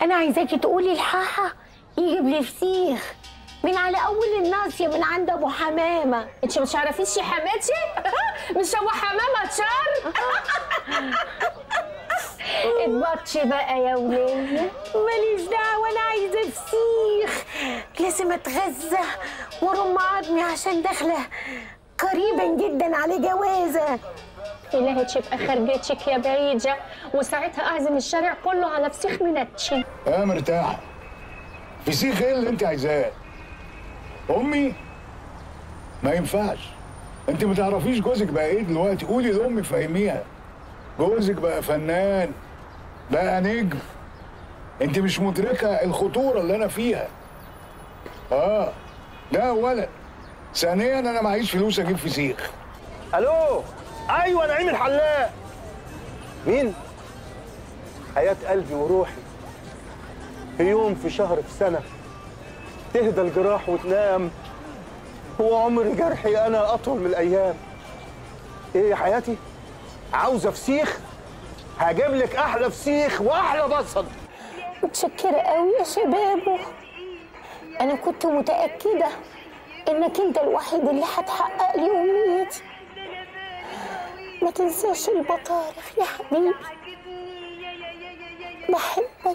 انا عايزاكي تقولي لحاحة يجيب لي فسيخ من على اول الناصيه من عند ابو حمامه انت مش عارفيش يا حماتي مش ابو حمامه تشار اتبطشي بقى يا وليه ماليش دعوه انا عايزه فسيخ لازم اتغذى وارم عظمي عشان داخله قريبا جدا على جوازه إلهي تبقى خرجتك يا بعيدة وساعتها أعزم الشارع كله على فسيخ منتشي اه مرتاحة فسيخ ايه اللي انت عايزاه؟ امي؟ ما ينفعش انت ما تعرفيش جوزك بقى ايه دلوقتي قولي لامي فهميها جوزك بقى فنان بقى نجم انت مش مدركة الخطورة اللي انا فيها اه ده اولا ثانيا انا معيش فلوس اجيب فسيخ الو ايوه نعيم الحلاق مين حياه قلبي وروحي في يوم في شهر في سنه تهدى الجراح وتنام هو عمر جرحي انا اطول من الايام ايه يا حياتي عاوزه فسيخ هجيب لك احلى فسيخ واحلى بصل متشكرة قوي يا شبابو أنا كنت متأكدة إنك أنت الوحيد اللي هتحقق لي أمنيتي ما تنساش البطارخ يا حبيبي بحبك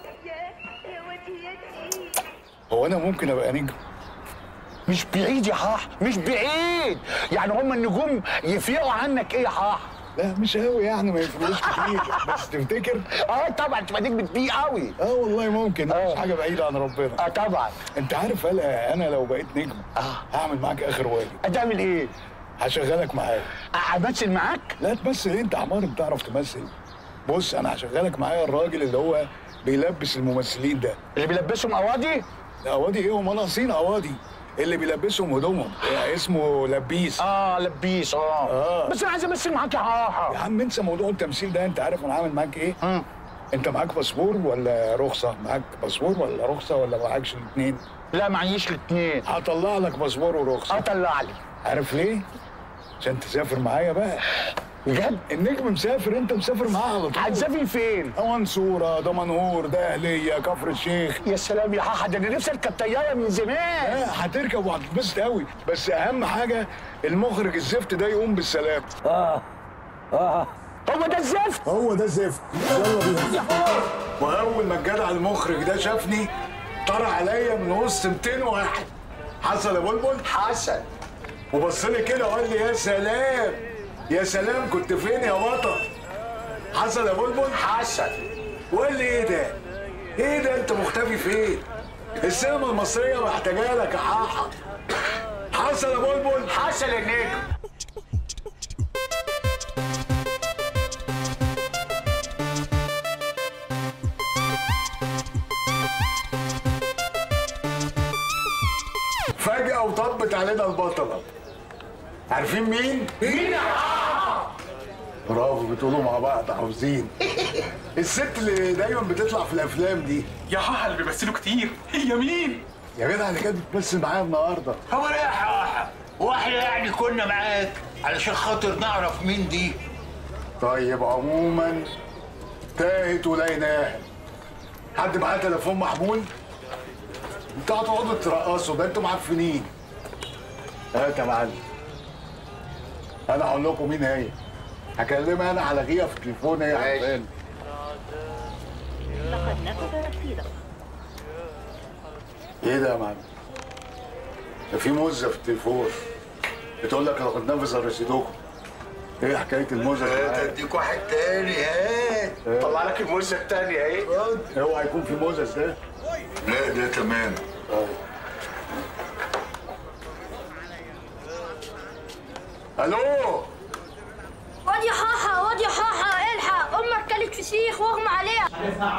هو انا ممكن ابقى نجم مش بعيد يا حاح مش بعيد يعني هم النجوم يفرقوا عنك ايه يا حاح لا مش قوي يعني ما يفرقوش كتير بس تفتكر اه طبعا تبقى نجم كبير قوي اه والله ممكن آه. مش حاجه بعيده عن ربنا اه طبعا انت عارف هلا انا لو بقيت نجم آه. هعمل معاك اخر واجب هتعمل ايه؟ هشغلك معايا امثل معاك؟ لا تمثل إيه؟ انت عمار بتعرف تمثل بص انا هشغلك معايا الراجل اللي هو بيلبس الممثلين ده اللي بيلبسهم قواضي قواضي ايه هم ناقصين قواضي اللي بيلبسهم هدومهم إيه اسمه لبيس اه لبيس اه, آه. بس انا عايز امثل معاك يا يا حاحه عم انسى موضوع التمثيل ده انت عارف انا عامل معاك ايه مم. انت معاك باسبور ولا رخصه معاك باسبور ولا رخصه ولا معاكش الاثنين لا معيش الاثنين هطلع لك باسبور ورخصه اطلع لي عارف ليه عشان تسافر معايا بقى بجد النجم مسافر انت مسافر معاه على طول هتسافر فين؟ منصورة دمنهور دقهلية كفر الشيخ يا سلام يا حاحه ده انا نفسي اركب طياره من زمان آه، هتركب وهتتبسط قوي بس اهم حاجة المخرج الزفت ده يقوم بالسلام هو ده الزفت هو ده الزفت يلا بينا واول ما الجدع المخرج ده شافني طلع عليا من وسط 200 واحد حصل يا بلبل حسن وبص لي كده وقال لي يا سلام يا سلام كنت فين يا بطل حصل يا بلبل حسن وقال لي ايه ده ايه ده انت مختفي فين السينما المصريه محتاجه لك يا حاحه حصل يا بلبل حسن النجم فجأة وطبت علينا البطلة عارفين مين؟ مين يا حاحه؟ برافو بتقولوا مع بعض حافظين الست اللي دايما بتطلع في الافلام دي يا حاحة اللي بيمثلوا كتير هي مين؟ يا جدع اللي كانت بتمثل معايا النهارده هو ايه يا حاحة؟ واحنا يعني كنا معاك علشان خاطر نعرف مين دي طيب عموما تاهت ولقيناها حد معاه تليفون محمول انتوا هتقعدوا ترقصوا ده انتوا معفنين هات يا معلم انا هقول لكم مين هي هكلمها انا على غيها في التليفون هي عارفاني ايه ده يا معلم؟ ده في موزه في التليفون بتقول لك لقد نفذ رصيدكم ايه حكايه الموزه اللي معاك؟ اديك واحد تاني هات طلع لك الموزه الثانيه اهي اوعى يكون في موزه ده لا ده تمام الو واد يا حاحة واد يا حاحة الحق امك كلت فسيخ واغمى عليها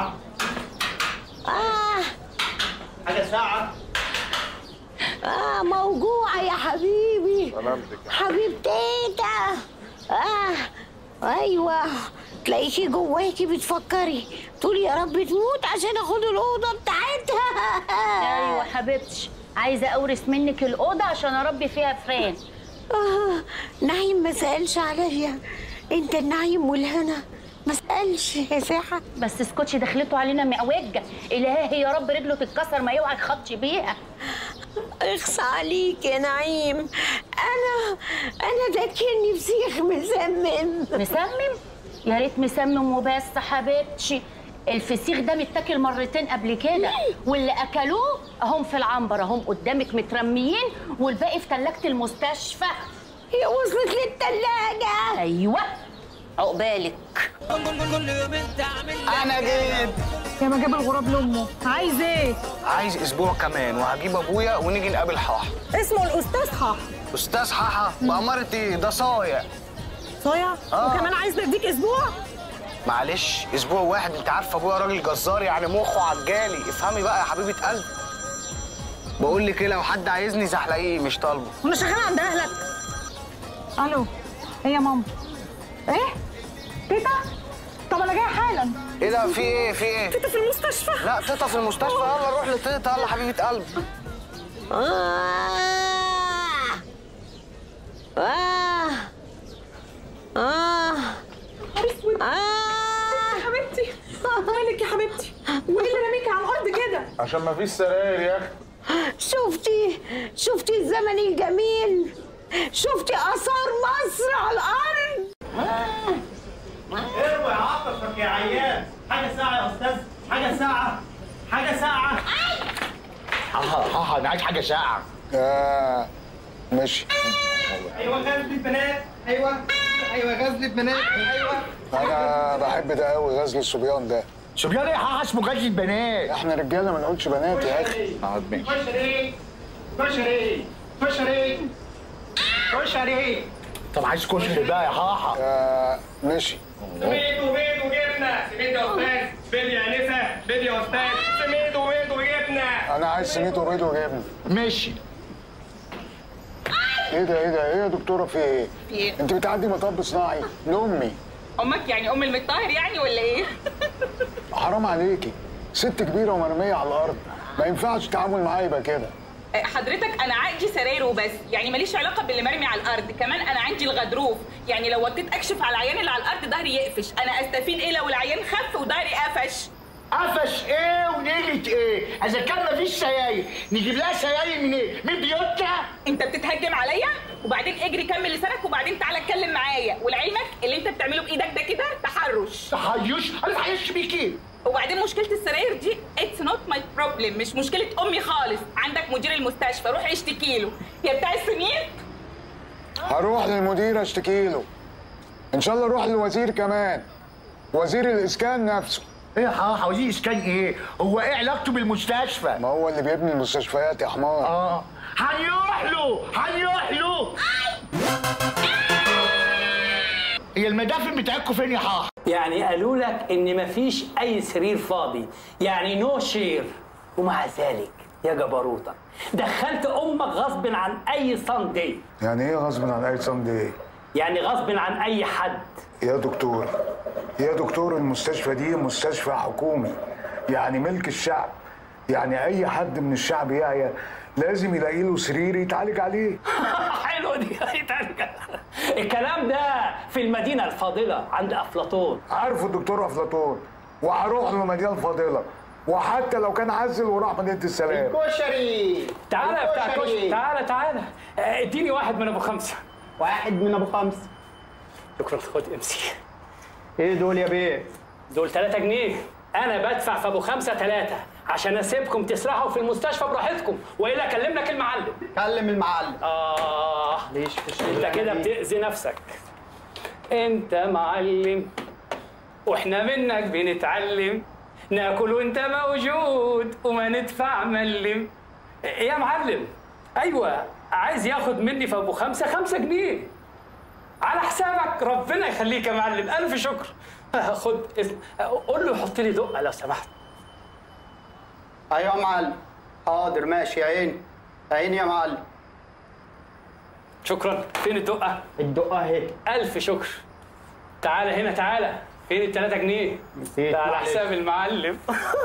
آه حاجة ساعة آه موجوعة يا حبيبي حبيب تيتا آه أيوة تلاقيكي جواكي بتفكري تقولي يا رب تموت عشان اخد الأوضة بتاعتها ايوه حبيبتي عايزه اورث منك الاوضه عشان اربي فيها فران آه نعيم ما سألش عليا انت النعيم والهنا ما اسالش يا ساحه بس اسكتشي دخلته علينا معوجه الهي يا رب رجله تتكسر ما يوعى يخطش بيها اخص عليك يا نعيم انا انا داكني فسيخ مسمم مسمم يا ريت مسمم وبس حبيبتي الفسيخ ده متاكل مرتين قبل كده واللي اكلوه اهم في العنبر اهم قدامك مترميين والباقي في تلاجه المستشفى هي وصلت للتلاجة ايوه عقبالك انا جيت يا ما جاب الغراب لامه عايز ايه عايز اسبوع كمان وهجيب ابويا ونيجي نقابل حاحة اسمه الاستاذ حاح استاذ حاحة بأمارة ايه ده صايع صايع آه. وكمان عايز نديك اسبوع معلش اسبوع واحد انت عارفه ابويا راجل جزار يعني مخه عجالي افهمي بقى يا حبيبه قلبي بقول لك ايه لو حد عايزني زحلقيه مش طالبه وانا شغاله عند اهلك الو ايه يا ماما ايه تيتا طب انا جايه حالا ايه ده في ايه في ايه تيتا في المستشفى لا تيتا في المستشفى يلا روح لتيتا يلا حبيبه قلبي آه آه آه آه حبيبتي مالك يا حبيبتي وايه اللي رميكي على الارض كده عشان ما فيش سراير يا اخي شفتي شفتي الزمن الجميل شفتي آثار مصر على الأرض اروي عاطفك يا عيان حاجه ساعه يا استاذ حاجه ساعه حاجه ساعه حاحة حاحة انا عايز حاجه ساعه آه ماشي ايوه غزل البنات ايوه ايوه غزل البنات ايوه انا بحب ده قوي غزل الصبيان ده صبيان ايه يا حاحة اسمه غزل بنات احنا رجاله ما نقولش بنات يا اخي اقعد ماشي كشري كشري كشري كشري طب عايز كشري بقى يا حاحة آه ماشي سميد وبيض وجبنه سميد يا استاذ بيض يا انسه بيض يا استاذ سميد وبيض وجبنه انا عايز سميت وبيض وجبنه ماشي ايه ده ايه ده ايه يا دكتوره في ايه؟ في ايه؟ انت بتعدي مطب صناعي لامي امك يعني ام المطهر يعني ولا ايه؟ حرام عليكي ست كبيره ومرميه على الارض ما ينفعش التعامل معايا يبقى كده حضرتك انا عندي سراير وبس يعني ماليش علاقه باللي مرمي على الارض كمان انا عندي الغضروف يعني لو وطيت اكشف على العيان اللي على الارض ظهري يقفش انا استفيد ايه لو العيان خف وظهري قفش قفش ايه ونيلة ايه؟ اذا كان مفيش سياير نجيب لها سياير من ايه؟ من بيوتنا؟ انت بتتهجم عليا وبعدين اجري كمل لسانك وبعدين تعالى اتكلم معايا ولعلمك اللي انت بتعمله بايدك ده كده تحرش تحيش؟ انا تحيش بيكي وبعدين مشكله السراير دي اتس نوت ماي بروبلم مش مشكله امي خالص عندك مدير المستشفى روح اشتكي له يا بتاع السنين هروح للمدير اشتكي له ان شاء الله اروح للوزير كمان وزير الاسكان نفسه ايه يا حاحة وزير اسكان ايه؟ هو ايه علاقته بالمستشفى؟ ما هو اللي بيبني المستشفيات يا حمار اه هنروح له هنروح له هي المدافن بتاعتكم فين يا حاحة؟ يعني قالوا لك ان مفيش اي سرير فاضي يعني نو شير ومع ذلك يا جبروتك دخلت امك غصب عن اي صندي يعني ايه غصب عن اي صندي يعني غصب عن اي حد يا دكتور يا دكتور المستشفى دي مستشفى حكومي يعني ملك الشعب يعني اي حد من الشعب يعيا لازم يلاقي له سرير يتعالج عليه حلو دي الكلام ده في المدينه الفاضله عند افلاطون عارفه الدكتور افلاطون وهروح له مدينه الفاضله وحتى لو كان عزل وراح مدينه السلام كشري تعالى يا بتاع الكشري. كشري تعالى تعالى آه، اديني واحد من ابو خمسه واحد من ابو خمسه شكرا خد امسك ايه دول يا بيه دول 3 جنيه انا بدفع في ابو خمسه ثلاثه عشان اسيبكم تسرحوا في المستشفى براحتكم والا اكلم لك المعلم كلم المعلم اه ليش في الشغل انت كده بتاذي نفسك انت معلم واحنا منك بنتعلم ناكل وانت موجود وما ندفع ملم يا معلم ايوه عايز ياخد مني في ابو خمسه خمسه جنيه على حسابك ربنا يخليك يا معلم الف شكر خد اسم قول له يحط لي دقه لو سمحت ايوه يا معلم حاضر ماشي يا عيني عيني يا معلم شكرا فين الدقه الدقه اهي الف شكر تعالى هنا تعالى فين التلاتة جنيه نسيت، ده على معلش. حساب المعلم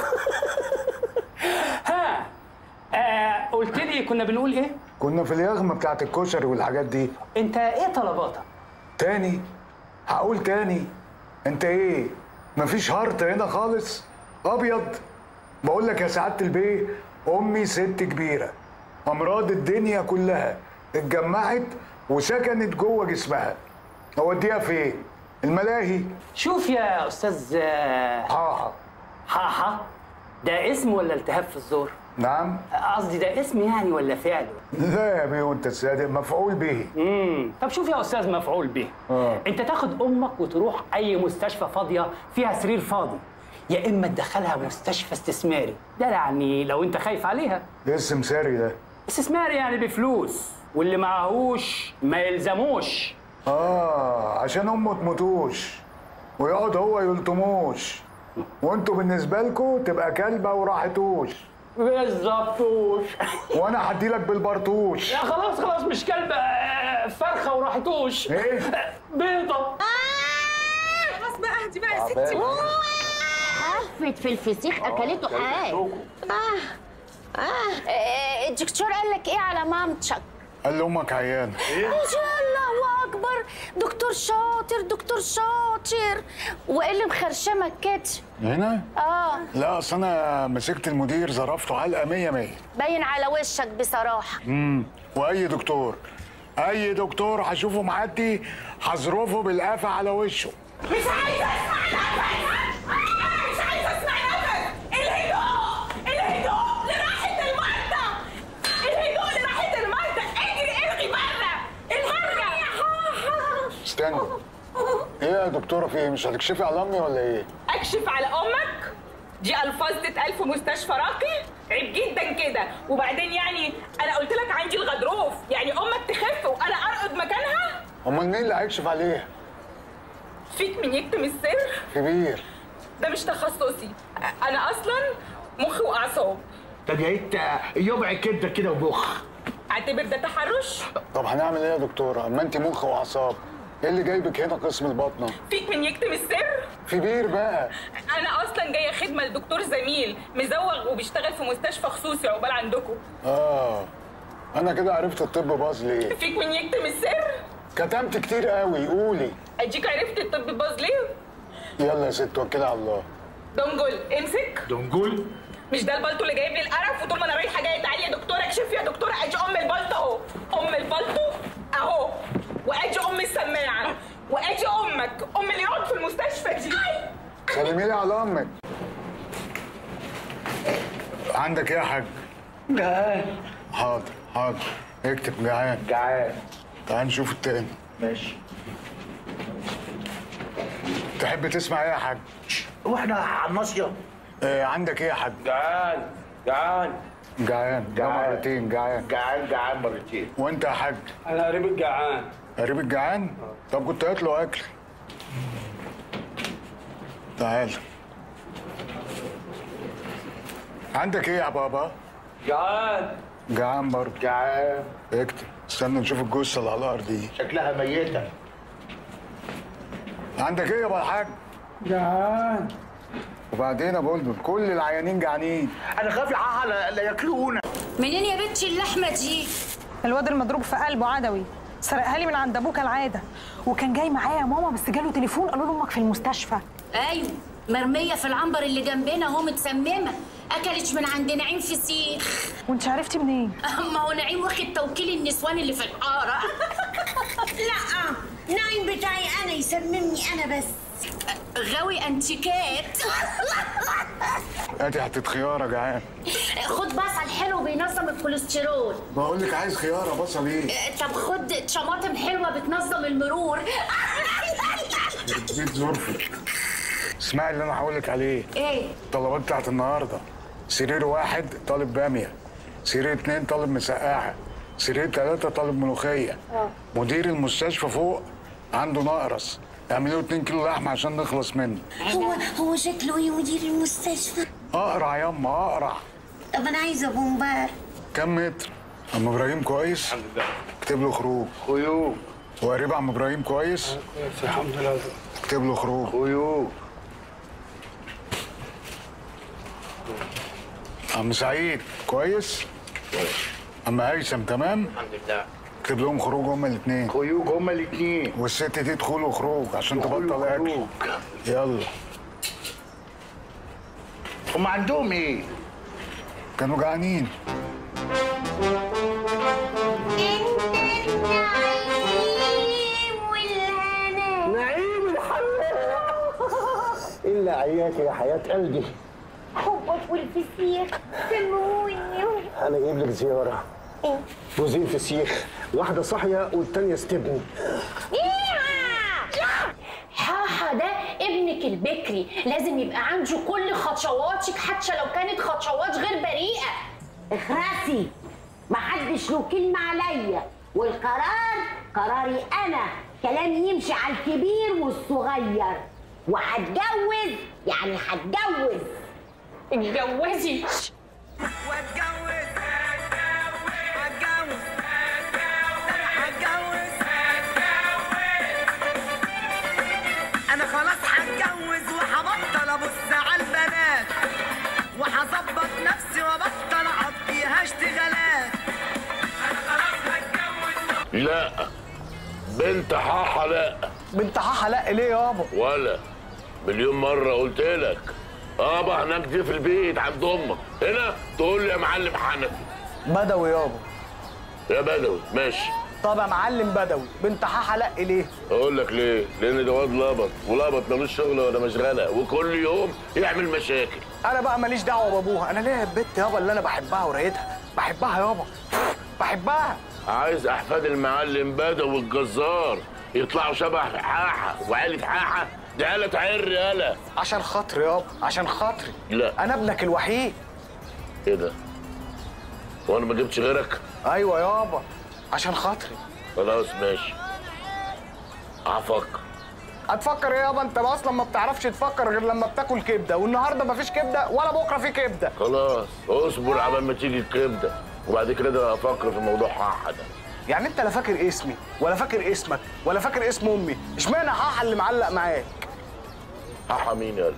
ها آه قلت لي كنا بنقول ايه كنا في اليغمه بتاعت الكشري والحاجات دي انت ايه طلباتك تاني هقول تاني انت ايه مفيش هارت هنا خالص ابيض بقول لك يا سعاده البيه امي ست كبيره امراض الدنيا كلها اتجمعت وسكنت جوه جسمها اوديها فين الملاهي شوف يا استاذ حاحة حاحة ده اسم ولا التهاب في الزور؟ نعم قصدي ده اسم يعني ولا فعل؟ لا يا بيه وانت صادق مفعول به امم طب شوف يا استاذ مفعول به آه. انت تاخد امك وتروح اي مستشفى فاضيه فيها سرير فاضي يا اما تدخلها مستشفى استثماري ده يعني لو انت خايف عليها ايه السمساري ده استثماري يعني بفلوس واللي معهوش ما يلزموش اه عشان امه تموتوش ويقعد هو يلطموش وانتوا بالنسبه لكم تبقى كلبه وراحتوش بالظبطوش وانا هديلك بالبرطوش لا خلاص خلاص مش كلبة آه، فرخة وراحتوش ايه؟ آه، بيضة خلاص بقى اهدي بقى يا تعبان. ستي حفت في الفسيخ اكلته حاجه آه. آه. الدكتور قال لك ايه على مامتك قال لي امك عيانه ان شاء الله اكبر دكتور شاطر دكتور شاطر وايه اللي مخرشمك كده هنا اه لا اصل انا مسكت المدير ظرفته علقه 100 100 باين على وشك بصراحه امم واي دكتور اي دكتور هشوفه معدي هظرفه بالقفا على وشه مش عايزه اسمع نفس مش عايزه اسمع نفس الهدوء الهدوء لراحه المرضى الهدوء لراحه المرضى اجري الغي بره الهرجه استنى ايه يا دكتوره في ايه مش هتكشفي على امي ولا ايه اكشف على امك دي الفاظ تتقال في مستشفى راقي عيب جدا كده وبعدين يعني انا قلت لك عندي الغضروف يعني امك تخف وانا ارقد مكانها امال مين اللي هيكشف عليها فيك من يكتم السر كبير ده مش تخصصي انا اصلا مخ واعصاب طب يا ريت يبعد كده كده وبخ اعتبر ده تحرش طب هنعمل ايه يا دكتوره اما انت مخ واعصاب ايه اللي جايبك هنا قسم البطنه فيك من يكتم السر في بير بقى انا اصلا جايه خدمه لدكتور زميل مزوغ وبيشتغل في مستشفى خصوصي عقبال عندكم اه انا كده عرفت الطب باظ ليه فيك من يكتم السر كتمت كتير قوي قولي اديك عرفت الطب باظ ليه يلا يا ست توكلي على الله دنجل امسك دنجول مش ده البلطو اللي جايب لي القرف وطول ما انا رايحه جايه تعالي يا دكتوره اكشف يا دكتوره ادي ام البلطو اهو ام البلطو اهو وادي ام السماعه وادي امك ام اللي يقعد في المستشفى دي سلمي لي على امك عندك ايه يا حاج جعان حاضر حاضر اكتب جعان جعان تعال نشوف التاني ماشي تحب تسمع ايه يا حاج واحنا على الناصيه آه عندك ايه يا حاج جعان جعان جعان ده جعان. مرتين جعان جعان جعان مرتين وانت يا حاج انا قريب الجعان قريب الجعان طب كنت هات له اكل تعال عندك ايه يا بابا جعان جعان برضه جعان اكتب استنى نشوف الجثه اللي على الارض دي شكلها ميته عندك ايه يا ابو الحاج جعان وبعدين يا بلبل كل العيانين جعانين انا خايف الحاحه لا لا ياكلونا منين يا بنتي اللحمه دي الواد المضروب في قلبه عدوي سرقها لي من عند ابوه كالعاده وكان جاي معايا يا ماما بس جاله تليفون قالوا له امك في المستشفى ايوه مرميه في العنبر اللي جنبنا اهو متسممه اكلت من عند نعيم فسيخ وانت عرفتي منين ما هو نعيم واخد توكيل النسوان اللي في الحاره لا نعيم بتاعي انا يسممني انا بس غاوي انتيكات ادي حته خياره جعان خد بصل حلو بينظم الكوليسترول بقول لك عايز خياره بصل ايه طب خد طماطم حلوه بتنظم المرور بيت ظرفك اسمعي اللي انا هقول لك عليه ايه الطلبات بتاعت النهارده سرير واحد طالب باميه سرير اتنين طالب مسقعه سرير تلاته طالب ملوخيه مدير المستشفى فوق عنده نقرس اعملوا 2 كيلو لحمه عشان نخلص منه هو هو شكله ايه مدير المستشفى اقرع ياما اقرع طب انا عايزه بومبار كم متر عم ابراهيم كويس الحمد لله اكتب له خروج خيوط وقريب عم ابراهيم كويس الحمد لله اكتب له خروج خيوط عم سعيد كويس عم هيثم تمام الحمد لله اكتب لهم خروج هما الاثنين خيوط هما الاثنين والست دي دخول وخروج عشان تبطل اكل يلا هم عندهم ايه؟ كانوا جعانين نعيم الحلاق الا عياك يا حياه قلبي حبك والفسيخ سموني انا جايب لك زياره جوزين فسيخ واحده صاحيه والتانيه استبن حاحة ده ابنك البكري لازم يبقى عنده كل خطواتك حتى لو كانت خطوات غير بريئة اخرسي محدش له كلمة عليا والقرار قراري أنا كلامي يمشي على الكبير والصغير وهتجوز يعني هتجوز اتجوزي انا خلاص هتجوز وهبطل ابص على البنات وهظبط نفسي وابطل اقعد فيها اشتغالات انا خلاص هتجوز لا بنت حاحة لا بنت حاحة لا ليه يابا ولا مليون مرة قلت لك ابا هناك دي في البيت عند امك هنا تقول لي يا معلم حنفي بدوي يابا يا بدوي ماشي طب يا معلم بدوي بنت حاحة لا ليه اقول لك ليه لان ده واد لبط ولبط ملوش شغل ولا مشغله وكل يوم يعمل مشاكل انا بقى ماليش دعوه بابوها انا ليا البت يابا اللي انا بحبها ورايتها بحبها يابا بحبها عايز احفاد المعلم بدوي الجزار يطلعوا شبه حاحة وعيلة حاحة دي عيلة تعر يالا عشان خاطري يابا عشان خاطري لا انا ابنك الوحيد ايه ده وانا ما جبتش غيرك ايوه يابا عشان خاطري خلاص ماشي هفكر هتفكر ايه يابا انت اصلا ما بتعرفش تفكر غير لما بتاكل كبده والنهارده مفيش كبده ولا بكره في كبده خلاص اصبر عبال ما تيجي الكبده وبعد كده افكر في موضوع حاحة ده يعني انت لا فاكر اسمي ولا فاكر اسمك ولا فاكر اسم امي اشمعنى حاحة اللي معلق معاك حاحة مين يالا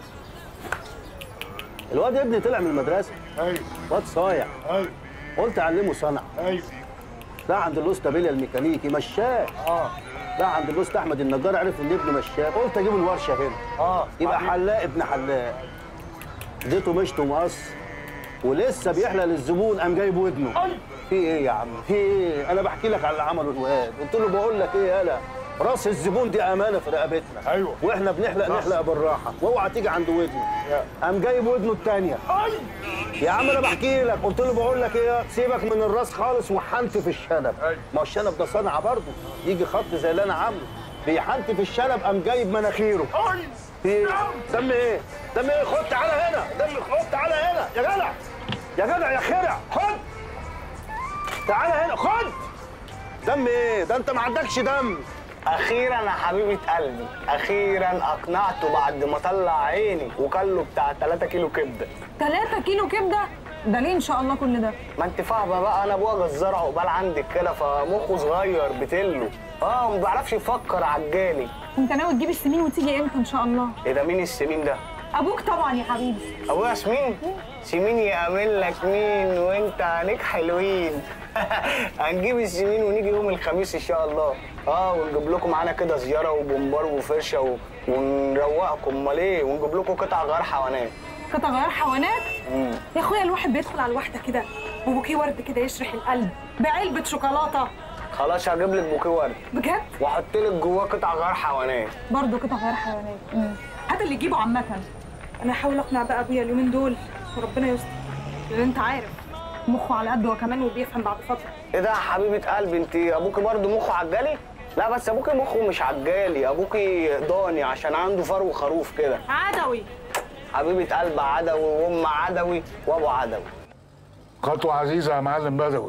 الواد ابني طلع من المدرسه ايوه واد صايع ايوه قلت اعلمه صنعه ايوه ده عند الاسطى بيليا الميكانيكي مشاه اه ده عند الاسطى احمد النجار عرف ان ابنه مشاه قلت اجيبه الورشه هنا اه يبقى حلاق ابن حلاق اديته مشط ومقص ولسه بيحلق للزبون قام جايب ودنه في ايه يا عم في ايه انا بحكي لك على اللي عمله الواد قلت له بقول لك ايه يالا راس الزبون دي امانه في رقبتنا ايوه واحنا بنحلق نحلق بالراحه واوعى تيجي عند ودنه قام جايب ودنه الثانيه يا عم انا بحكي لك قلت له بقول لك ايه سيبك من الراس خالص وحنت في الشنب ما هو الشنب ده صنعه برضه يجي خط زي اللي انا عامله بيحنت في الشنب قام جايب مناخيره في ايه دم ايه دم ايه خد تعالى هنا دم خد تعالى هنا يا جدع يا جدع يا خرع خد تعالى هنا خد دم ايه ده انت ما عندكش دم اخيرا يا حبيبه قلبي اخيرا اقنعته بعد ما طلع عيني وكان له بتاع 3 كيلو كبده 3 كيلو كبده ده ليه ان شاء الله كل ده ما انت فاهمه بقى انا ابويا جزار عقبال عندك كده فمخه صغير بتله اه ما بيعرفش يفكر عجالي انت ناوي تجيب السمين وتيجي امتى ان شاء الله ايه ده مين السمين ده ابوك طبعا يا حبيبي ابويا سمين سمين يعمل لك مين وانت عليك حلوين هنجيب السمين ونيجي يوم الخميس ان شاء الله اه ونجيب لكم معانا كده زياره وبومبار وفرشه و... ونروقكم امال ايه ونجيب لكم قطع غيار حوانات قطع غيار حوانات مم. يا اخويا الواحد بيدخل على الواحده كده وبوكيه ورد كده يشرح القلب بعلبه شوكولاته خلاص هجيب لك بوكيه ورد بجد واحط لك جواه قطع غيار حوانات برضه قطع غيار حيوانات هات اللي يجيبه عامه انا هحاول اقنع بقى ابويا اليومين دول وربنا يستر لان انت عارف مخه على قده هو كمان وبيفهم بعد فتره ايه ده يا حبيبه قلبي انت ابوكي برضه مخه عجالي لا بس ابوكي مخه مش عجالي ابوكي ضاني عشان عنده فرو خروف كده عدوي حبيبه قلب عدوي وام عدوي وابو عدوي خطوة عزيزة يا معلم بدوي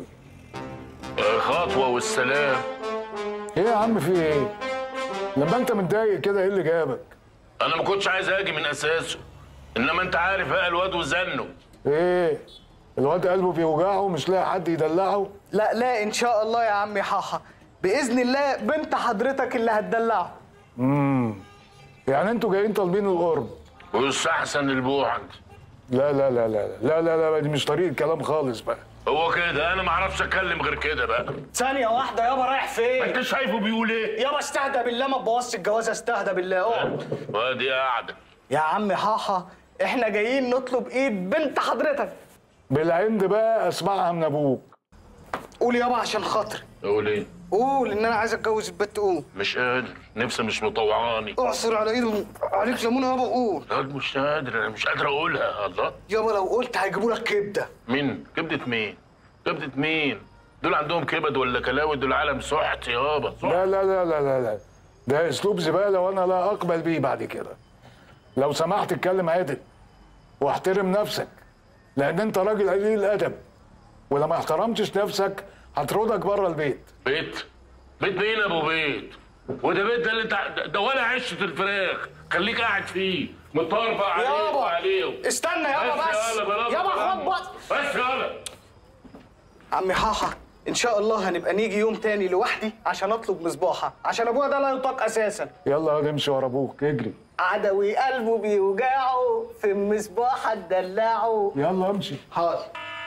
خطوة والسلام ايه يا عم في ايه؟ لما انت متضايق كده ايه اللي جابك؟ انا ما كنتش عايز اجي من اساسه انما انت عارف بقى الواد وزنه ايه؟ الواد قلبه بيوجعه ومش لاقي حد يدلعه؟ لا لا ان شاء الله يا عمي حاحة باذن الله بنت حضرتك اللي هتدلعه امم يعني انتوا جايين طالبين القرب ويستحسن البعد لا لا لا لا لا لا لا, لا دي مش طريقة كلام خالص بقى هو كده انا ما اعرفش اتكلم غير كده بقى ثانية واحدة يابا رايح فين؟ انت شايفه بيقول ايه؟ يابا استهدى بالله ما تبوظش الجوازة استهدى بالله اقعد وادي قاعدة يا عم حاحة احنا جايين نطلب ايد بنت حضرتك بالعند بقى اسمعها من ابوك قول يابا عشان خاطري اقول ايه قول ان انا عايز اتجوز البت قول مش قادر نفسي مش مطوعاني اعصر على ايده عليك ليمونه يابا قول لا مش قادر انا مش قادر اقولها الله يابا لو قلت هيجيبوا لك كبده مين كبدة مين كبدة مين دول عندهم كبد ولا كلاوي دول عالم سحت يابا سحت لا لا لا لا لا لا ده اسلوب زباله وانا لا اقبل بيه بعد كده لو سمحت اتكلم عادل واحترم نفسك لان انت راجل قليل الادب ولما احترمتش نفسك هطردك بره البيت بيت بيت مين يا ابو بيت وده بيت ده اللي انت ده- ده ولا عشه الفراخ خليك قاعد فيه متطربع عليه يابا، وعليهم استنى يابا بس. يلا بلا يابا بلا. خد بط. بس يلا عمي حاحة ان شاء الله هنبقى نيجي يوم تاني لوحدي عشان اطلب مصباحه عشان ابويا ده لا يطاق اساسا يلا نمشي ورا ابوك اجري عدوي قلبه بيوجعه في المصباح تدلعه يلا امشي حاضر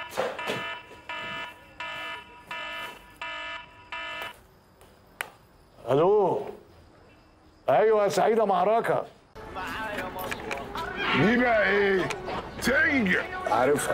الو ايوه يا سعيده معركه دي بقى ايه؟ سنج عارفها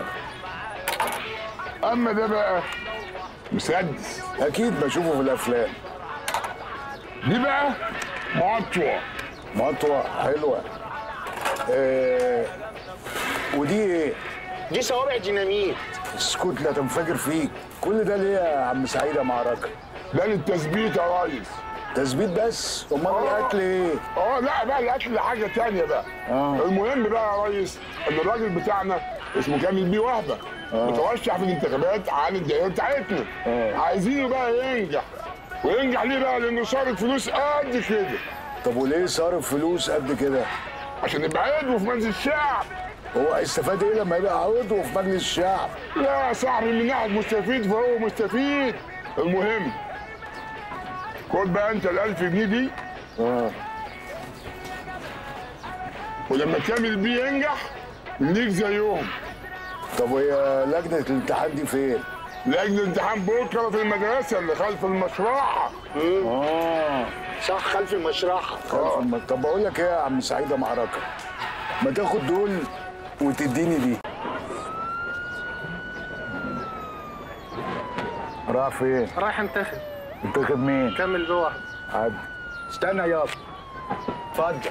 اما ده بقى مسدس اكيد بشوفه في الافلام دي بقى مطوة مطوة حلوة آه ودي ايه؟ دي صوابع ديناميت اسكت لا تنفجر فيك كل ده ليه يا عم سعيدة معركة؟ ده للتثبيت يا ريس تثبيت بس امال الاكل ايه؟ اه لا بقى الاكل حاجة تانية بقى آه. المهم بقى يا ريس ان الراجل بتاعنا اسمه كامل بيه وهبة آه. مترشح في الانتخابات عن الدائرة بتاعتنا آه. عايزينه بقى ينجح وينجح ليه بقى لانه صارف فلوس قد كده طب وليه صارف فلوس قد كده؟ عشان يبقى عضو في مجلس الشعب هو هيستفاد ايه لما يبقى عضو في مجلس الشعب؟ لا يا صاحبي من ناحيه مستفيد فهو مستفيد المهم خد بقى انت ال 1000 جنيه دي اه ولما كامل بيه ينجح ليك زيهم طب وهي لجنة الامتحان دي فين؟ لجنه الامتحان بكره في المدرسه اللي خلف المشرحه اه صح خلف المشرحه خلف الم... طب بقول لك ايه يا عم سعيدة معركة؟ ما تاخد دول وتديني دي راح فين؟ رايح انتخب انتخب مين؟ كمل بواحد عاد استنى يابا اتفضل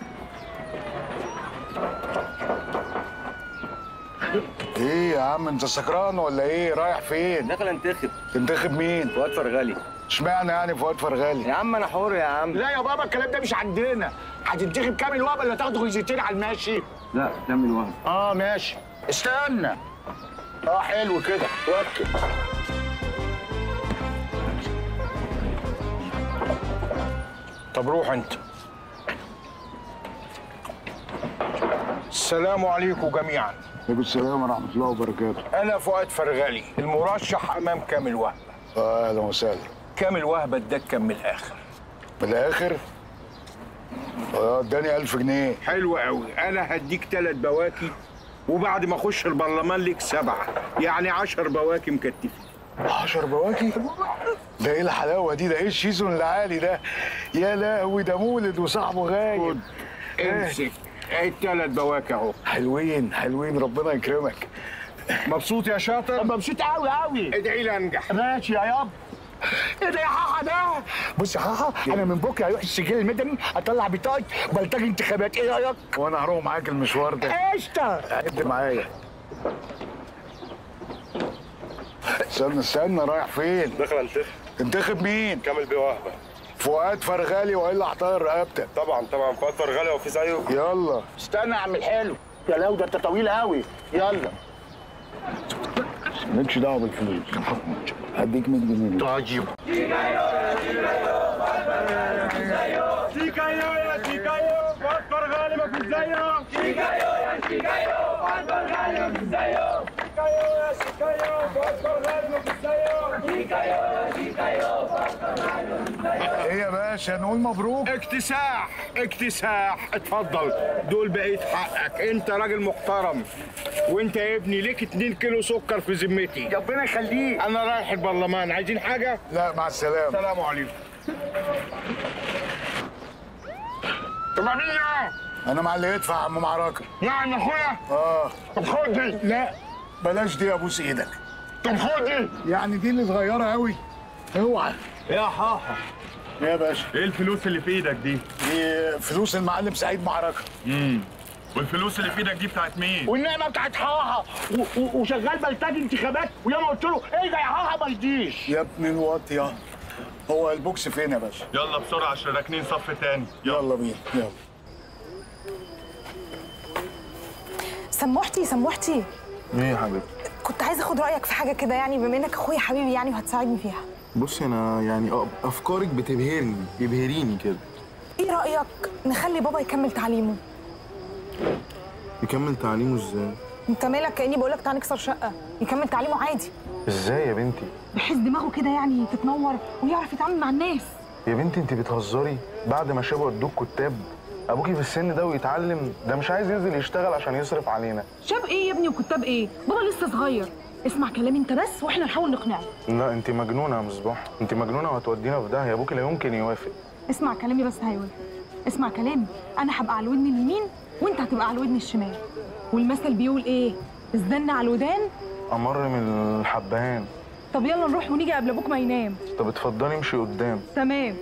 ايه يا عم انت سكران ولا ايه رايح فين داخل انتخب تنتخب مين فؤاد فرغلي اشمعنى يعني فؤاد فرغالي يا عم انا حر يا عم لا يا بابا الكلام ده مش عندنا هتنتخب كامل وهبه ولا تاخد غزتين على الماشي لا كمل وهم اه ماشي استنى اه حلو كده وكل طب روح انت السلام عليكم جميعا عليكم السلام ورحمة الله وبركاته انا فؤاد فرغلي المرشح امام كامل وهبه اه اهلا وسهلا كامل وهبه اداك كم من الاخر من الاخر اه اداني 1000 جنيه حلو قوي انا هديك ثلاث بواكي وبعد ما اخش البرلمان ليك سبعه يعني عشر بواكي مكتفين 10 بواكي ده ايه الحلاوه دي ده ايه الشيزون العالي ده يا لهوي ده مولد وصاحبه غايب امسك الثلاث بواكي اهو حلوين حلوين ربنا يكرمك مبسوط يا شاطر مبسوط قوي قوي ادعي لي انجح ماشي يا ياب ايه ده يا حاحه ده بص يا حاحه انا من بكره هروح السجل المدني اطلع بطاقه بلطجي انتخابات ايه رايك؟ وانا هروح معاك المشوار ده قشطه عد معايا استنى استنى رايح فين داخل انتخب تنتخب مين كامل بيه وهبه فؤاد فرغالي والا هطير رقبتك طبعا طبعا فؤاد فرغلي وفي زيه يلا استنى يا عم الحلو يا لو ده انت طويل قوي يلا مالكش دعوه بالفلوس هديك 100 جنيه طيب شيكايو يا شيكايو فؤاد فرغالي ما فيش زيه شيكايو يا شيكايو فؤاد فرغالي ما فيش زيه شيكايو يا شيكايو فؤاد فرغالي ما فيش زيه شيكايو يا شيكايو فؤاد فرغالي ما فيش زيه ايه يا باشا نقول مبروك اكتساح اكتساح اتفضل دول بقيت حقك انت راجل محترم وانت يا ابني ليك 2 كيلو سكر في ذمتي ربنا يخليك انا رايح البرلمان عايزين حاجه لا مع السلامه السلام عليكم ثمانية انا مع اللي يدفع يا عم معركه نعم يا اخويا اه طب خد دي لا بلاش دي ابوس ايدك طب خد دي يعني دي اللي صغيره قوي اوعى يا حاحة يا باشا ايه الفلوس اللي في ايدك دي؟ دي فلوس المعلم سعيد معركه امم والفلوس اللي في ايدك دي بتاعت مين؟ والنعمه بتاعت حاحه و- و- وشغال بلتاج انتخابات وياما قلت له ايه ده يا حاحه ما يجيش يا ابن الواطيه هو البوكس فين يا باشا يلا بسرعة عشان راكنين صف تاني يلا بينا يلا سموحتي سموحتي ايه يا حبيبتي كنت عايزه اخد رايك في حاجه كده يعني بما انك اخويا حبيبي يعني وهتساعدني فيها بصي انا يعني اه افكارك بتبهرني يبهريني كده ايه رايك نخلي بابا يكمل تعليمه يكمل تعليمه ازاي انت مالك كاني بقول لك تعالى نكسر شقه يكمل تعليمه عادي ازاي يا بنتي بحيث دماغه كده يعني تتنور ويعرف يتعامل مع الناس يا بنتي انت بتهزري بعد ما شابوا ادوك كتاب ابوكي في السن ده ويتعلم ده مش عايز ينزل يشتغل عشان يصرف علينا شاب ايه يا ابني وكتاب ايه بابا لسه صغير اسمع كلامي انت بس واحنا نحاول نقنعه لا انت مجنونه يا مصباح انت مجنونه وهتودينا في داهيه ابوكي لا يمكن يوافق اسمع كلامي بس هيوافق اسمع كلامي انا هبقى على الودن اليمين وانت هتبقى على الودن الشمال والمثل بيقول ايه الزن على الودان امر من الحبهان طب يلا نروح ونيجي قبل ابوك ما ينام طب اتفضلي امشي قدام تمام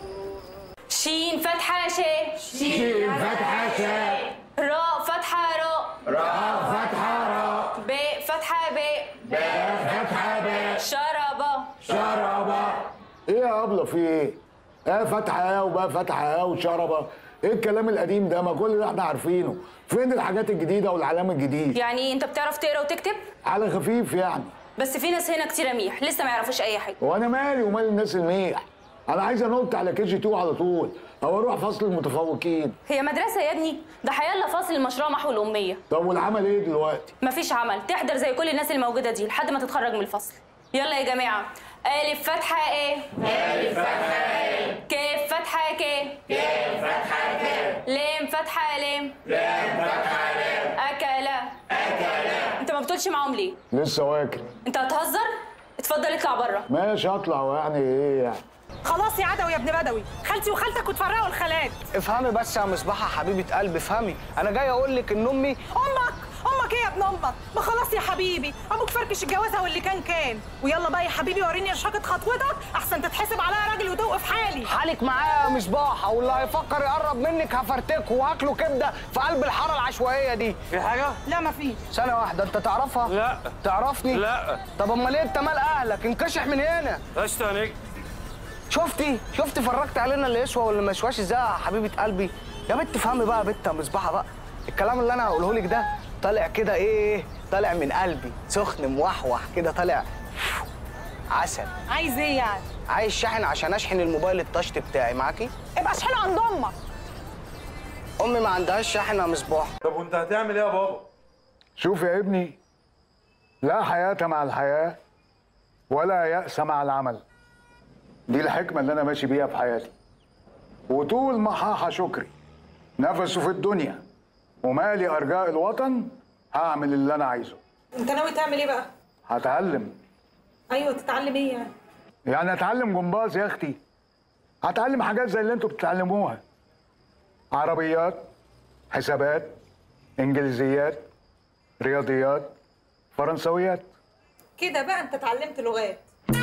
شين فتحة شاء شين فتحة شاء. راء فتحة راء راء فتحة راء. باء فتحة باء باء فتحة باء. شربة شربة ايه يا ابله في ايه؟ اه فتحه اه وبقى فتحه اه وشربه ايه الكلام القديم ده ما كل ده احنا عارفينه فين الحاجات الجديده والعلام الجديد يعني انت بتعرف تقرا وتكتب على خفيف يعني بس في ناس هنا كتير ميح لسه ما يعرفوش اي حاجه وانا مالي ومال الناس الميح انا عايز انط على كي جي 2 على طول او اروح فصل المتفوقين هي مدرسه يا ابني ده هيلا فاصل المشروع محو الاميه طب والعمل ايه دلوقتي مفيش عمل تحضر زي كل الناس الموجوده دي لحد ما تتخرج من الفصل يلا يا جماعه الف فتحه ايه ألف فتحة إيه. كاف فتحه كاف كاف فتحة كاف. لام فتحه لام لام فتحة لام. اكلا أكلا. انت ما بتقولش معاهم ليه لسه واكل انت هتهزر اتفضل اطلع بره ماشي اطلع يعني ايه يعني خلاص يا عدوي يا ابن بدوي خالتي وخالتك وتفرقوا الخالات افهمي بس يا مصباحة حبيبة قلبي افهمي انا جاي اقول لك ان امي امك امك ايه يا ابن امك ما خلاص يا حبيبي ابوك فركش الجوازه واللي كان كان ويلا بقى يا حبيبي وريني رشاقه خطوتك احسن تتحسب عليا راجل وتوقف حالي حالك معايا يا مصباحة واللي هيفكر يقرب منك هفرتكه وهاكله كبده في قلب الحاره العشوائيه دي في حاجه لا ما فيش ثانيه واحده انت تعرفها لا تعرفني لا طب امال ايه انت مال اهلك انكشح من هنا اشتنك شفتي شفتي فرجت علينا اللي يسوى واللي ما يسواش ازاي يا حبيبه قلبي يا بنت افهمي بقى يا بنت يا مصباحه بقى الكلام اللي انا هقوله لك ده طالع كده ايه طالع من قلبي سخن موحوح كده طالع عسل عايز ايه يعني عايز شاحن عشان اشحن الموبايل التاتش بتاعي معاكي ابقى اشحنه عند امك امي ما عندهاش شاحن يا مصباح طب وانت هتعمل ايه يا بابا شوف يا ابني لا حياة مع الحياة ولا يأس مع العمل دي الحكمة اللي أنا ماشي بيها في حياتي وطول ما حاحة شكري نفسه في الدنيا ومالي أرجاء الوطن هعمل اللي أنا عايزه انت ناوي تعمل ايه بقى هتعلم ايوه تتعلم ايه يعني يعني أتعلم جمباز يا أختي هتعلم حاجات زي اللي أنتوا بتتعلموها عربيات حسابات إنجليزيات رياضيات فرنسويات كده بقى انت اتعلمت لغات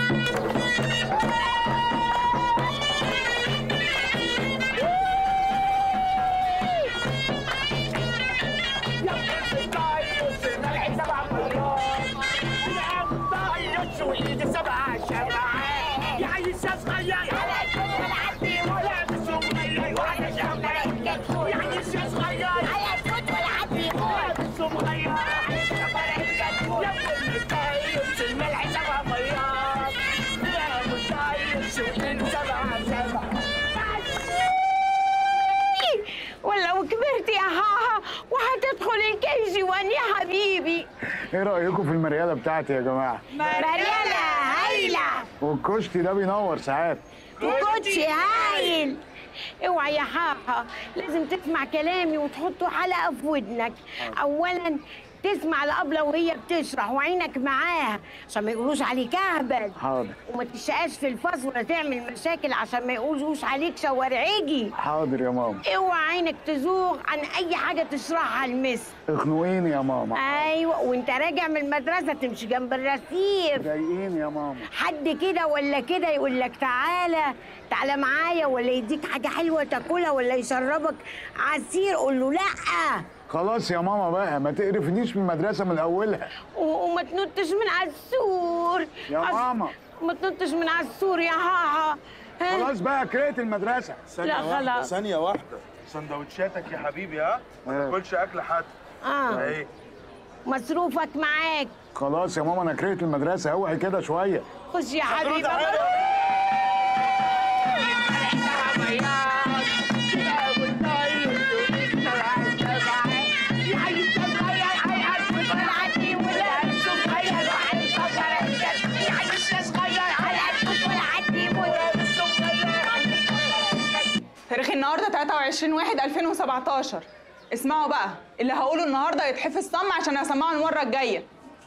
ولو كبرت يا هاها وهتدخل الكيجي وان يا حبيبي إيه رأيكم في المريالة بتاعتي يا جماعة؟ مريالة هايلة والكشتي ده بينور ساعات وكوتشي هايل اوعى يا حاحة لازم تسمع كلامي وتحطه حلقة في ودنك اولا تسمع الابله وهي بتشرح وعينك معاها عشان ما يقولوش عليك اهبل حاضر وما تشقاش في الفصل ولا تعمل مشاكل عشان ما يقولوش عليك شوارعجي حاضر يا ماما اوعى عينك تزوغ عن اي حاجه تشرحها المس اخنقيني يا ماما ايوه وانت راجع من المدرسه تمشي جنب الرصيف ضايقيني يا ماما حد كده ولا كده يقول لك تعالى تعالى معايا ولا يديك حاجه حلوه تاكلها ولا يشربك عصير قول له لا خلاص يا ماما بقى ما تقرفنيش من المدرسه من اولها و- وما تنطش من على السور يا عص- ماما. ما تنطش من على السور يا هاها ها؟ خلاص بقى كرهت المدرسه لا خلاص ثانية واحدة سندوتشاتك يا حبيبي ها ما تاكلش أكل حد اه اهي مصروفك معاك خلاص يا ماما انا كرهت المدرسه اوعي كده شويه خش يا حبيبي تاريخ النهارده 23 1 2017 اسمعوا بقى اللي هقوله النهارده يتحفظ صم عشان هسمعه المره الجايه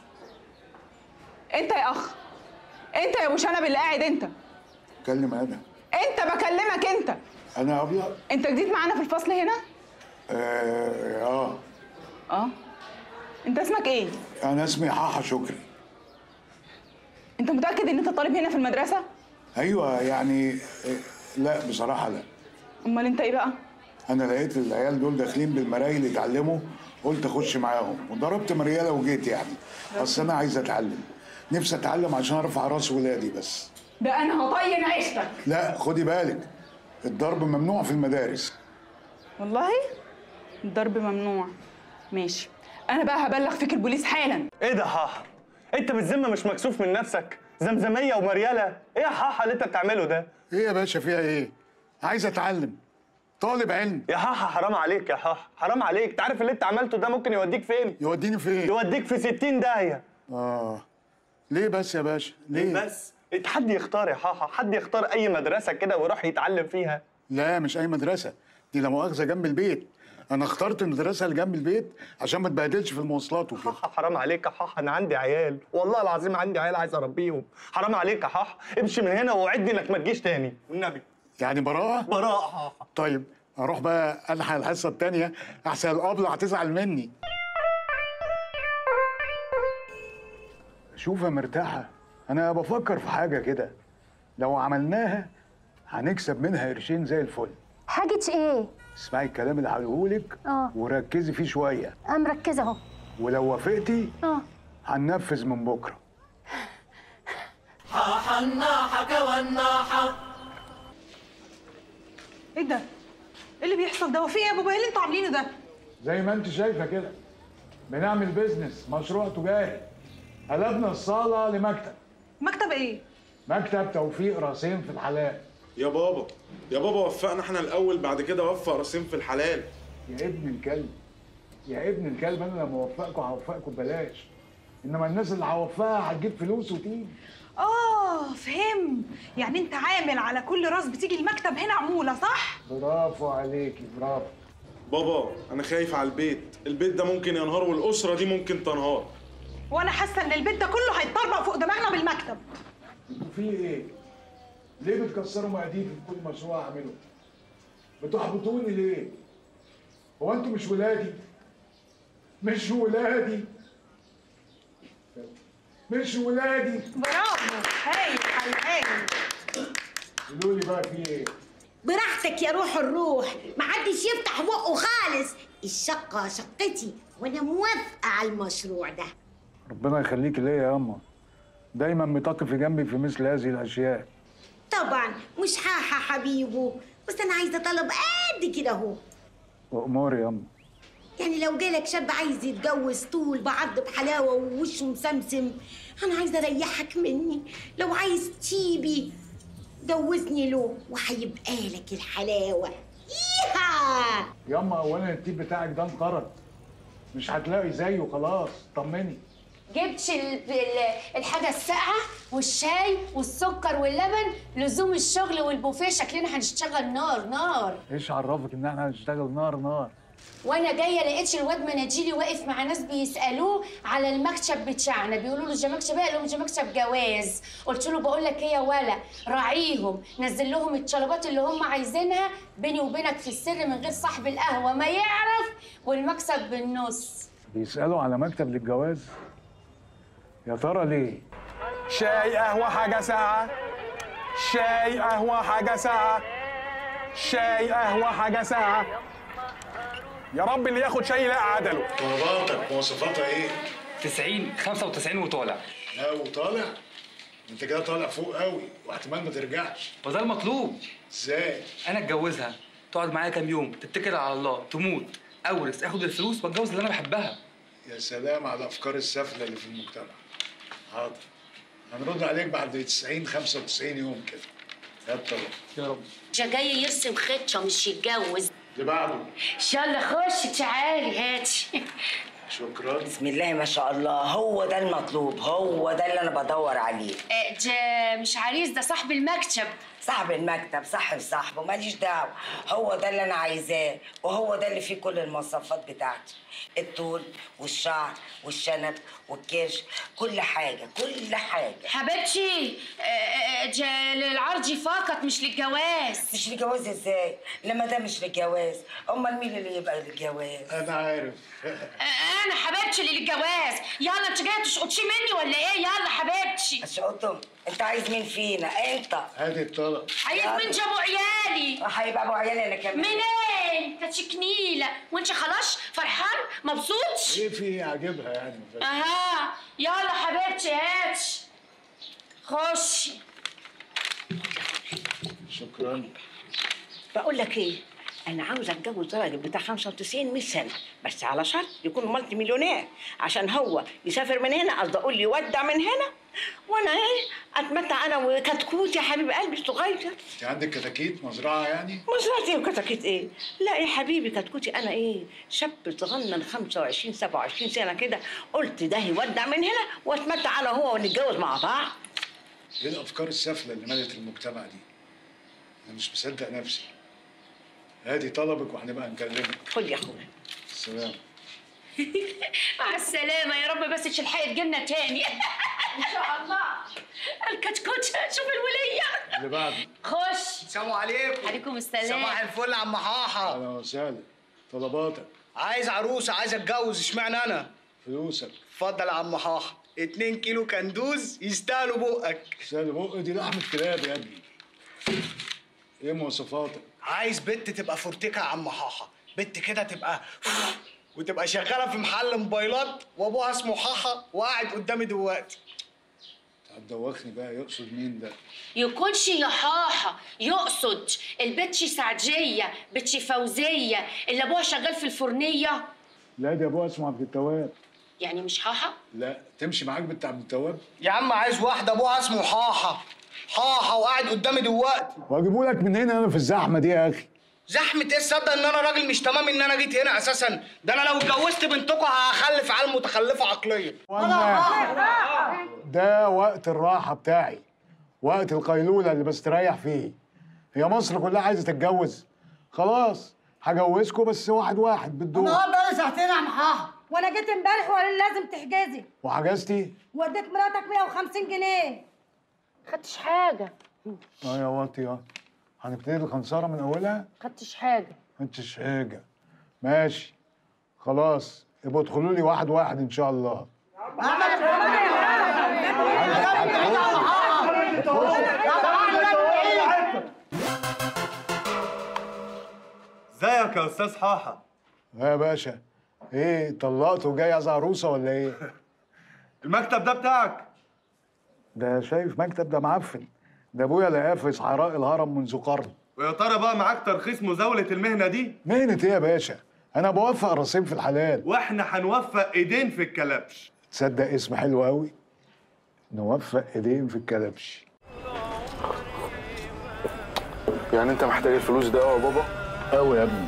انت يا اخ انت يا ابو شنب اللي قاعد انت اتكلم انا انت بكلمك انت انا ابيض انت جديد معانا في الفصل هنا اه اه اه انت اسمك ايه انا اسمي حاحة شكري انت متاكد ان انت طالب هنا في المدرسه ايوه يعني آه، لا بصراحه لا امال انت ايه بقى انا لقيت العيال دول داخلين بالمرايل يتعلموا قلت اخش معاهم وضربت مرياله وجيت يعني اصل انا عايز اتعلم نفسي اتعلم عشان ارفع راس ولادي بس ده انا هطين عيشتك لا خدي بالك الضرب ممنوع في المدارس والله الضرب ممنوع ماشي انا بقى هبلغ فيك البوليس حالا ايه ده حاحة؟ انت بالذمة مش مكسوف من نفسك؟ زمزمية ومريالة، ايه يا حاحة اللي انت بتعمله ده؟ ايه يا باشا فيها ايه؟ عايز اتعلم طالب علم يا حاحة حرام عليك يا حاحة، حرام عليك، انت عارف اللي انت عملته ده ممكن يوديك فين؟ يوديني فين؟ يوديك في 60 داهية اه ليه بس يا باشا؟ ليه؟ بس حد يختار يا حاحة، حد يختار أي مدرسة كده ويروح يتعلم فيها لا مش اي مدرسه دي لا مؤاخذه جنب البيت انا اخترت المدرسه اللي جنب البيت عشان ما اتبهدلش في المواصلات وكده حرام عليك يا حاحة أنا عندي عيال، والله العظيم عندي عيال عايز أربيهم، حرام عليك يا حاحة، امشي من هنا ووعدني إنك ما تجيش تاني، والنبي يعني براءه؟ براءة حاحة طيب اروح بقى الحق الحصه الثانيه احسن الابله هتزعل مني شوف يا مرتاحه انا بفكر في حاجه كده لو عملناها هنكسب منها قرشين زي الفل حاجة ايه؟ اسمعي الكلام اللي هقولهولك اه وركزي فيه شويه انا مركزة اهو ولو وافقتي اه هننفذ من بكره حاحة الناحة كوالناحة ايه ده؟ ايه اللي بيحصل ده؟ وفي ايه يا بابا؟ ايه اللي انتوا عاملينه ده؟ زي ما انت شايفه كده بنعمل بيزنس مشروع تجاري قلبنا الصاله لمكتب مكتب ايه؟ مكتب توفيق راسين في الحلال يا بابا يا بابا وفقنا احنا الاول بعد كده وفق راسين في الحلال يا ابن الكلب يا ابن الكلب انا لما اوفقكم هوفقكم ببلاش انما الناس اللي هوفقها هتجيب فلوس وتيجي اه فهم يعني انت عامل على كل راس بتيجي المكتب هنا عمولة صح؟ برافو عليكي برافو بابا انا خايف على البيت البيت ده ممكن ينهار والاسره دي ممكن تنهار وانا حاسه ان البيت ده كله هيتطربق فوق دماغنا بالمكتب انتوا في ايه؟ ليه بتكسروا مقاديفي في كل مشروع اعمله؟ بتحبطوني ليه؟ هو انتوا مش ولادي؟ مش ولادي مش ولادي برافو هايل هايل قولوا لي بقى في ايه؟ براحتك يا روح الروح محدش يفتح بقه خالص الشقة شقتي وانا موافقة على المشروع ده ربنا يخليك ليا يا اما دايما بتقفي جنبي في مثل هذه الاشياء طبعا مش حاحة حبيبه بس انا عايزة طلب قد كده اهو واموري يا اما يعني لو جالك شاب عايز يتجوز طول بعض بحلاوة ووشه مسمسم أنا عايزة أريحك مني لو عايز تيبي جوزني له وهيبقى لك الحلاوة ييها ياما اولا التيب بتاعك ده انقرض مش هتلاقي زيه خلاص طمني جبتش ال- ال- الحاجة الساقعة والشاي والسكر واللبن لزوم الشغل والبوفيه شكلنا هنشتغل نار نار ايش عرفك ان احنا هنشتغل نار نار وانا جايه لقيتش الواد مناجيلي واقف مع ناس بيسالوه على المكتب بتاعنا بيقولوا له ده مكتب ايه قال لهم ده مكتب جواز قلت له بقول لك ايه يا ولا راعيهم نزل لهم الطلبات اللي هم عايزينها بيني وبينك في السر من غير صاحب القهوه ما يعرف والمكسب بالنص بيسألوا على مكتب للجواز يا ترى ليه؟ شاي قهوة حاجة ساعة شاي قهوة حاجة ساعة شاي قهوة حاجة ساعة يا رب اللي ياخد شاي يلاقي عدله طلباتك مواصفاتها ايه؟ 90 95 وطالع لا وطالع؟ انت كده طالع فوق قوي واحتمال ما ترجعش وده المطلوب ازاي؟ انا اتجوزها تقعد معايا كام يوم تتكل على الله تموت اورث اخد الفلوس واتجوز اللي انا بحبها يا سلام على الافكار السافله اللي في المجتمع حاضر هنرد عليك بعد 90 95 يوم كده هات طلب يا رب ده جاي يرسم خطه مش يتجوز اللي بعده يلا خش تعالي هاتي شكرا بسم الله ما شاء الله هو ده المطلوب هو ده اللي انا بدور عليه آه، ده مش عريس ده صاحب المكتب صاحب المكتب صاحب صاحبه ماليش دعوه هو ده اللي انا عايزاه وهو ده اللي فيه كل المواصفات بتاعتي الطول والشعر والشنب والكرش كل حاجه كل حاجه حبيبتي آه، آه، ده للعرض فقط مش للجواز مش للجواز ازاي لما ده مش للجواز امال مين اللي يبقى للجواز انا عارف آه، انا حبيبتي اللي للجواز يلا انت جايه تشقطشي مني ولا ايه يلا حبيبتي اشقطهم انت عايز مين فينا انت هات الطلب عايز من جابوا عيالي هيبقى ابو عيالي انا كمان منين كتشكنيله وانت خلاص فرحان مبسوط ايه في ايه عاجبها يعني اها يلا حبيبتي هات خشي شكرا بقول لك ايه انا عاوز اتجوز راجل بتاع 95 100 سنه بس على شرط يكون مالتي مليونير عشان هو يسافر من هنا قصدي اقول يودع من هنا وانا ايه اتمتع انا وكتكوت يا حبيب قلبي الصغير انت عندك كتاكيت مزرعه يعني مزرعتي وكتكوت ايه؟ لا يا حبيبي كتكوتي انا ايه؟ شاب صغنن 25 27 سنه كده قلت ده يودع من هنا واتمتع انا وهو ونتجوز مع بعض ايه الافكار السافله اللي ملت المجتمع دي انا مش مصدق نفسي هاتي طلبك وهنبقى نكلمك خد يا اخويا السلام مع السلامة يا رب بس تلحقي تجيلنا تاني إن شاء الله الكتكوت شوف الولية اللي بعده خش السلام عليكم عليكم السلام صباح الفل يا عم حاحة اهلا وسهلا طلباتك عايز عروسة عايز اتجوز اشمعنى انا فلوسك اتفضل يا عم حاحة 2 كيلو كندوز يستاهلوا بقك يستاهلوا بق دي لحمة كلاب يا ابني ايه مواصفاتك عايز بنت تبقى فورتيكا يا عم حاحة بنت كده تبقى وتبقى شغالة في محل موبايلات وابوها اسمه حاحة وقاعد قدامي دلوقتي هتدوخني بقى يقصد مين ده يكونش يا حاحة يقصد البتش سعدية بتش فوزية اللي ابوها شغال في الفرنية لا دي ابوها اسمه عبد التواب يعني مش حاحة لا تمشي معاك بنت عبد التواب يا عم عايز واحدة ابوها اسمه حاحة حاحة وقاعد قدامي دلوقتي واجيبه لك من هنا انا في الزحمه دي يا اخي زحمة ايه تصدق ان انا راجل مش تمام ان انا جيت هنا اساسا ده انا لو اتجوزت بنتكم هخلف عيال متخلفة عقليا ده وقت الراحه بتاعي وقت القيلوله اللي بستريح فيه هي مصر كلها عايزه تتجوز خلاص هجوزكم بس واحد واحد بالدور النهارده بقالي ساعتين يا عم حاحة وانا جيت امبارح وقال لي لازم تحجزي وحجزتي وديت مراتك 150 جنيه خدتش حاجة اه يا واطيه هنبتدي الخنصره من اولها خدتش حاجة انتش حاجه ماشي خلاص يبقوا ادخلوا لي واحد واحد ان شاء الله ازيك يا استاذ حاحه يا باشا ايه طلقت وجاي عايز عروسه ولا ايه المكتب ده بتاعك ده شايف مكتب ده معفن ده ابويا لقاه في صحراء الهرم منذ قرن ويا ترى بقى معاك ترخيص مزاوله المهنه دي مهنة ايه يا باشا انا بوفق رصيد في الحلال واحنا هنوفق ايدين في الكلبش تصدق اسم حلو قوي نوفق ايدين في الكلبش يعني انت محتاج الفلوس ده قوي يا بابا قوي يا ابني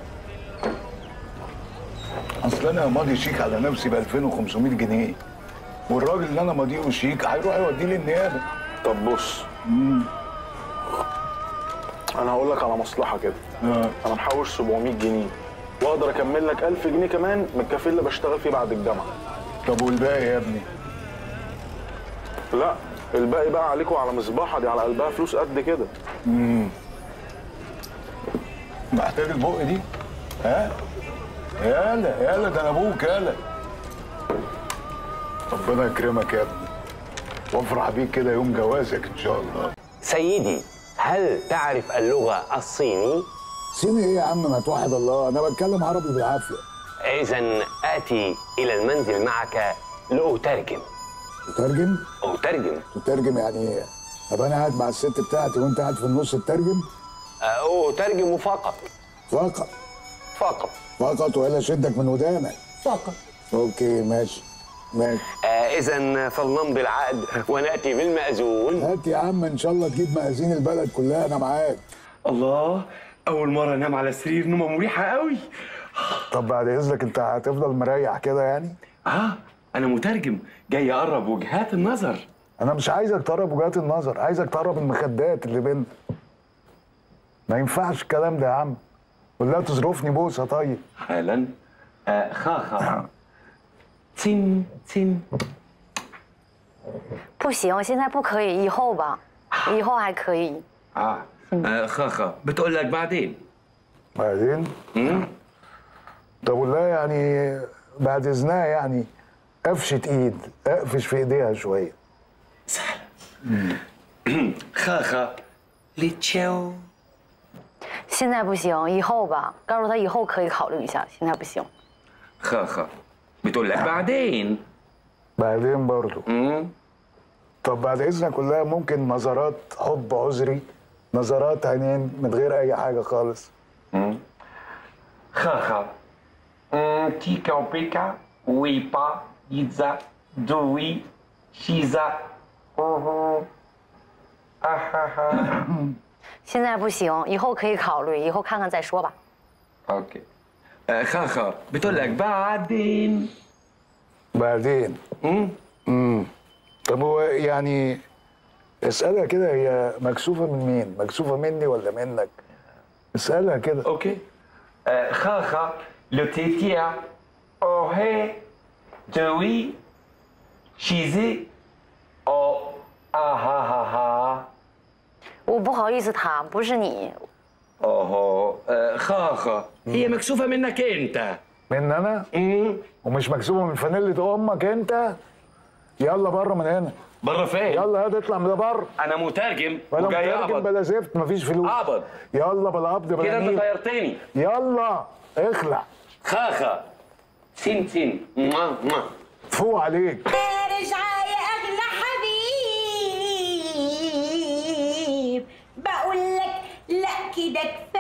اصل انا ماضي شيك على نفسي ب 2500 جنيه والراجل اللي انا ماضيه شيك هيروح يوديه للنيابه طب بص انا هقول لك على مصلحه كده آه. انا محوش 700 جنيه واقدر اكمل لك 1000 جنيه كمان من الكافيه اللي بشتغل فيه بعد الجامعه طب والباقي يا ابني لا الباقي بقى عليكم على مصباحه دي على قلبها فلوس قد كده امم محتاج البق دي ها يالا يالا ده انا ابوك يالا ربنا يكرمك يا ابني وافرح بيك كده يوم جوازك ان شاء الله سيدي هل تعرف اللغة الصيني؟ صيني ايه يا عم ما توحد الله انا بتكلم عربي بالعافيه إذا آتي إلى المنزل معك لأترجم تترجم أترجم تترجم يعني ايه ابقى انا قاعد مع الست بتاعتي وانت قاعد في النص تترجم أترجم فقط فقط فقط فقط ولا شدك من ودانك فقط اوكي ماشي ماشي آه إذا فلنمضي العقد ونأتي بالمأذون هات يا عم ان شاء الله تجيب مأذين البلد كلها انا معاك الله أول مرة أنام على سرير نومة مريحة قوي طب بعد اذنك انت هتفضل مريح كده يعني آه أنا مترجم جاي أقرب وجهات النظر انا مش عايزك تقرب وجهات النظر عايزك تقرب المخدات اللي بينا ما ينفعش الكلام ده يا عم ولا تظروفني بوسه طيب حالا آه خاخا تين تين 不行，现在不可以，以后吧，以后还可以。 آه آه، خاخا بتقول لك بعدين بعدين امم طب ولا يعني بعد اذنها يعني قفشة ايد اقفش في ايديها شويه خاخا ليتشاو 现在不行，以后吧，告诉他以后可以考虑一下，现在不行。 خاخا بتقول لك بعدين بعدين برضو طب بعد اذنك كلها ممكن نظرات حب عذري نظرات عينين من غير اي حاجه خالص خاخا أم، تيكا وبيكا ويبا يتزا دوي شيزا أوهو أهاها 现在不行，以后可以考虑，以后看看再说吧。 اوكي آه، خاخا بتقول لك بعدين بعدين امم طب هو يعني اسالها كده هي مكسوفه من مين مكسوفه مني ولا منك اسالها كده اوكي آه، خاخا لوتيتيا اوهي دوي شيزي او اهاها 我不好意思他，不是你， اوهو آه، خاخا هي مكسوفه منك انت من انا ومش مكسوفه من فانيلة امك انت يلا بره من هنا بره فين يلا يلا اطلع من ده بره انا مترجم ولا وجاي مترجم اقبض بلا زفت مفيش فلوس اقبض يلا بالقبض بلا كده انت نيل. طيرتني يلا اخلع خاخا سين سين ما ما فوق عليك ارجع يا اغلى حبيب بقول لك لا كده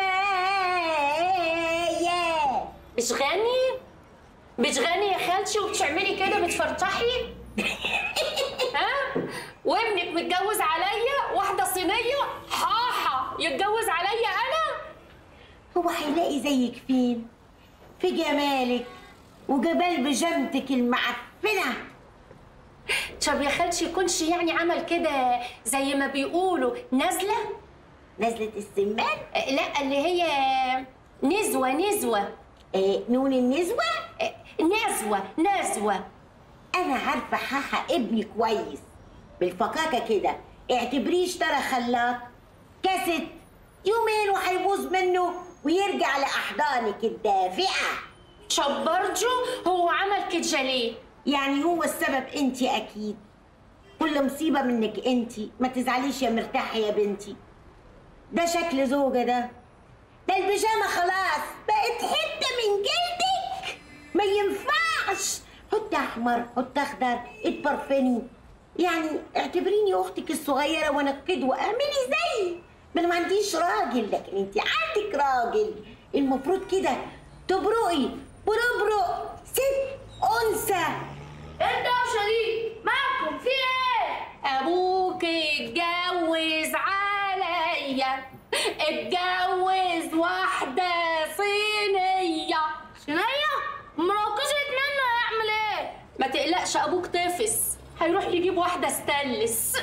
كفايه بتغني بتغني يا خالتي وبتعملي كده بتفرطحي ها وابنك متجوز عليا واحده صينيه حاحه يتجوز عليا انا هو هيلاقي زيك فين في جمالك وجمال بيجامتك المعفنه طب يا خالتي يكونش يعني عمل كده زي ما بيقولوا نازله نزلة السمان لا اللي هي نزوه نزوه إيه نون النزوه نزوه نزوه انا عارفه حاحه ابني كويس بالفكاكه كده اعتبريه اشترى خلاط كاسيت يومين وهيبوظ منه ويرجع لاحضانك الدافئه شبرجو هو عمل كده ليه يعني هو السبب انت اكيد كل مصيبه منك انت ما تزعليش يا مرتاحه يا بنتي ده شكل زوجه ده ده البيجامه خلاص بقت حته من جلدك ما ينفعش حط احمر حط اخضر اتبرفني يعني اعتبريني اختك الصغيره وانا القدوه اعملي زيي ما انا ما عنديش راجل لكن انت عندك راجل المفروض كده تبرقي بربرق ست انثى انت وشريك مالكم في ايه ابوك اتجوز عليا اتجوز واحده صينيه صينيه مراكزة منه هيعمل ايه ما تقلقش ابوك طفس هيروح يجيب واحده ستانلس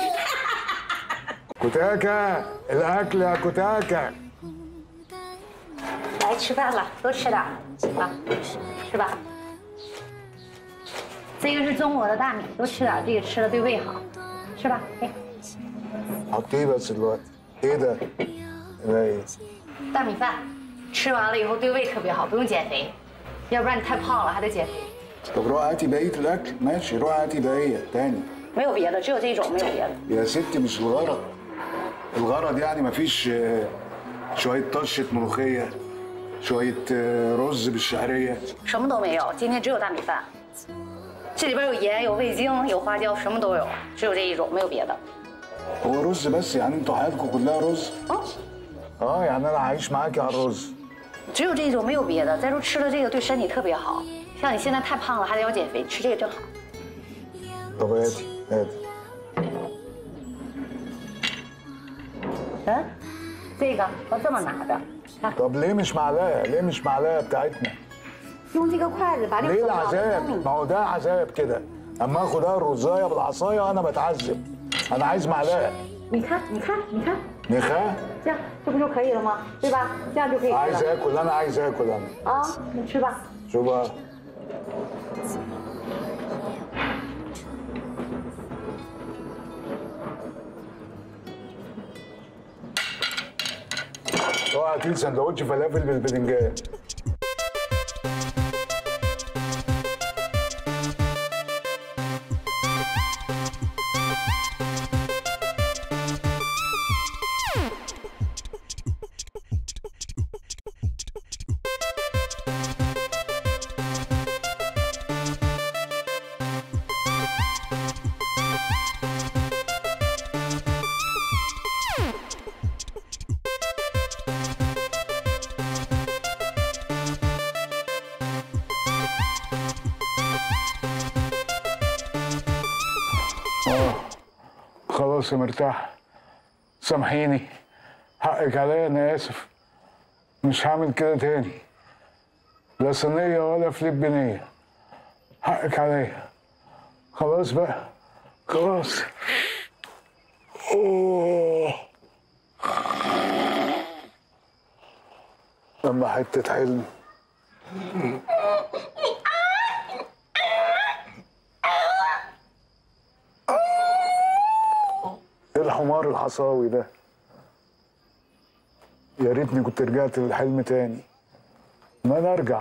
كتاكة الاكل يا كتاكة 吃饭了，多吃点儿啊，是吧？这个是中国的大米，多吃点儿，这个吃了对胃好，是吧？哎， حطيه بس دلوقتي ايه ده؟ ده ايه؟ 大米饭吃完了以后对胃特别好，不用减肥，要不然你太胖了还得减肥。 طب روح هاتي بقية الأكل ماشي روح هاتي بقية تاني 没有别的，只有这一种，没有别的。 يا ستي مش الغرض الغرض يعني مفيش آه، شوية طشة ملوخية شوية آه، رز بالشعرية 什么都没有，今天只有大米饭。这里边有盐、有味精、有花椒，什么都有，只有这一种，没有别的。 هو رز بس يعني انتوا حياتكم كلها رز؟ اه يعني انا عايش معاكي على الرز 只有这一种，没有别的。再说吃了这个对身体特别好，像你现在太胖了，还得要减肥，吃这个正好。 طب هاتي هاتي 嗯，这个要这么拿着， طب ليه مش معلقة؟ ليه مش معلقة بتاعتنا؟ 用这个筷子把这个 ليه 手拿 العذاب؟ ما هو ده عذاب كده اما اخد انا الرزايه بالعصايه انا بتعذب انا عايز معلقه 你看，你看，你看， نخاه 这样这不就可以了吗？对吧？这样就可以 عايز 了。 اكل انا عايز اكل انا 啊，你吃吧。 شو بقى اوعى تجيب سندوتش فلافل بالبدنجان اه خلاص يا مرتاح سامحيني حقك عليا انا اسف مش هعمل كده تاني لا صينية ولا فلبينية حقك عليا خلاص بقى خلاص اوه لما حتة حلم ايه الحمار الحصاوي ده يا ريتني كنت رجعت للحلم تاني ما انا ارجع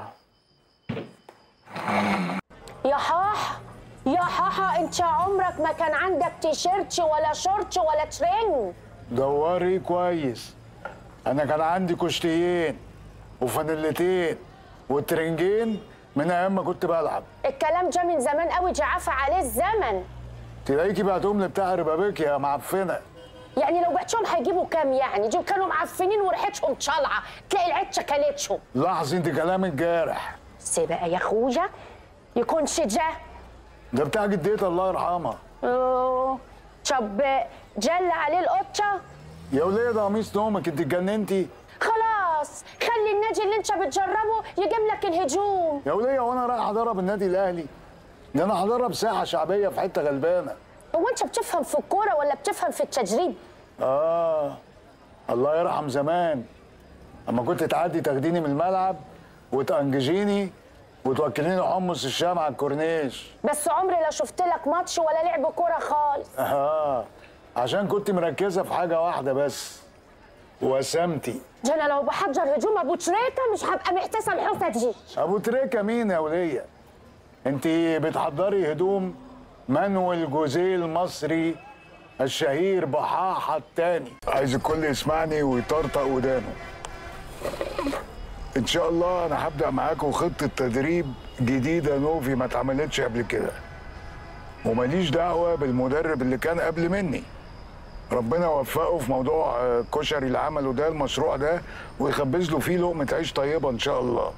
يا حاح يا حاحة انت عمرك ما كان عندك تيشيرت ولا شورت ولا ترنج دوري كويس انا كان عندي كشتيين وفانيلتين وترنجين من ايام ما كنت بلعب الكلام جه من زمان قوي جعفة عليه الزمن تلاقيكي بعتهم لي بتاع ربابيك يا معفنه يعني لو بعتهم هيجيبوا كام يعني دول كانوا معفنين وريحتهم طالعه تلاقي العيد شكلتهم لاحظي انت كلامك جارح سي بقى يا اخويا يكونش جه ده بتاع جدتي الله يرحمها أوه. طب جل عليه القطه يا وليه ده قميص نومك انت اتجننتي خلاص خلي النادي اللي انت بتجربه يجيب لك الهجوم يا وليه وانا رايح ادرب النادي الاهلي ده انا هدرب ساحه شعبيه في حته غلبانه هو انت بتفهم في الكوره ولا بتفهم في التجريب اه الله يرحم زمان اما كنت تعدي تاخديني من الملعب وتأنججيني وتوكليني حمص الشام على الكورنيش بس عمري لا شفت لك ماتش ولا لعب كوره خالص اه عشان كنت مركزه في حاجه واحده بس وسمتي ده انا لو بحضر هجوم ابو تريكه مش هبقى محتسب الحوسه دي ابو تريكه مين يا وليه انت بتحضري هدوم مانويل جوزيه المصري الشهير بحاحة التاني عايز الكل يسمعني ويطرطق ودانه ان شاء الله انا هبدا معاكم خطه تدريب جديده نوفي ما اتعملتش قبل كده وماليش دعوه بالمدرب اللي كان قبل مني ربنا وفقه في موضوع آه، الكشري اللي عمله ده المشروع ده ويخبز له فيه لقمه عيش طيبه ان شاء الله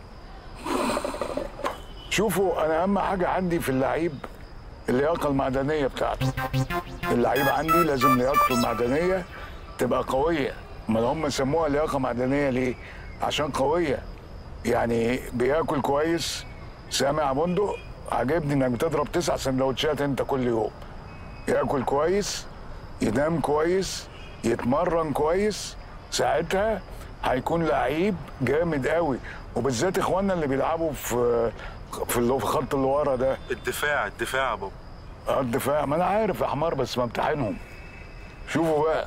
شوفوا انا اهم حاجه عندي في اللعيب اللياقه المعدنيه بتاعته اللعيب عندي لازم لياقته المعدنيه تبقى قويه امال هم سموها لياقه معدنيه ليه عشان قويه يعني بياكل كويس سامع بندق عجبني انك بتضرب تسع سندوتشات انت كل يوم ياكل كويس ينام كويس يتمرن كويس ساعتها هيكون لعيب جامد قوي وبالذات اخواننا اللي بيلعبوا في في اللي هو في خط اللي ورا ده الدفاع الدفاع يا بابا اه الدفاع ما انا عارف يا حمار بس بمتحنهم شوفوا بقى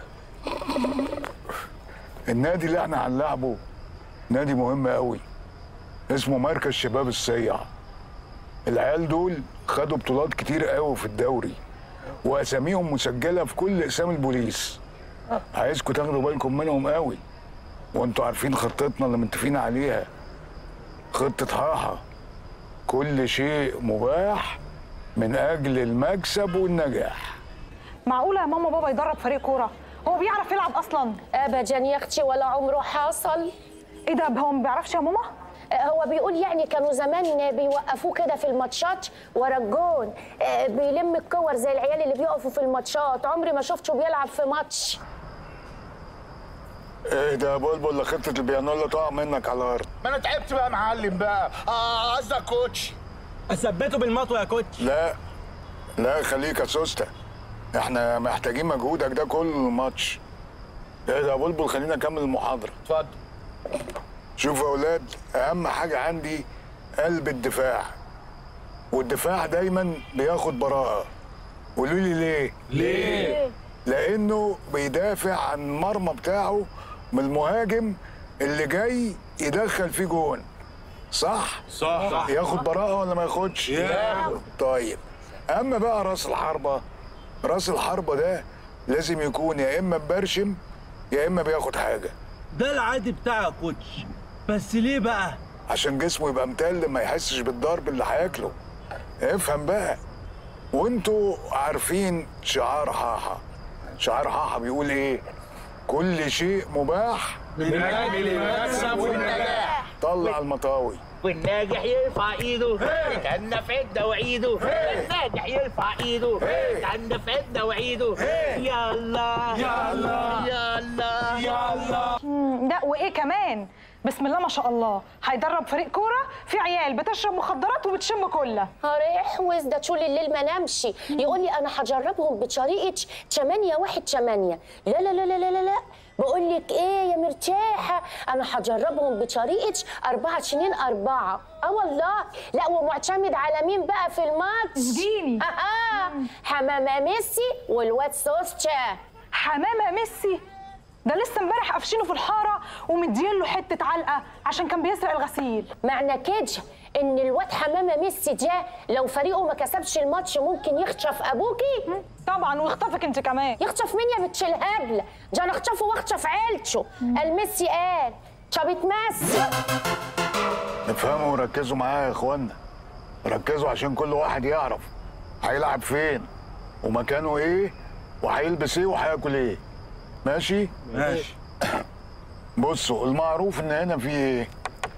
النادي اللي احنا هنلعبه نادي مهم قوي اسمه مركز شباب السيع العيال دول خدوا بطولات كتير قوي في الدوري واساميهم مسجله في كل اقسام البوليس عايزكم تاخدوا بالكم منهم قوي وانتوا عارفين خطتنا اللي متفقين عليها خطه حاحه كل شيء مباح من اجل المكسب والنجاح معقوله يا ماما بابا يدرب فريق كوره هو بيعرف يلعب اصلا ابدا يا اختي ولا عمره حصل ايه ده هو ما بيعرفش يا ماما هو بيقول يعني كانوا زمان بيوقفوه كده في الماتشات ورا الجون آه، بيلم الكور زي العيال اللي بيقفوا في الماتشات عمري ما شفته بيلعب في ماتش ايه ده يا بلبل خطه البيانولا تقع منك على الارض ما انا تعبت بقى يا معلم بقى اه قصدك كوتش اثبته بالمطوه يا كوتش لا لا خليك يا سوسته احنا محتاجين مجهودك ده كل الماتش ايه ده يا بلبل خلينا نكمل المحاضره اتفضل شوفوا يا اولاد اهم حاجه عندي قلب الدفاع والدفاع دايما بياخد براءه قولوا لي ليه ليه؟ لانه بيدافع عن المرمى بتاعه من المهاجم اللي جاي يدخل فيه جون صح صح. صح. ياخد براءه ولا ما ياخدش ياخد. طيب اما بقى راس الحربه راس الحربه ده لازم يكون يا اما مبرشم يا اما بياخد حاجه ده العادي بتاعي يا كوتش بس ليه بقى؟ عشان جسمه يبقى متل ما يحسش بالضرب اللي هياكله افهم بقى وانتوا عارفين شعار حاحة شعار حاحة بيقول ايه كل شيء مباح من أجل المكسب والنجاح. طلع المطاوي والناجح يرفع ايده يتهنى في عده وعيده الناجح يرفع ايده يتهنى في عده وعيده يلا يلا. يلا يلا مم، لا وايه كمان بسم الله ما شاء الله هيدرب فريق كوره في عيال بتشرب مخدرات وبتشم كله هريحوز ده طول الليل ما نامش يقول لي انا هجربهم بطريقه 8 1 8 لا لا لا لا لا لا, لا. بقول لك ايه يا مرتاحه انا هجربهم بطريقه 4 2 4 اه والله لا ومعتمد على مين بقى في الماتش اديني حمامه ميسي والواد سوسته حمامه ميسي ده لسه امبارح قافشينه في الحاره ومدين له حته علقه عشان كان بيسرق الغسيل معنى كده ان الواد حمامه ميسي ده لو فريقه ما كسبش الماتش ممكن يخطف ابوكي طبعا ويخطفك انت كمان يخطف مين يا بنت الهبله ده انا اخطفه واخطف عيلته قال ميسي قال طب اتمسك افهموا وركزوا معايا يا اخوانا ركزوا عشان كل واحد يعرف هيلعب فين ومكانه ايه وهيلبس ايه وهياكل ايه ماشي ماشي بصوا المعروف ان هنا في ايه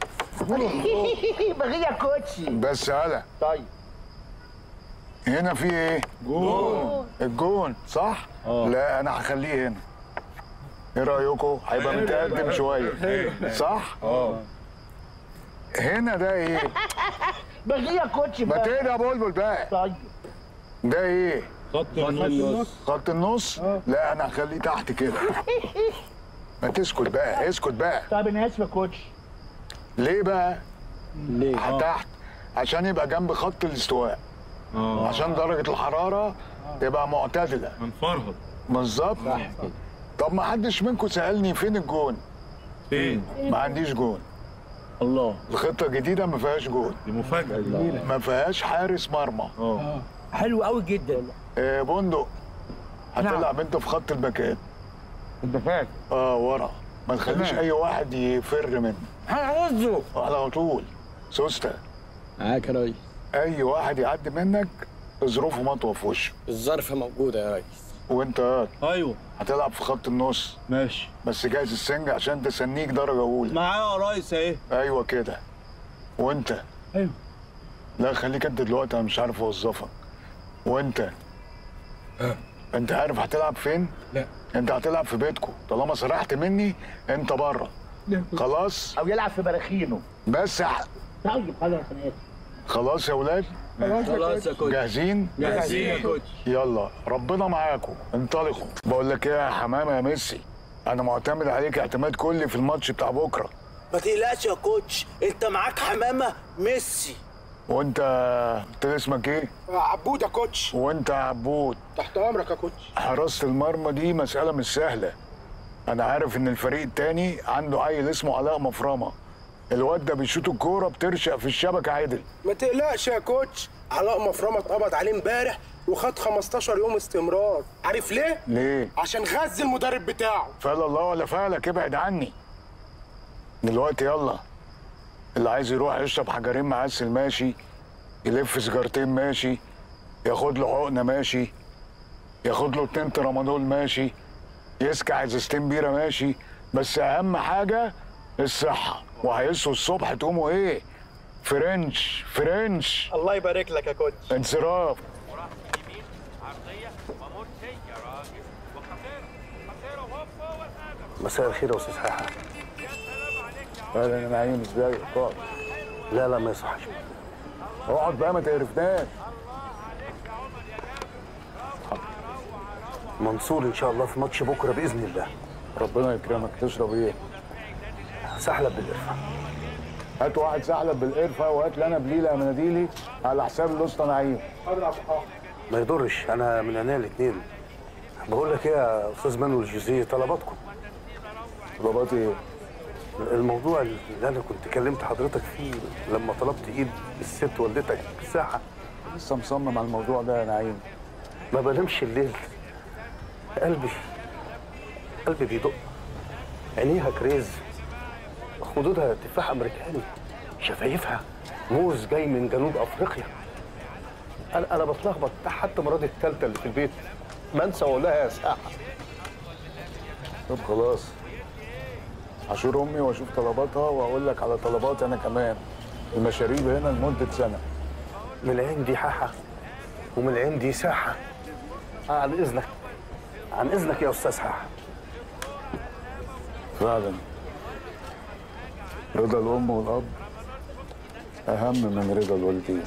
بغيه كوتش بس هلا طيب هنا في ايه جون. الجون صح لا انا هخليه هنا ايه رايكم هيبقى متقدم شويه صح اه هنا ده ايه بغيه كوتش ما تهدى يا بلبل بقى طيب ده ايه خط النص خط النص لا انا هخليه تحت كده ما تسكت بقى اسكت بقى طب انا اسف يا كوتش ليه بقى ليه تحت عشان يبقى جنب خط الاستواء عشان درجه الحراره تبقى معتدله هنفرهد بالظبط طب ما حدش منكم سالني فين الجون فين ما عنديش جون الله الخطه الجديده ما فيهاش جون دي مفاجاه ما فيهاش حارس مرمى اه حلو قوي جدا آه بندق هتلعب انت في خط المكان الدفاع اه ورا ما تخليش تمام. اي واحد يفر منه هنعوزه على طول سوسته معاك يا ريس اي واحد يعدي منك ظروفه مطوه في وشه الظرف موجودة يا ريس وانت هات ايوه هتلعب في خط النص ماشي بس جاهز السنج عشان تسنيك درجه اولى معايا يا ريس اهي ايوه كده وانت ايوه لا خليك انت دلوقتي انا مش عارف اوظفك وانت انت عارف هتلعب فين؟ لا انت هتلعب في بيتكم طالما سرحت مني انت بره خلاص او يلعب في براخينه بس ح- طيب خلاص انا اسف خلاص يا ولاد خلاص يا كوتش جاهزين جاهزين يا كوتش يلا ربنا معاكم انطلقوا بقول لك ايه يا حمامه يا ميسي انا معتمد عليك اعتماد كلي في الماتش بتاع بكره ما تقلقش يا كوتش انت معاك حمامه ميسي وانت انت اسمك ايه عبود يا كوتش وانت يا عبود تحت امرك يا كوتش حراسه المرمى دي مساله مش سهله انا عارف ان الفريق التاني عنده عيل اسمه علاء مفرمه الواد ده بيشوط الكوره بترشق في الشبكه عدل ما تقلقش يا كوتش علاء مفرمه اتقبض عليه امبارح وخد 15 يوم استمرار عارف ليه ليه عشان غز المدرب بتاعه فعل الله ولا فعلك ابعد عني دلوقتي يلا اللي عايز يروح يشرب حجرين معسل ماشي يلف سيجارتين ماشي ياخد له حقنه ماشي ياخد له اتنين ترامادول ماشي يسكع ازازتين بيره ماشي بس اهم حاجه الصحه وهيصحوا الصبح تقوموا ايه فرنش فرنش الله يبارك لك يا كوتش انصراف مساء الخير يا استاذ حاحه اهلا يا نعيم ازيك اقعد لا لا ما يصحش اقعد بقى ما تقرفناش منصور ان شاء الله في ماتش بكره باذن الله ربنا يكرمك تشرب ايه سحلب بالقرفه هات واحد سحلب بالقرفه وهات لي انا بليله يا مناديلي على حساب الاسطى نعيم ما يضرش انا من عينيا الاثنين بقول لك ايه يا استاذ مانويل جوزيه طلباتكم طلبات ايه الموضوع اللي انا كنت كلمت حضرتك فيه لما طلبت ايد الست والدتك في الساحه لسه مصمم على الموضوع ده يا نعيم ما بنامش الليل قلبي قلبي بيدق عينيها كريز خدودها تفاح امريكاني شفايفها موز جاي من جنوب افريقيا انا انا بتلخبط حتى مراتي الثالثه اللي في البيت ما انسى واقول لها يا ساعه طب خلاص هشور امي واشوف طلباتها واقول لك على طلباتي انا كمان المشاريب هنا لمده سنه من العين دي حاحه ومن العين دي ساحه آه عن اذنك عن اذنك يا استاذ حاحه فعلا رضا الام والاب اهم من رضا الوالدين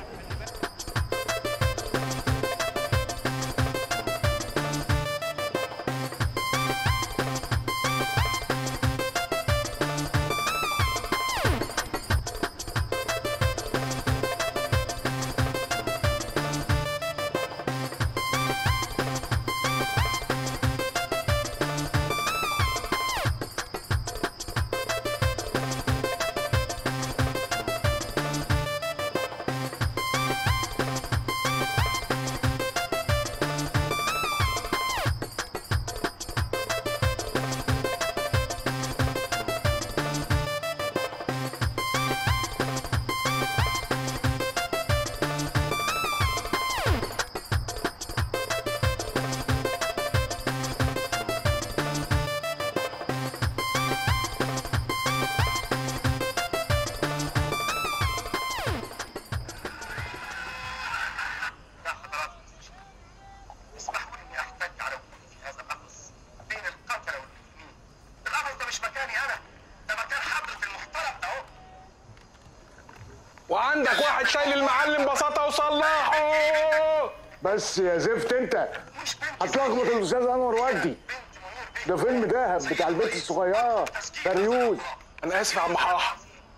وعندك واحد شايل المعلم بساطه وصلحه بس يا زفت انت هتلخبط الاستاذ انور ودي ده فيلم دهب بتاع البنت الصغيره فريوز انا اسف يا عم حاحه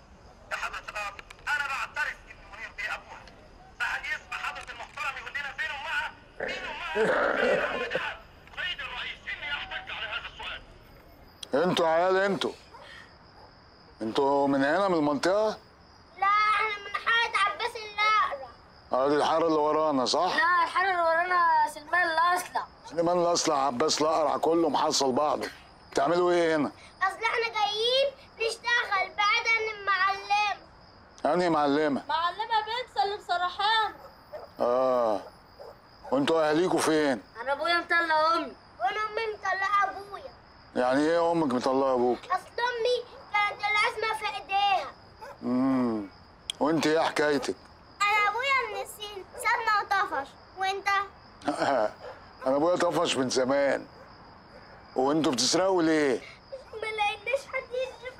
انتوا عيال انتوا انتوا من هنا من المنطقه لا احنا من حارة عباس النقرة ادي الحاره اللي ورانا صح لا الحارة اللي ورانا سلمان الأصلع سليمان الاصلع عباس الاقرع كله محصل بعضه بتعملوا ايه هنا أصل احنا جايين نشتغل بعد عن المعلم انهي معلمه معلمة بنت اللي مسرحان اه وانتوا اهاليكوا فين أنا أبويا مطلع أمي وأنا أمي مطلعة أبويا يعني ايه امك مطلعه ابوك أصل أمي كانت الأزمة في إيديها امم وانت ايه حكايتك أنا أبويا من الصين سابنا وطفش وأنت انا ابويا طفش من زمان وانتوا بتسرقوا ليه ما لقيناش حد يشرف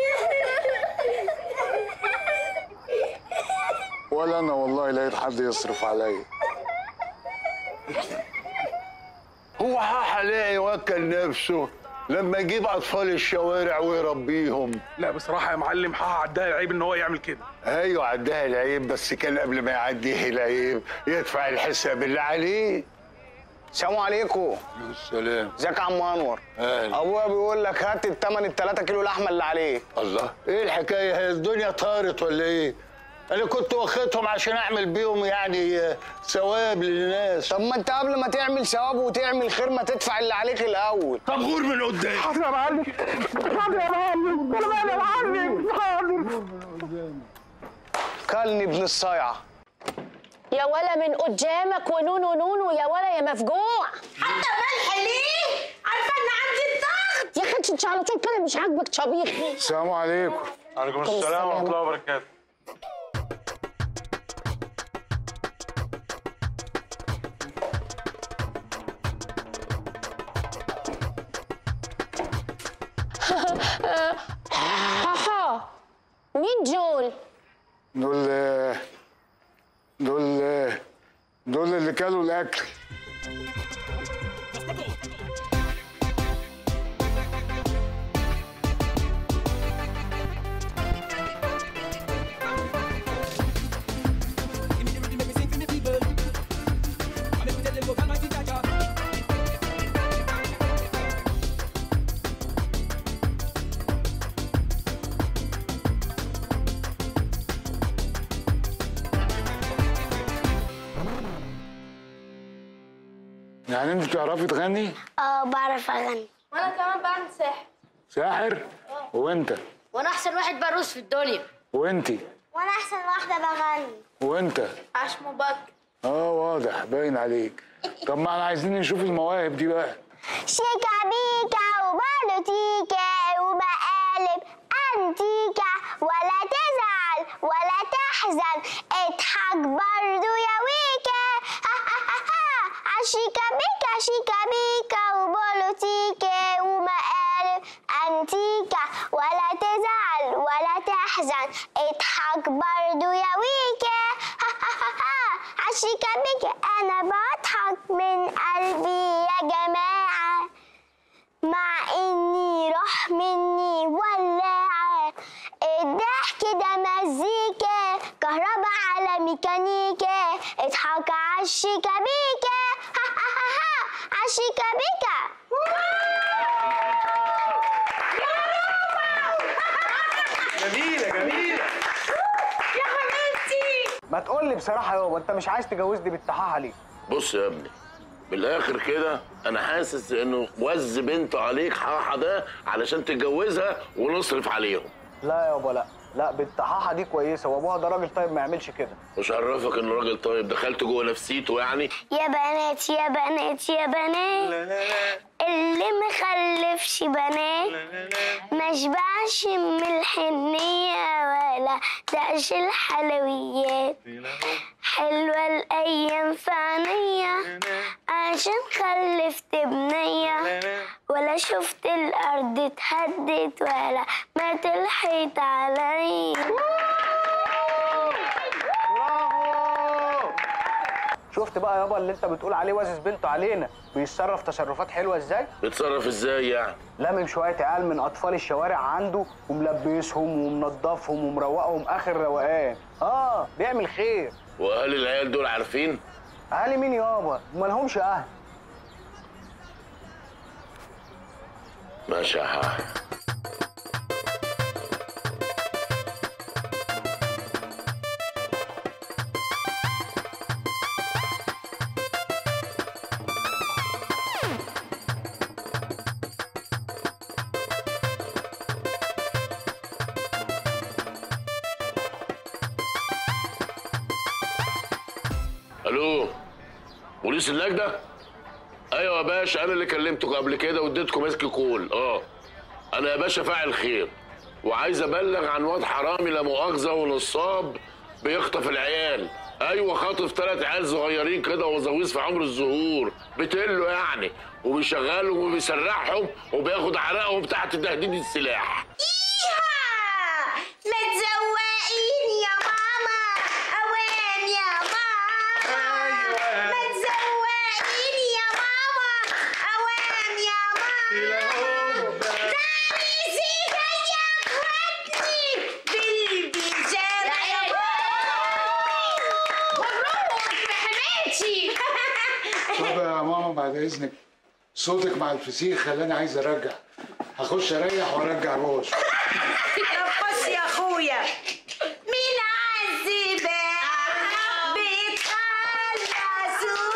ولا انا والله لقيت حد يصرف عليا هو حاحة ليه يوكل نفسه لما يجيب اطفال الشوارع ويربيهم لا بصراحه يا معلم حاها عدها العيب ان هو يعمل كده ايوه عدها العيب بس كان قبل ما يعديه العيب يدفع الحساب اللي عليه السلام عليكم السلام ازيك يا عم انور اهلا ابويا بيقول لك هات الثمن ال 3 كيلو لحمه اللي عليه الله ايه الحكايه هي الدنيا طارت ولا ايه انا كنت واخدهم عشان اعمل بيهم يعني آه، ثواب للناس طب ما انت قبل ما تعمل ثواب وتعمل خير ما تدفع اللي عليك الاول طب غور من قدام حاضر يا معلم حاضر يا معلم انا مالي يا معلم حاضر كلني ابن الصايعه يا ولا من قدامك ونونو نونو يا ولا يا مفجوع حتى ملح ليه؟ عارفه ان عندي الضغط يا اخي انت على طول كده مش عاجبك طبيخ السلام عليكم عليكم السلام السلام ورحمه الله وبركاته هاها مين دول؟ دول آه، دول آه، دول اللي كانوا الاكل يعني انت بتعرفي تغني اه بعرف اغني وانا كمان بعمل سحر ساحر وانت وانا احسن واحد برقص في الدنيا وانتي وانا احسن واحده بغني وانت عاش مبكر اه واضح باين عليك طب ما احنا عايزين نشوف المواهب دي بقى شيكا بيكا وبالوتيكا ومقالب انتيكا ولا تزعل ولا تحزن اضحك برضو يا ويكا عشيكا بيكا شيكا بيكا وبالوتيكا ومقالب انتيكا ولا تزعل ولا تحزن اضحك برضو يا ويكا عشيكا بيكا انا بضحك من قلبي يا جماعه مع اني روح مني ولاعة الضحك ده مزيكا كهربا على ميكانيكا اضحك عالشيكا بيكا عالشيكا بيكا جميله جميله يا حبيبتي ما تقول لي بصراحه يابا انت مش عايز تجوزني بالتحاحه ليه بص يا ابني من الاخر كده انا حاسس انه وز بنته عليك حاحه ده علشان تتجوزها ونصرف عليهم لا يابا لا لا بالتحاحه دي كويسه وابوها ده راجل طيب ما يعملش كده مش عرفك انه راجل طيب دخلت جوه نفسيته يعني يا بنات يا بنات يا بنات اللي مخلفش بنات مشبعش من الحنية ولا دقش الحلويات حلوة الأيام فانية عشان خلفت بنية ولا شفت الأرض اتهدت ولا مات الحيط عليا شفت بقى يابا اللي انت بتقول عليه وازز بنته علينا بيتصرف تصرفات حلوه ازاي بيتصرف ازاي يعني لامم شويه عيال من اطفال الشوارع عنده وملبسهم ومنضفهم ومروقهم اخر روقان اه بيعمل خير واهل العيال دول عارفين اهالي مين يابا ما لهمش اهل ماشي يا حاح الو بوليس اللجنه ايوه يا باشا انا اللي كلمتكم قبل كده واديتكم مسك كول اه انا يا باشا فاعل خير وعايز ابلغ عن واد حرامي لا مؤاخذه ونصاب بيخطف العيال ايوه خاطف ثلاث عيال صغيرين كده وزويز في عمر الزهور بتقله يعني وبيشغلهم وبيسرحهم وبياخد عرقهم تحت تهديد السلاح ما تزوقيني يا ماما اوان يا ماما ما تزوقيني يا ماما اوان يا ماما طب يا ماما بعد اذنك صوتك مع الفسيخ خلاني عايز ارجع هخش اريح وارجع روش طب خش يا اخويا مين عذبك بيتخلصوا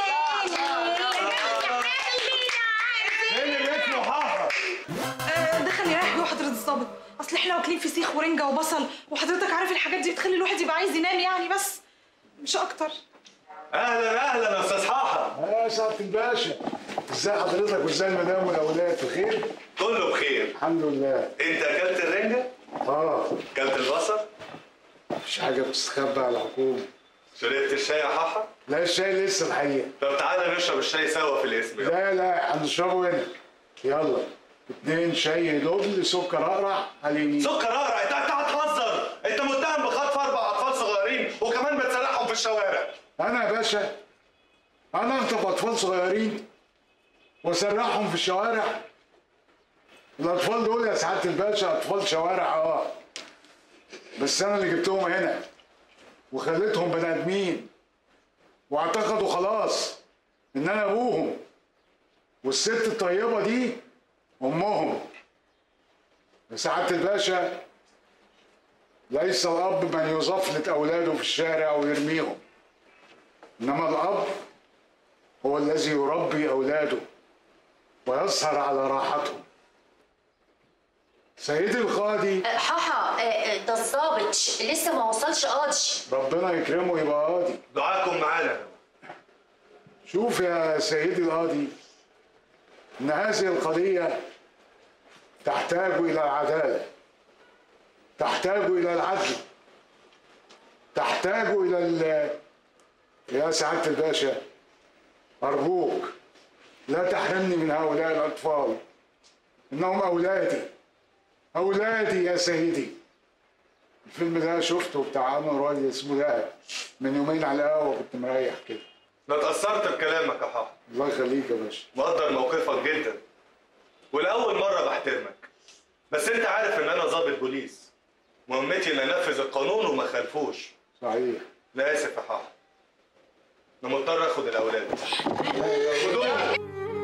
فين اللي اسمه حاحة آه، ده خلي رايح جوه حضرة الظابط اصل احنا واكلين فسيخ ورنجة وبصل وحضرتك عارف الحاجات دي بتخلي الواحد يبقى عايز ينام يعني بس مش اكتر اهلا اهلا يا استاذ حاحه يا سعاده الباشا ازاي حضرتك وازاي المدام والاولاد بخير؟ كله بخير الحمد لله انت اكلت الرنجه اه اكلت البصل مفيش حاجه بتستخبى على الحكومه شربت الشاي يا حاحه لا الشاي لسه الحقيقه طب تعالى نشرب الشاي سوا في الاسم لا لا هنشربه هنا يلا اتنين شاي لبن سكر اقرع على اليمين سكر اقرع انت انت هتهزر انت متهم بخطف اربع اطفال صغيرين وكمان بتسلحهم في الشوارع انا يا باشا انا اخطب اطفال صغيرين واسرحهم في الشوارع الاطفال دول يا سعاده الباشا اطفال شوارع اه بس انا اللي جبتهم هنا وخليتهم بني ادمين واعتقدوا خلاص ان انا ابوهم والست الطيبه دي امهم يا سعاده الباشا ليس الاب من يزفلت اولاده في الشارع ويرميهم انما الاب هو الذي يربي اولاده ويسهر على راحتهم سيدي القاضي حاحة آه، ده الظابط لسه ما وصلش قاضي ربنا يكرمه يبقى قاضي دعاكم معانا شوف يا سيدي القاضي ان هذه القضيه تحتاج الى العداله تحتاج الى العدل تحتاج الى ال... يا سعاده الباشا ارجوك لا تحرمني من هؤلاء الاطفال انهم اولادي اولادي يا سيدي الفيلم ده شفته بتاع عمرو راجل اسمه ده من يومين على القهوه كنت مريح كده انا اتاثرت بكلامك يا حاحه الله يخليك يا باشا مقدر موقفك جدا ولاول مره بحترمك بس انت عارف ان انا ضابط بوليس مهمتي ان انفذ القانون وما خالفوش صحيح لا اسف يا حاحه انا مضطر اخد الاولاد خدوهم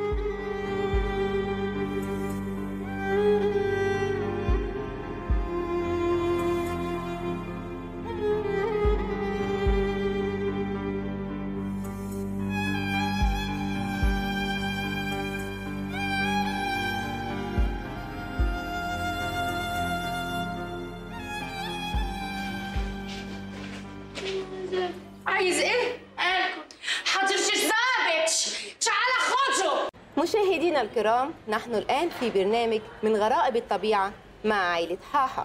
عايز ايه؟ اكل حضرتك ظابط تعال خده مشاهدينا الكرام نحن الآن في برنامج من غرائب الطبيعة مع عائلة حاحة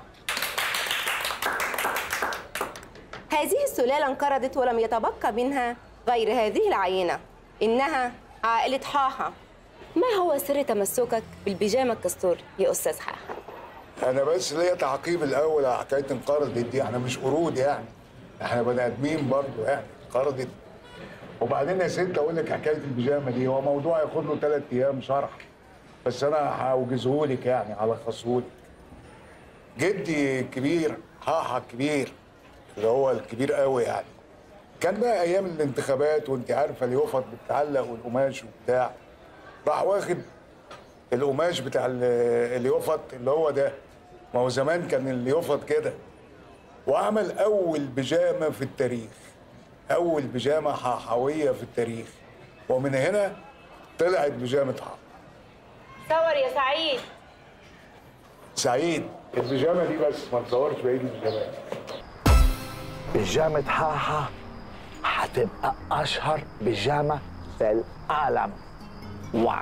هذه السلالة انقرضت ولم يتبقى منها غير هذه العينة إنها عائلة حاحة ما هو سر تمسكك بالبيجامة الكستور يا أستاذ حاحة؟ انا بس ليا تعقيب الاول على حكايه انقرضت دي احنا مش قرود يعني احنا بني ادمين برضه يعني انقرضت وبعدين يا ست اقول لك حكايه البيجامه دي هو موضوع ياخد له ثلاث ايام شرح بس انا هوجزه لك يعني على لك جدي الكبير حاحة الكبير اللي هو الكبير قوي يعني كان بقى ايام الانتخابات وانت عارفه اليوفط بتتعلق والقماش وبتاع راح واخد القماش بتاع ال- اليوفط اللي هو ده ما هو زمان كان اليوفط كده وعمل اول بيجامه في التاريخ اول بيجامه حاحويه في التاريخ ومن هنا طلعت بيجامه حاحة صور يا سعيد سعيد البيجامه دي بس ما تصورش بقيه البيجامات بيجامة حاحة هتبقى أشهر بيجامة في العالم واو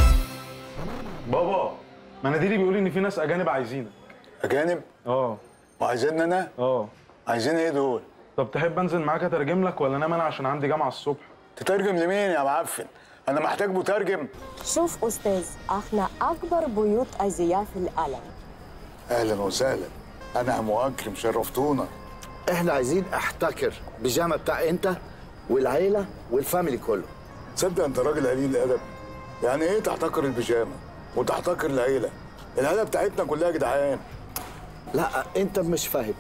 بابا مناديلي بيقول ان في ناس اجانب عايزينك اجانب اه وعايزيني انا اه عايزين ايه دول طب تحب انزل معاك اترجم لك ولا انام انا عشان عندي جامعه الصبح تترجم لمين يا معفن انا محتاج مترجم شوف أستاذ احنا أكبر بيوت أزياء في العالم اهلا وسهلا انا مؤكرم شرفتونا احنا عايزين احتكر بيجامة بتاع انت والعيلة والفاميلي كله تصدق انت راجل قليل الادب يعني ايه تحتكر البيجامه وتحتكر العيله العيله بتاعتنا كلها جدعان لا انت مش فاهم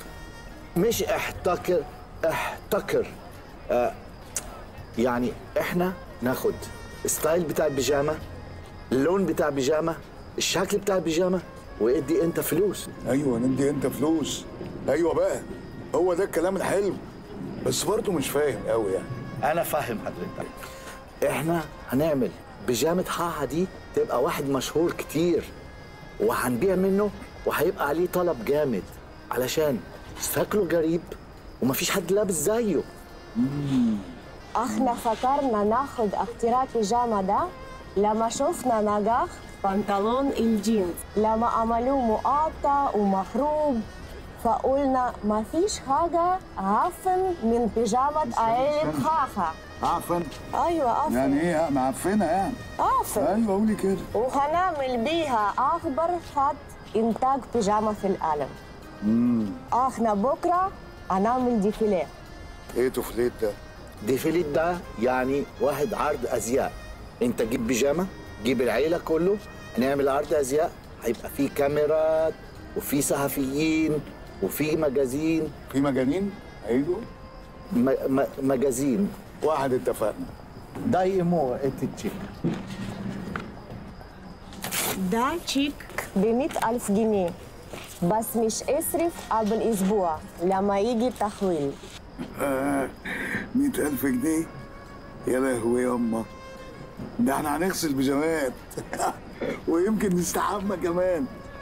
مش احتكر احتكر آه يعني احنا ناخد ستايل بتاع البيجامه اللون بتاع البيجامه الشكل بتاع البيجامه وادي انت فلوس ايوه ندي انت فلوس ايوه بقى هو ده الكلام الحلو بس برضه مش فاهم قوي يعني انا فاهم حضرتك احنا هنعمل بيجامه حاحه دي تبقى واحد مشهور كتير وهنبيع منه وهيبقى عليه طلب جامد علشان شكله غريب ومفيش حد لابس زيه احنا فكرنا ناخد اختراع بيجامة ده لما شفنا نجاح بنطلون الجينز لما عملوه مقاطع ومخروب فقلنا ما فيش حاجة عفن من بيجامة عائلة خاخة عفن ايوه عفن يعني ايه معفنه يعني عفن ايوه قولي كده وهنعمل بيها اكبر خط انتاج بيجامة في العالم امم احنا بكرة هنعمل ديفيليه ايه تفليت ده ديفيليت ده يعني واحد عرض ازياء انت جيب بيجامه جيب العيله كله هنعمل عرض ازياء هيبقى فيه كاميرات وفي صحفيين وفي مجازين في مجانين ايوه م- م- مجازين واحد اتفقنا داي مو اتشيك ده تشيك بمئة ألف جنيه بس مش اصرف قبل أسبوع لما يجي التحويل آه مئة ألف جنيه يا لهوي ياما ده احنا هنغسل بيجامات ويمكن نستحمى كمان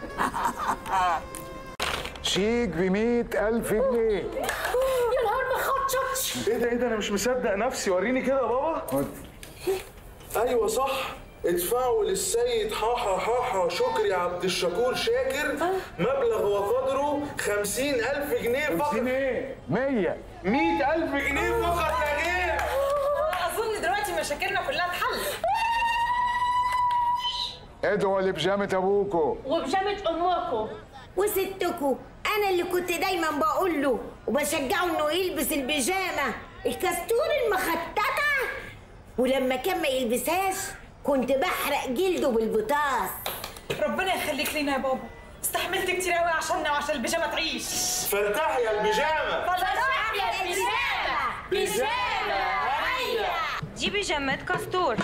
شيك بمئة ألف جنيه يا نهار ما خدش ايه ده ايه ده انا مش مصدق نفسي وريني كده يا بابا ايوه صح ادفعوا للسيد حاحا حاحا شكري عبد الشكور شاكر مبلغ وقدره خمسين ألف جنيه فقط خمسين ايه؟ مية مية ألف جنيه فقط يا غير اظن دلوقتي مشاكلنا كلها اتحلت ادعوا لبيجامة أبوكوا وبجامة أمكم وستكو انا اللي كنت دايما بقول له وبشجعه انه يلبس البيجامه الكستور المخططه ولما كان ما يلبسهاش كنت بحرق جلده بالبطاس ربنا يخليك لينا يا بابا استحملت كتير قوي عشاننا وعشان البيجامه تعيش فارتاح يا البيجامه فارتاح يا البيجامه بيجامه دي بيجامات كاستور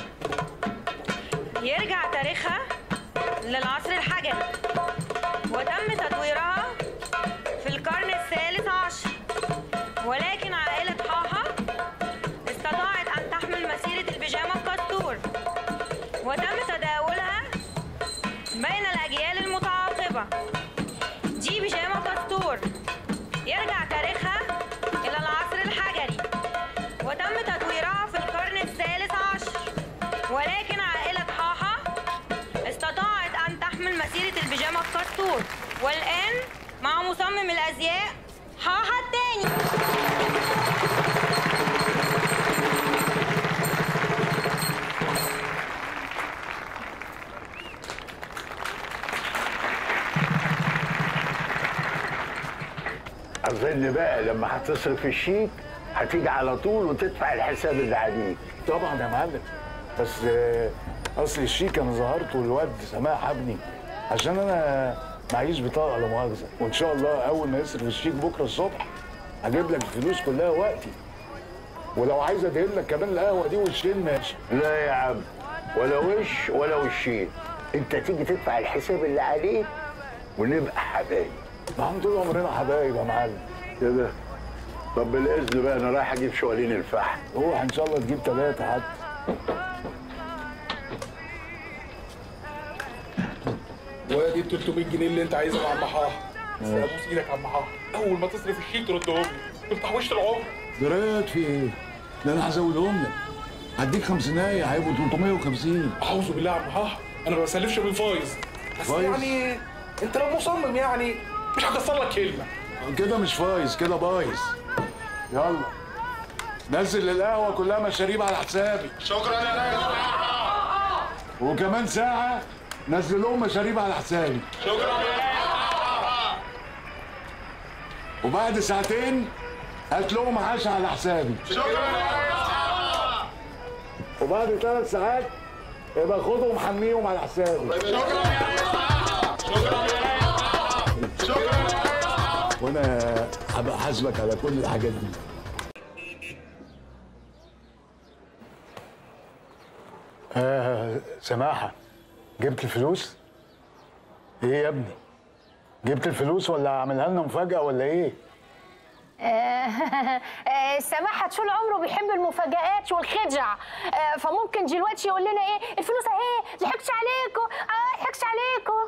يرجع تاريخها للعصر الحجري وتم تطويرها في القرن الثالث عشر ولكن عائلة حاحا استطاعت أن تحمل مسيرة البيجامة الكاستور وتم تداولها بين الأجيال المتعاقبة دي بيجامة كاستور يرجع تاريخها إلى العصر الحجري وتم تطويرها في القرن الثالث عشر ولكن عائلة حاحا استطاعت أن تحمل مسيرة البيجامة الكاستور والآن مع مصمم الأزياء حاحا التاني أظن بقى لما هتصرف الشيك هتيجي على طول وتدفع الحساب اللي عليك طبعا يا معلم بس آه، اصل الشيك انا ظهرته للواد سماح ابني عشان انا معيش بطاقه لا مؤاخذه وان شاء الله اول ما يصرف الشيك بكره الصبح هجيب لك الفلوس كلها وقتي ولو عايز ادهن لك كمان القهوه دي وشين ماشي لا يا عم ولا وش ولا وشين انت تيجي تدفع الحساب اللي عليك ونبقى حبايب ما هم طول عمرنا حبايب يا معلم كده طب بالاذن بقى انا رايح اجيب شوالين الفحم روح ان شاء الله تجيب ثلاثه حتى وادي ال 300 جنيه اللي انت عايزها مع محاح بس ابوس ايدك يا عم محاح اول ما تصرف الشيك تردهم لي دول تحويشه العمر جريت في ايه؟ ده انا هزودهم لك هديك خمسينايه هيبقوا 350 اعوذ بالله يا عم محاح انا ما بسلفش بالفايز بس فايز؟ يعني انت لو مصمم يعني مش هكسر لك كلمه كده مش فايز كده بايظ يلا نزل القهوه كلها مشاريب على حسابي شكرا يا ريس وكمان ساعه نزل لهم مشاريب على حسابي شكرا وبعد ساعتين هات لهم عشاء على حسابي وبعد ثلاث ساعات يبقى خدهم حميهم على حسابي وانا هبقى حاسبك على كل الحاجات دي آه سماحة جبت الفلوس؟ ايه يا ابني؟ جبت الفلوس ولا عاملها لنا مفاجأة ولا ايه؟ آه، سماحة طول عمره بيحب المفاجآت والخدع آه، فممكن دلوقتي يقول لنا ايه الفلوس اهي ضحكش عليكم اه ضحكش عليكم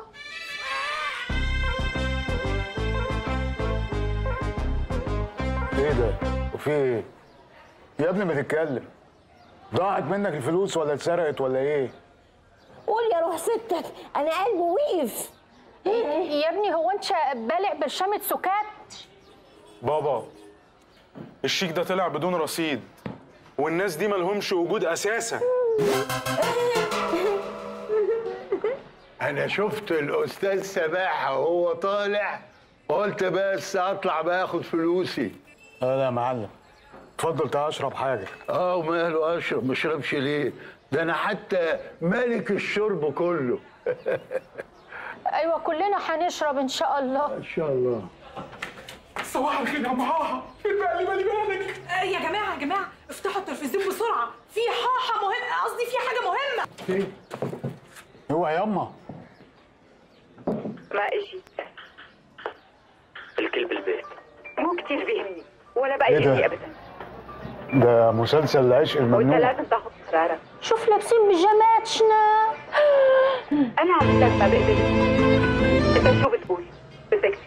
ايه ده؟ وفي ايه؟ يا ابني ما تتكلم ضاعت منك الفلوس ولا اتسرقت ولا ايه؟ قول يا روح ستك انا قلبي وقف يا ابني هو انت بالغ برشامة سكات بابا الشيك ده طلع بدون رصيد والناس دي ملهمش وجود اساسا انا شفت الاستاذ سماحه وهو طالع قلت بس اطلع باخد فلوسي اه لا يا معلم اتفضل تعال اشرب حاجه اه وماله اشرب ما اشربش ليه ده انا حتى ملك الشرب كله ايوه كلنا هنشرب ان شاء الله ان شاء الله صباح الخير يا معاها بالي بالي بالك آه، يا جماعه يا جماعه افتحوا التلفزيون بسرعه في حاحه مهمه قصدي في حاجه مهمه هو ياما ما اجي الكلب البيت مو كتير بيهمني ولا بقى إيه ده؟ يهمني ابدا ده مسلسل العشق وانت الممنوع لازم تاخذ قرارك شوف لابسين بيجاماتنا انا عم لك ما بقدر انت شو بتقول بدك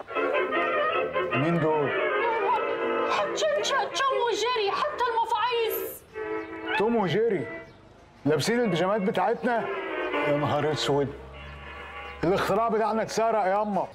مين دول؟ تشا توم وجيري حتى المفاعيز توم وجيري لابسين البيجامات بتاعتنا يا نهار اسود الاختراع بتاعنا اتسرق ياما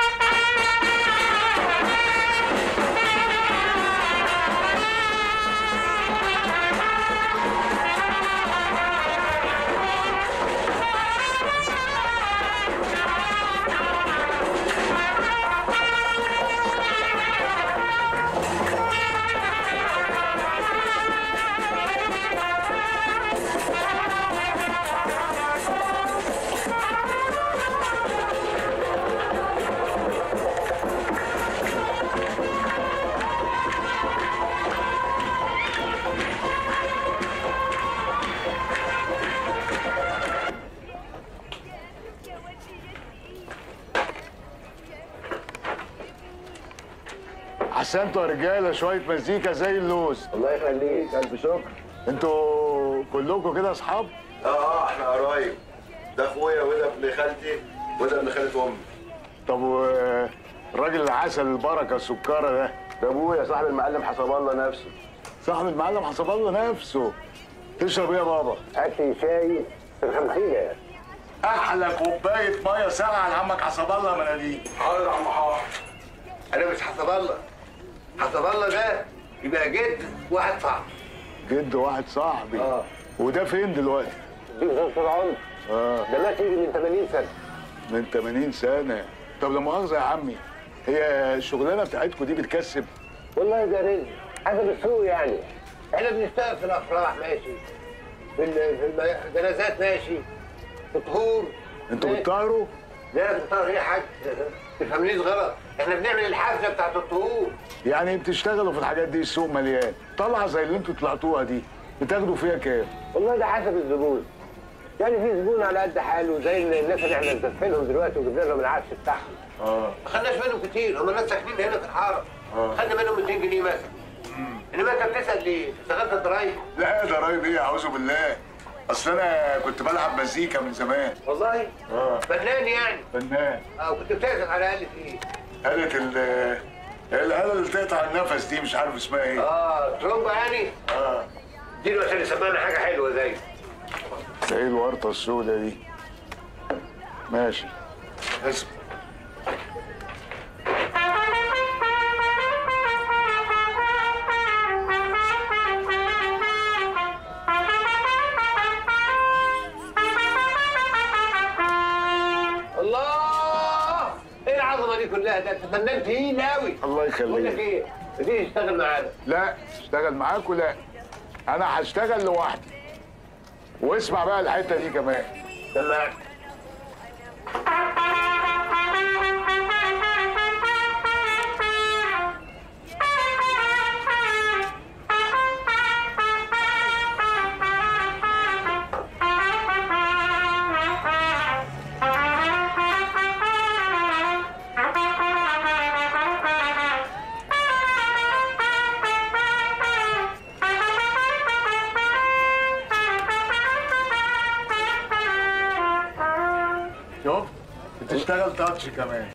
احسنتوا يا رجاله شويه مزيكا زي اللوز الله يخليك الف شكر انتوا كلكم كده اصحاب اه اه احنا قرايب ده اخويا وده ابن خالتي وده ابن خالة امي طب والراجل العسل البركه السكره ده ده ابويا صاحب المعلم حسب الله نفسه صاحب المعلم حسب الله نفسه تشرب ايه يا بابا؟ اكل شاي في الخمسينه احلى كوبايه ميه ساقعه لعمك حسب الله مناديل حاضر يا عم حاضر انا مش حسب الله حسب الله ده يبقى جد واحد صاحبي جد واحد صاحبي اه وده فين دلوقتي؟ دي غير فرعون اه ده مات يجي من 80 سنه من 80 سنه طب لا مؤاخذه يا عمي هي الشغلانه بتاعتكم دي بتكسب والله ده رزق حسب السوق يعني احنا بنشتغل في الافراح ماشي في ال- في الم- الجنازات ماشي في الطهور انتوا بتطهروا؟ لا بتطهر ايه يا حاج تفهمنيش غلط احنا بنعمل الحفله بتاعت الطهور يعني بتشتغلوا في الحاجات دي السوق مليان طلعه زي اللي انتوا طلعتوها دي بتاخدوا فيها كام؟ والله ده حسب الزبون يعني في زبون على قد حاله زي الناس اللي احنا مزفينهم دلوقتي وجبنا لهم العفش بتاعهم اه ما خدناش منهم كتير هم الناس ساكنين هنا في الحاره اه خدنا منهم 200 جنيه مثلا انما انت بتسال ليه؟ اشتغلت ضرايب لا ده رايب ايه اعوذ بالله اصل انا كنت بلعب مزيكا من زمان والله اه فنان يعني فنان اه وكنت بتعزف على الاقل في ايه؟ آلة ال الآلة اللي تقطع النفس دي مش عارف اسمها ايه اه ترومبا يعني؟ اه اديله عشان يسمعنا حاجه حلوه زي ده ايه الورطة السوداء دي ماشي اسم الله ايه العظمه دي كلها ده انت فنان تقيل قوي الله يخليك. بقول لك ايه تيجي تشتغل معانا لا اشتغل معاكوا لا انا هشتغل لوحدي واسمع بقى الحتة دي كمان سمعك شوف بتشتغل تاتش كمان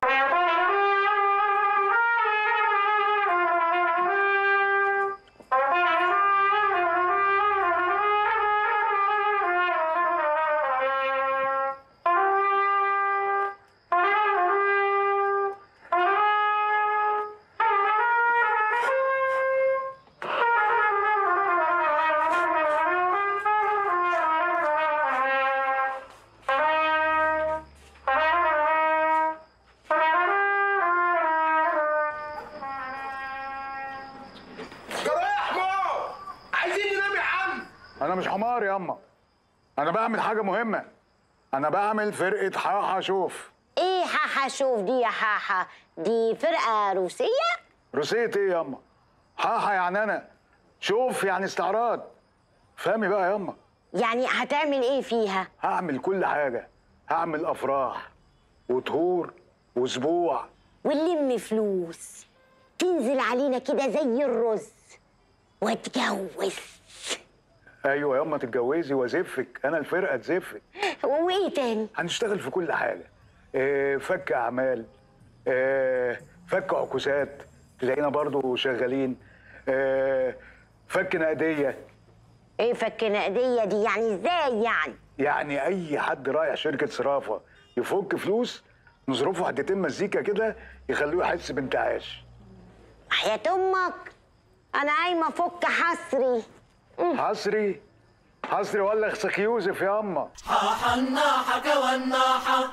جراح مو عايزين ننام يا عم انا مش حمار ياما انا بعمل حاجه مهمه انا بعمل فرقه حاحه شوف ايه حاحة شوف دي يا حاحة دي فرقة روسية روسية ايه ياما حاحه يعني انا شوف يعني استعراض فهمي بقى ياما يعني هتعمل ايه فيها هعمل كل حاجه هعمل افراح وطهور واسبوع ونلم فلوس تنزل علينا كده زي الرز واتجوز ايوه ياما تتجوزي وازفك انا الفرقه تزفك وايه تاني هنشتغل في كل حاجه إيه فك اعمال إيه فك عكوسات تلاقينا برضو شغالين إيه فك نقديه ايه فك نقدية دي يعني ازاي يعني يعني اي حد رايح شركه صرافه يفك فلوس نصرفه حتتين مزيكا كده يخلوه يحس بانتعاش حياة امك انا قايمة افك حصري حصري حصري ولا اخسخ يوسف يا اما حاحة الناحة كوالناحة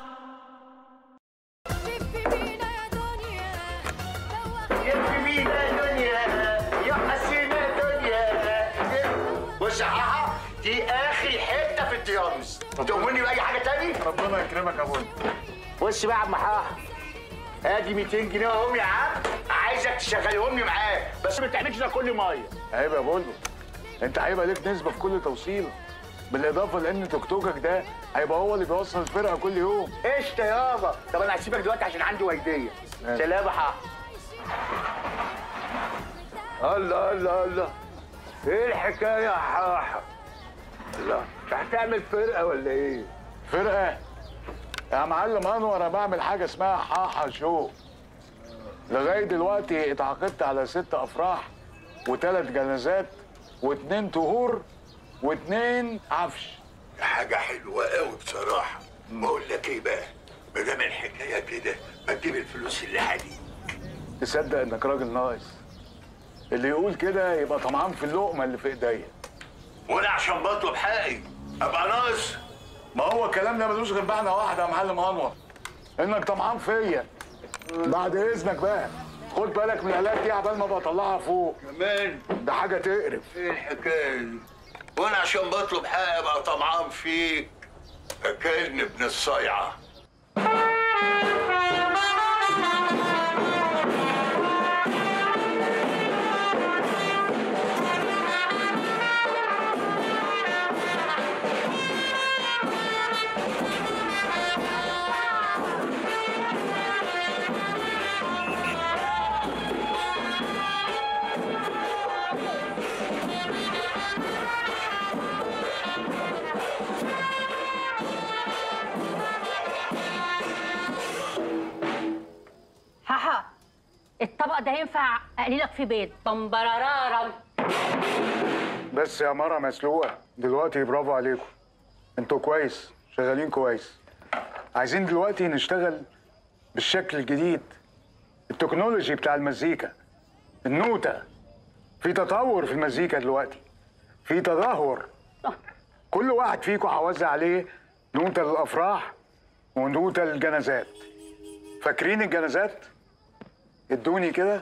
يكفي بينا دنيا يا حسينة دنيا بص يا حاحة دي آخر حتة في التيارس تؤمني بأي حاجة تاني؟ ربنا يكرمك يا ابويا بص بقى يا عم حاحة ادي 200 جنيه اهم يا عم عايزك تشغلهم لي معاك بس ما تعملش ده كل ميه عيب يا بولو انت هيبقى ليك نسبه في كل توصيله بالاضافه لان توك توكك ده هيبقى هو اللي بيوصل الفرقه كل يوم قشطة يابا طب انا هسيبك دلوقتي عشان عندي ويدية ماشي. سلام يا حاحة الله الله الله ايه الحكاية يا حاحة؟ الله انت هتعمل فرقة ولا ايه؟ فرقه يا معلم انور انا بعمل حاجه اسمها حاحه شو لغايه دلوقتي اتعاقدت على ست افراح وثلاث جنازات واثنين طهور واثنين عفش حاجة حلوة قوي بصراحة بقول لك ايه بقى ما دام الحكاية كده ما تجيب الفلوس اللي عليك تصدق انك راجل ناقص اللي يقول كده يبقى طمعان في اللقمه اللي في ايديا وانا عشان بطلب حقي ابقى ناقص ما هو الكلام ده ملوش غير معنى واحد يا معلم انور انك طمعان فيا بعد اذنك بقى خد بالك من الالات دي عبال ما بطلعها فوق كمان ده حاجه تقرف ايه الحكاية دي وانا عشان بطلب حقي ابقى طمعان فيك اكلني ابن الصيعة حاحة الطبق ده ينفع اقليلك في بيض بمبرارارم بس يا مرة مسلوقة دلوقتي برافو عليكم انتوا كويس شغالين كويس عايزين دلوقتي نشتغل بالشكل الجديد التكنولوجي بتاع المزيكا النوتة في تطور في المزيكا دلوقتي في تدهور كل واحد فيكم هوزع عليه نوتة للأفراح ونوتة للجنازات فاكرين الجنازات؟ ادوني كده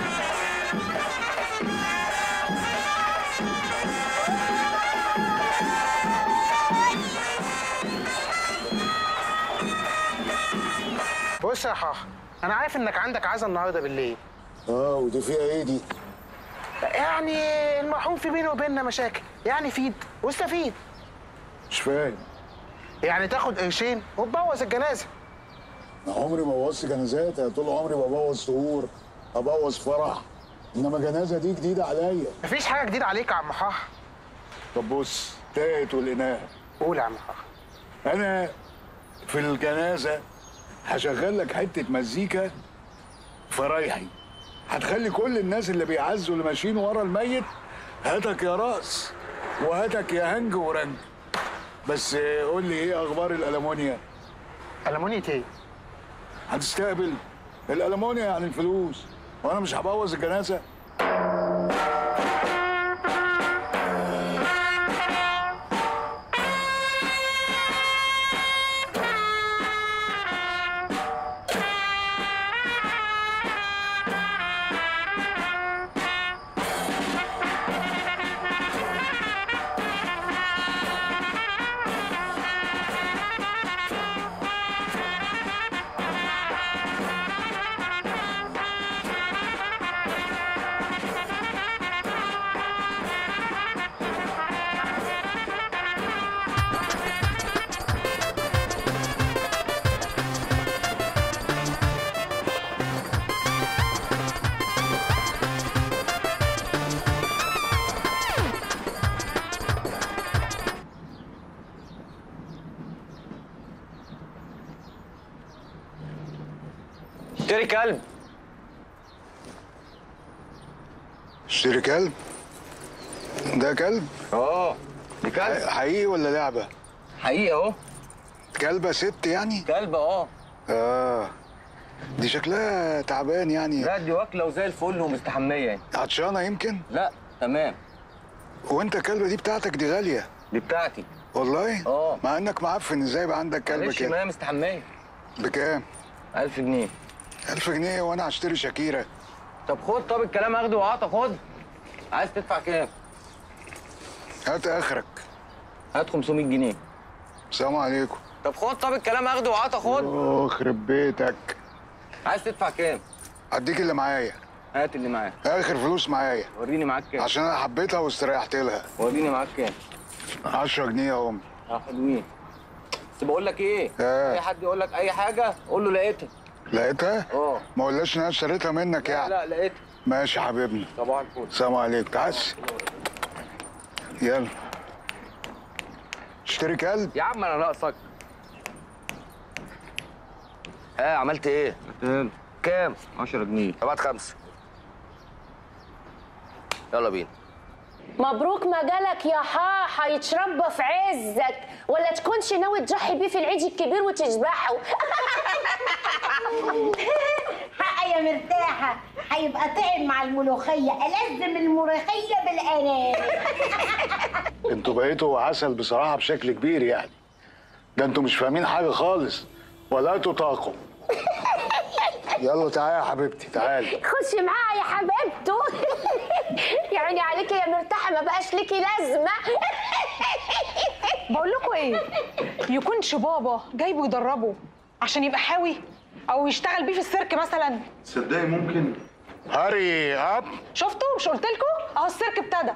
بص يا حاح انا عارف انك عندك عزا النهارده بالليل اه ودي فيها ايه دي؟ يعني المرحوم في بينه وبيننا مشاكل يعني فيد واستفيد مش فاهم يعني تاخد قرشين وتبوظ الجنازه انا عمري ما بوظت جنازات انا طول عمري ببوظ سهور ابوظ فرح انما جنازه دي جديده عليا مفيش حاجه جديده عليك يا عم حاح طب بص تاهت والإناء قول يا عم حاح انا في الجنازه هشغل لك حته مزيكا فرايحي هتخلي كل الناس اللي بيعزوا اللي ماشيين ورا الميت هاتك يا راس وهاتك يا هنج ورنج بس قول لي ايه اخبار الالمونيا المونيا ايه هتستقبل الالمونيا يعني الفلوس وانا مش هبوظ الجنازه اشتري كلب اشتري كلب ده كلب اه دي كلب حقيقي ولا لعبه حقيقي اهو كلبه ست يعني كلب اه اه دي شكلها تعبان يعني لا دي واكله وزي الفل ومستحميه يعني عطشانه يمكن لا تمام وانت الكلبه دي بتاعتك دي غاليه دي بتاعتي والله اه مع انك معفن ازاي يبقى عندك كلبه معلش ما كده هي مستحميه بكام 1000 جنيه 1000 جنيه وانا هشتري شاكيره طب خد طب الكلام اخده وعطا خد عايز تدفع كام هات اخرك هات 500 جنيه السلام عليكم طب خد طب الكلام اخده وعطا خد يخرب بيتك عايز تدفع كام هديك اللي معايا هات اللي معاك اخر فلوس معايا وريني معاك كام عشان انا حبيتها واستريحت لها وريني معاك كام 10 جنيه يا امي اه حلوين بس بقول لك ايه آه. اي حد يقول لك اي حاجه قول له لقيتها لقيتها؟ اه ما قولهاش ان انا اشتريتها منك لا يعني لا لقيتها ماشي يا حبيبنا صباح الفل السلام عليكم تعال يلا اشتري كلب يا عم انا ناقصك ها عملت ايه؟ كام؟ 10 جنيه طب هات خمسه يلا بينا مبروك مجالك يا حاحة يتربى في عزك ولا تكونش ناوي تضحي بيه في العيد الكبير وتذبحه حق يا مرتاحة هيبقى طعم مع الملوخية ألزم الملوخية بالأرانب انتوا بقيتوا عسل بصراحه بشكل كبير يعني ده انتوا مش فاهمين حاجه خالص ولا تطاقوا يلا تعالي يا حبيبتي تعالي خشي معايا يا حبيبته يعني عليكي يا مرتاحة ما بقاش ليكي لازمة بقول لكم ايه يكونش بابا جايبه يدربه عشان يبقى حاوي او يشتغل بيه في السيرك مثلا تصدقي ممكن هاري اب شفتوا مش قلت لكم اهو السيرك ابتدى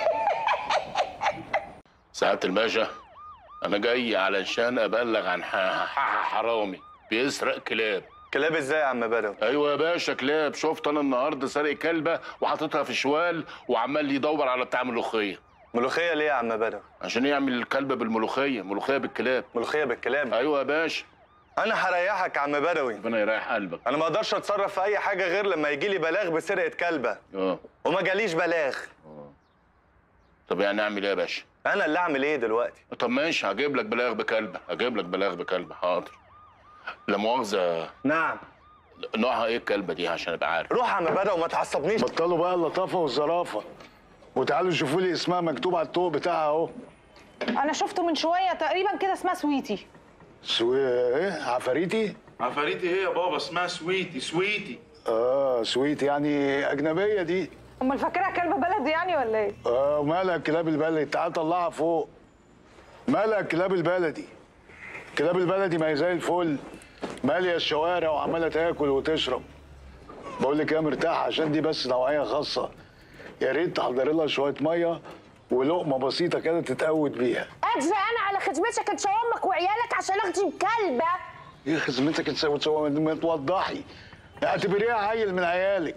سعادة الباشا أنا جاي علشان أبلغ عن ح- ح- حرامي بيسرق كلاب كلاب ازاي يا عم بدوي؟ أيوة يا باشا كلاب شفت أنا النهاردة سارق كلبة وحاططها في شوال وعمال يدور على بتاع ملوخية ملوخية ليه يا عم بدوي؟ عشان يعمل الكلبة بالملوخية ملوخية بالكلاب ملوخية بالكلاب؟ أيوة يا باشا انا هريحك يا عم بدوي ربنا يريح قلبك انا ما اقدرش اتصرف في اي حاجه غير لما يجي لي بلاغ بسرقه كلبه اه وما جاليش بلاغ طب يعني أعمل إيه يا باشا؟ انا اللي اعمل ايه دلوقتي طب ماشي هجيب لك بلاغ بكلبة هجيب لك بلاغ بكلبة حاضر لا مؤاخذة نعم نوعها إيه الكلبة دي عشان أبقى عارف روح يا عم بدوي وما تعصبنيش بطلوا بقى اللطافه والظرافه وتعالوا شوفوا لي اسمها مكتوب على الطوق بتاعها اهو انا شفته من شويه تقريبا كده اسمها سويتي سوي ايه عفاريتي عفاريتي ايه يا بابا اسمها سويتي سويتي اه سويت يعني اجنبيه دي امال فاكرها كلبه بلدي يعني ولا ايه اه مالها الكلاب البلدي تعال طلعها فوق مالها الكلاب البلدي الكلاب البلدي ما هي زي الفل ماليه الشوارع وعماله تاكل وتشرب بقول لك يا مرتاح عشان دي بس نوعيه خاصه يا ريت تحضري لها شويه ميه ولقمه بسيطه كده تتقوت بيها اجري انا على خدمتك انت وامك وعيالك عشان اخدم كلبه ايه خدمتك انت وتسوي ما توضحي اعتبريها عيل من عيالك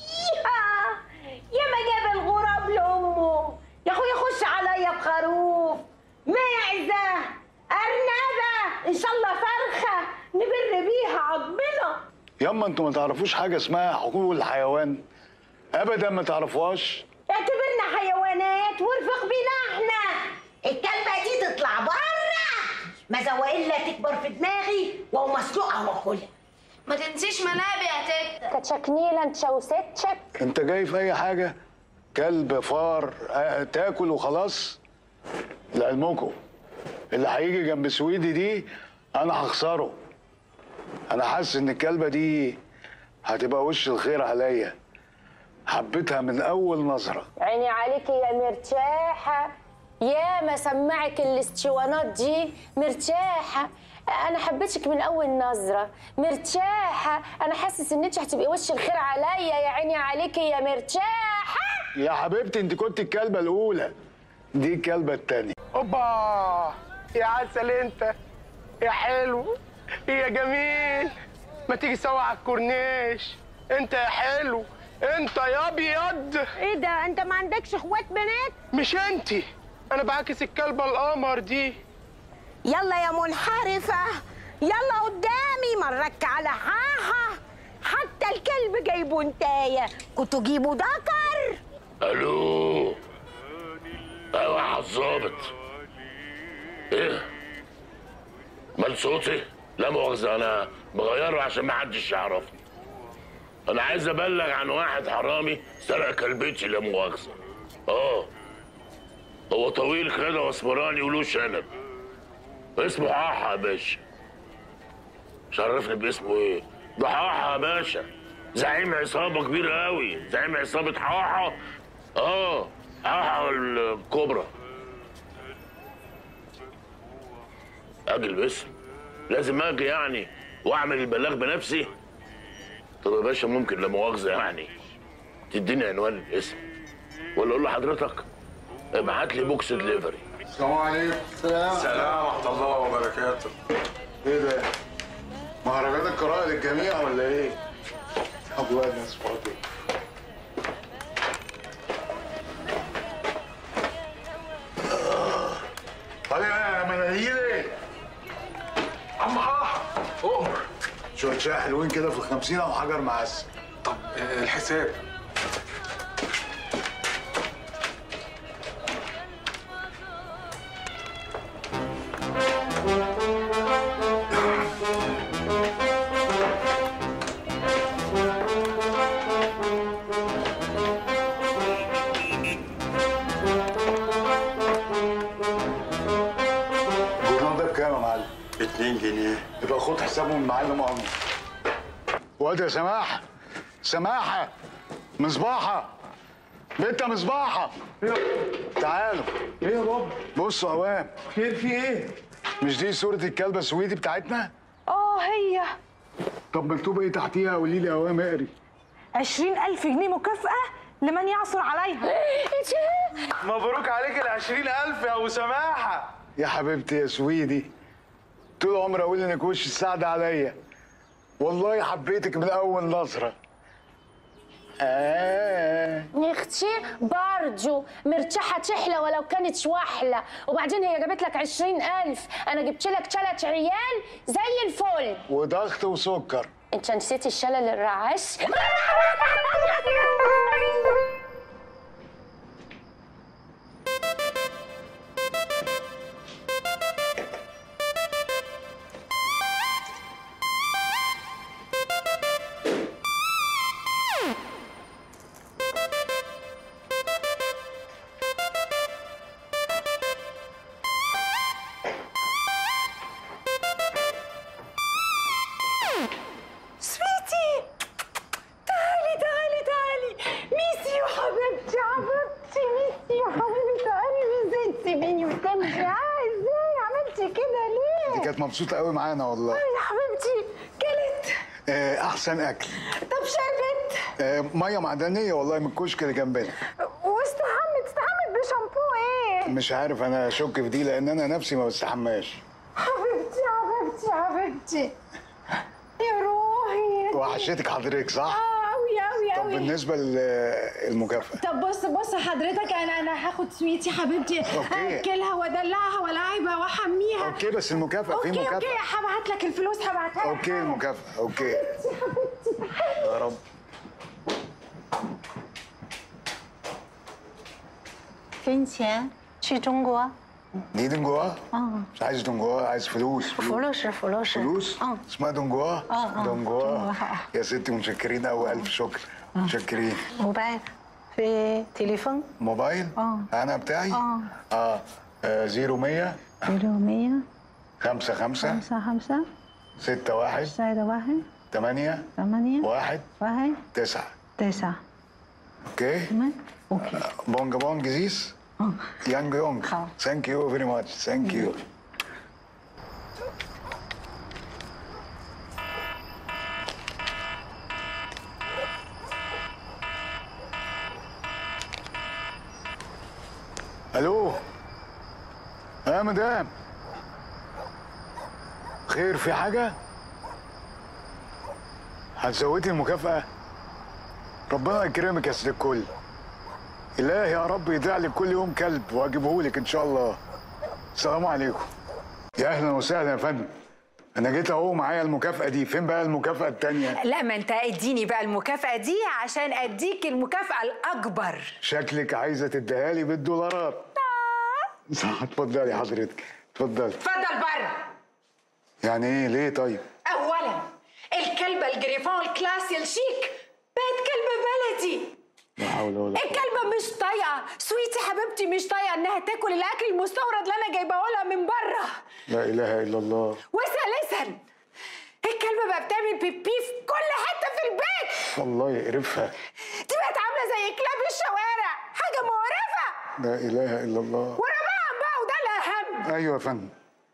يا ما جاب الغراب لامه يا اخويا خش عليا بخروف معزه ارنبه ان شاء الله فرخه نبر بيها عضمنا ياما انتوا ما تعرفوش حاجه اسمها حقوق الحيوان ابدا ما تعرفوهاش اعتبرنا حيوانات وارفق بينا احنا الكلبه دي تطلع بره ما زوايلا تكبر في دماغي وهو مسلوقه واكلها ما تنسيش منابي يا تيتا كتشكنيله انت وستشك انت جاي في اي حاجه كلب فار آه، تاكل وخلاص لعلمكم اللي هيجي جنب سويدي دي انا هخسره انا حاسس ان الكلبه دي هتبقى وش الخير عليا حبيتها من اول نظره عيني عليكي يا مرتاحة يا ما سمعك الاسطوانات دي مرتاحة أنا حبيتك من أول نظرة مرتاحة أنا حاسس إن أنت هتبقي وش الخير عليا يا عيني عليكي يا مرتاحة يا حبيبتي انت كنت الكلبه الاولى دي الكلبه التانيه اوبا يا عسل انت يا حلو يا جميل ما تيجي سوا على الكورنيش انت يا حلو انت يا ابيض ايه ده انت ما عندكش اخوات بنات مش انت انا بعاكس الكلبه القمر دي يلا يا منحرفة يلا قدامي مرك على حاحة حتى الكلب جايبه انتاية كنتوا جيبوا دكر الو ايوه يا الظابط ايه مال صوتي لا مؤاخذه انا بغيره عشان ما حدش يعرفني انا عايز ابلغ عن واحد حرامي سرق كلبتي لا مؤاخذه اه هو طويل كده واسمراني وله شنب اسمه حاحة يا باشا مش عرفني باسمه ايه ده حاحة يا باشا زعيم عصابة كبيرة قوي زعيم عصابة حاحة اه حاحة الكبرى اجي الاسم لازم اجي يعني واعمل البلاغ بنفسي طب يا باشا ممكن لا مؤاخذة يعني تديني عنوان الاسم ولا اقول لحضرتك ابعت لي بوكس دليفري السلام عليكم السلام السلام ورحمه الله وبركاته ايه ده مهرجان القراءة للجميع ولا ايه؟ ابو الناس فاضي طالع يا مناديل ايه؟ عم حاح امر شوية شاي حلوين كده في الخمسين او حجر معسل طب آه، الحساب الجورنال ده بكام يا معلم؟ 2 جنيه يبقى خد حسابه من معلم عمر واد يا سماحة سماحة مصباحة بنت يا مصباحة تعالوا ايه يا بابا بصوا يا اوام خير في ايه؟ مش دي صورة الكلبة السويدي بتاعتنا؟ اه هي طب مكتوب ايه تحتيها قولي لي يا اوام اقري عشرين ألف جنيه مكافأة لمن يعثر عليها مبروك عليك ال 20000 يا ابو سماحه يا حبيبتي يا سويدي طول عمري اقول انك وش السعد عليا والله حبيتك من اول نظره آه. اختي برجو مرتاحة تحلى ولو كانت شوحلة وبعدين هي جابت لك عشرين ألف أنا جبت لك ثلاث عيال زي الفل وضغط وسكر أنت نسيت الشلل الرعاش سويتي كانت مبسوطه قوي معانا والله يا حبيبتي كلت آه، احسن اكل طب شربت آه، ميه معدنيه والله من الكشك اللي جنبنا واستحمت استحمت بشامبو ايه مش عارف انا اشك في دي لان انا نفسي ما بستحماش حبيبتي حبيبتي حبيبتي يا روحي وحشتك حضرتك صح؟ اه قوي قوي طب قوي بالنسبه للمكافاه طب بص بص حضرتك انا انا هاخد سويتي حبيبتي أوكي. اكلها وادلعها ولاعبها واحميها اوكي بس المكافاه في اوكي اوكي مكافاه هبعت لك الفلوس هبعتها لك اوكي المكافاه اوكي يا رب فين钱去中国 دي دنجوا 嗯 مش عايز دنجوا عايز فلوس 福禄寿福禄寿 فلوس 嗯 اسمها دنجوا اه اه دنجوا دنجوا. يا ستي متشكرين قوي الف شكر متشكرين موبايل في تليفون موبايل اه انا بتاعي اه اه آه، زيرو مية زيرو مية خمسة خمسة خمسة خمسة ستة واحد زائد واحد تمانية ثمانية واحد واحد تسعة تسعة اوكي تمام اوكي بونجا بونج زيس يانج يونج ثانك يو فيري ماتش ثانك يو الو يا مدام خير في حاجه هتزودي المكافاه ربنا يكرمك يا ست الكل إلهي يا رب يدع لك كل يوم كلب واجيبه لك ان شاء الله السلام عليكم يا اهلا وسهلا يا فندم انا جيت اهو معايا المكافاه دي فين بقى المكافاه التانية لا ما انت اديني بقى المكافأة دي عشان اديك المكافأة الأكبر شكلك عايزه تديها لي بالدولارات صح اتفضلي حضرتك اتفضلي اتفضل بره يعني ايه ليه طيب أولا الكلبة الجريفون الكلاسي الشيك بقت كلبة بلدي لا حول ولا قوه الكلبة مش طايقة سويتي حبيبتي مش طايقة انها تاكل الاكل المستورد اللي انا جايباه لها من بره لا اله الا الله وثالثا الكلبة بقى بتعمل بيبي في كل حتة في البيت الله يقرفها دي بقت عاملة زي كلاب الشوارع حاجة مقرفة لا اله الا الله ورماهم بقى وده الأهم ايوه يا فندم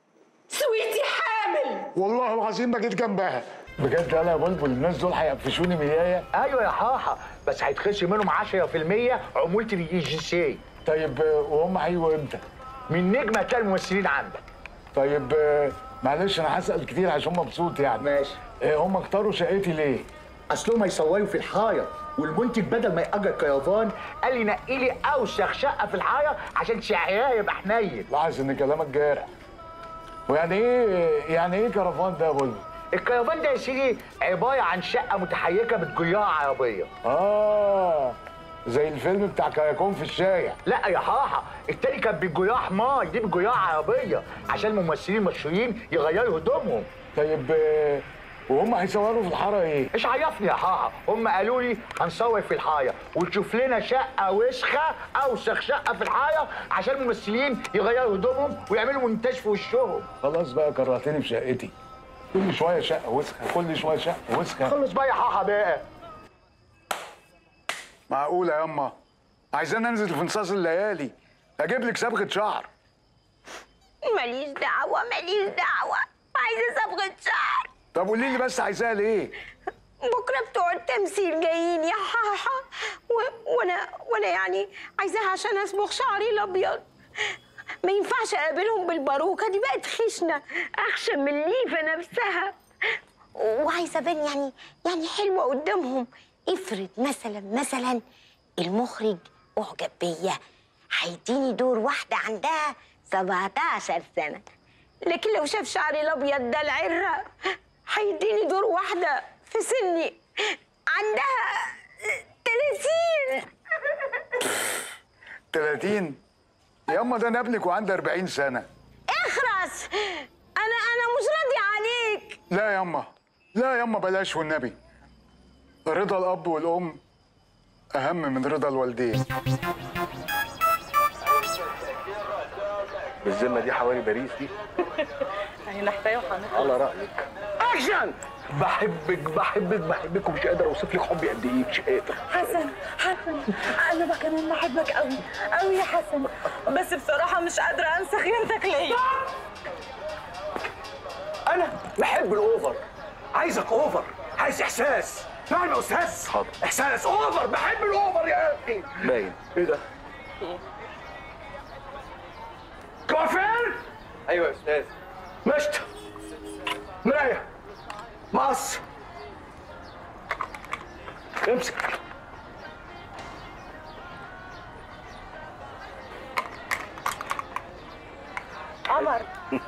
سويتي حامل والله العظيم ما جيت جنبها بجد انا يا بلبل الناس دول هيقفشوني ميايه ايوه يا حاحه بس هيتخصم منهم 10% عموله الاي جي سي طيب آه، وهم هيجوا امتى؟ من نجم هتلاقي الممثلين عندك طيب آه، معلش انا هسال كتير عشان مبسوط يعني ماشي هم اختاروا شقتي ليه؟ اصلهم هيصوروا في الحايه والمنتج بدل ما يأجر كيافان قال لي نقي لي اوسخ شقه في الحايه عشان شعرها يبقى حنين لاحظ ان كلامك جارح ويعني ايه يعني ايه كرفان ده يا بلبل؟ الكيافان ده يا سيدي عباره عن شقه متحيكه بتجيها عربيه اه زي الفيلم بتاع كراكون في الشارع لا يا حاحه التاني كان بتجيها حمار دي بتجيها عربيه عشان الممثلين المشهورين يغيروا هدومهم طيب آه، وهم هيصوروا في الحاره ايه؟ ايش عيفني يا حاحه هم قالوا لي هنصور في الحايه وتشوف لنا شقه وسخه اوسخ شقه في الحايه عشان الممثلين يغيروا هدومهم ويعملوا مونتاج في وشهم خلاص بقى كرهتني في شقتي كل شويه شقه وسخه كل شويه شقه وسخه خلص بقى يا حاحه بقى معقوله يا اما عايزين انزل في نصاص الليالي اجيب لك صبغه شعر ماليش دعوة ماليش دعوة عايزة صبغة شعر طب قولي لي بس عايزاها ليه؟ بكرة بتوع التمثيل جايين يا حاحة و... وانا وانا يعني عايزاها عشان اصبغ شعري الابيض ما ينفعش اقابلهم بالباروكة دي بقت خشنة اخشن من الليفة نفسها وعايزة ابان يعني يعني حلوة قدامهم افرض مثلا مثلا المخرج اعجب بيا هيديني دور واحدة عندها 17 سنة لكن لو شاف شعري الابيض ده العرة هيديني دور واحدة في سني عندها 30 30 يا اما ده انا ابنك وعندي 40 سنه اخرس انا انا مش راضي عليك لا يا اما لا يا اما بلاش والنبي رضا الاب والام اهم من رضا الوالدين بالذمه دي حوالي باريس دي يعني نحتاج وحنخلص على رايك اكشن بحبك بحبك بحبك ومش قادر اوصف لك حبي قد ايه مش قادر حسن حسن انا بقى كمان بحبك قوي قوي يا حسن بس بصراحه مش قادره انسى خيانتك ليا انا بحب الاوفر عايزك اوفر عايز احساس فاهم يا استاذ حاضر. احساس اوفر بحب الاوفر يا اخي باين ايه ده كوافير ايوه يا استاذ مشت مرايه مقص امسك قمر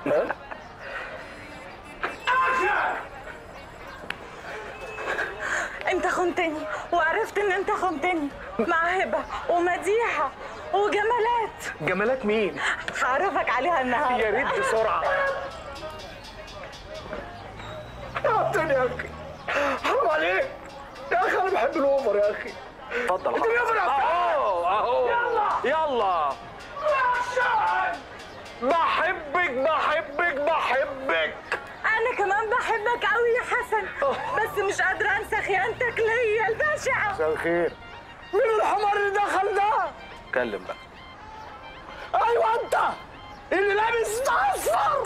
انت خنتني وعرفت ان انت خنتني مع هبه ومديحه وجمالات جمالات مين؟ هعرفك عليها النهارده يا ريت بسرعه قطني يا اخي حرام عليك يا اخي انا بحب الاوفر يا اخي اتفضل انت بيوفر يا اهو اهو يلا يلا بحبك بحبك بحبك انا كمان بحبك قوي يا حسن بس مش قادره انسى خيانتك ليا البشعه مساء الخير مين الحمار اللي دخل ده؟ اتكلم بقى ايوه انت اللي لابس اصفر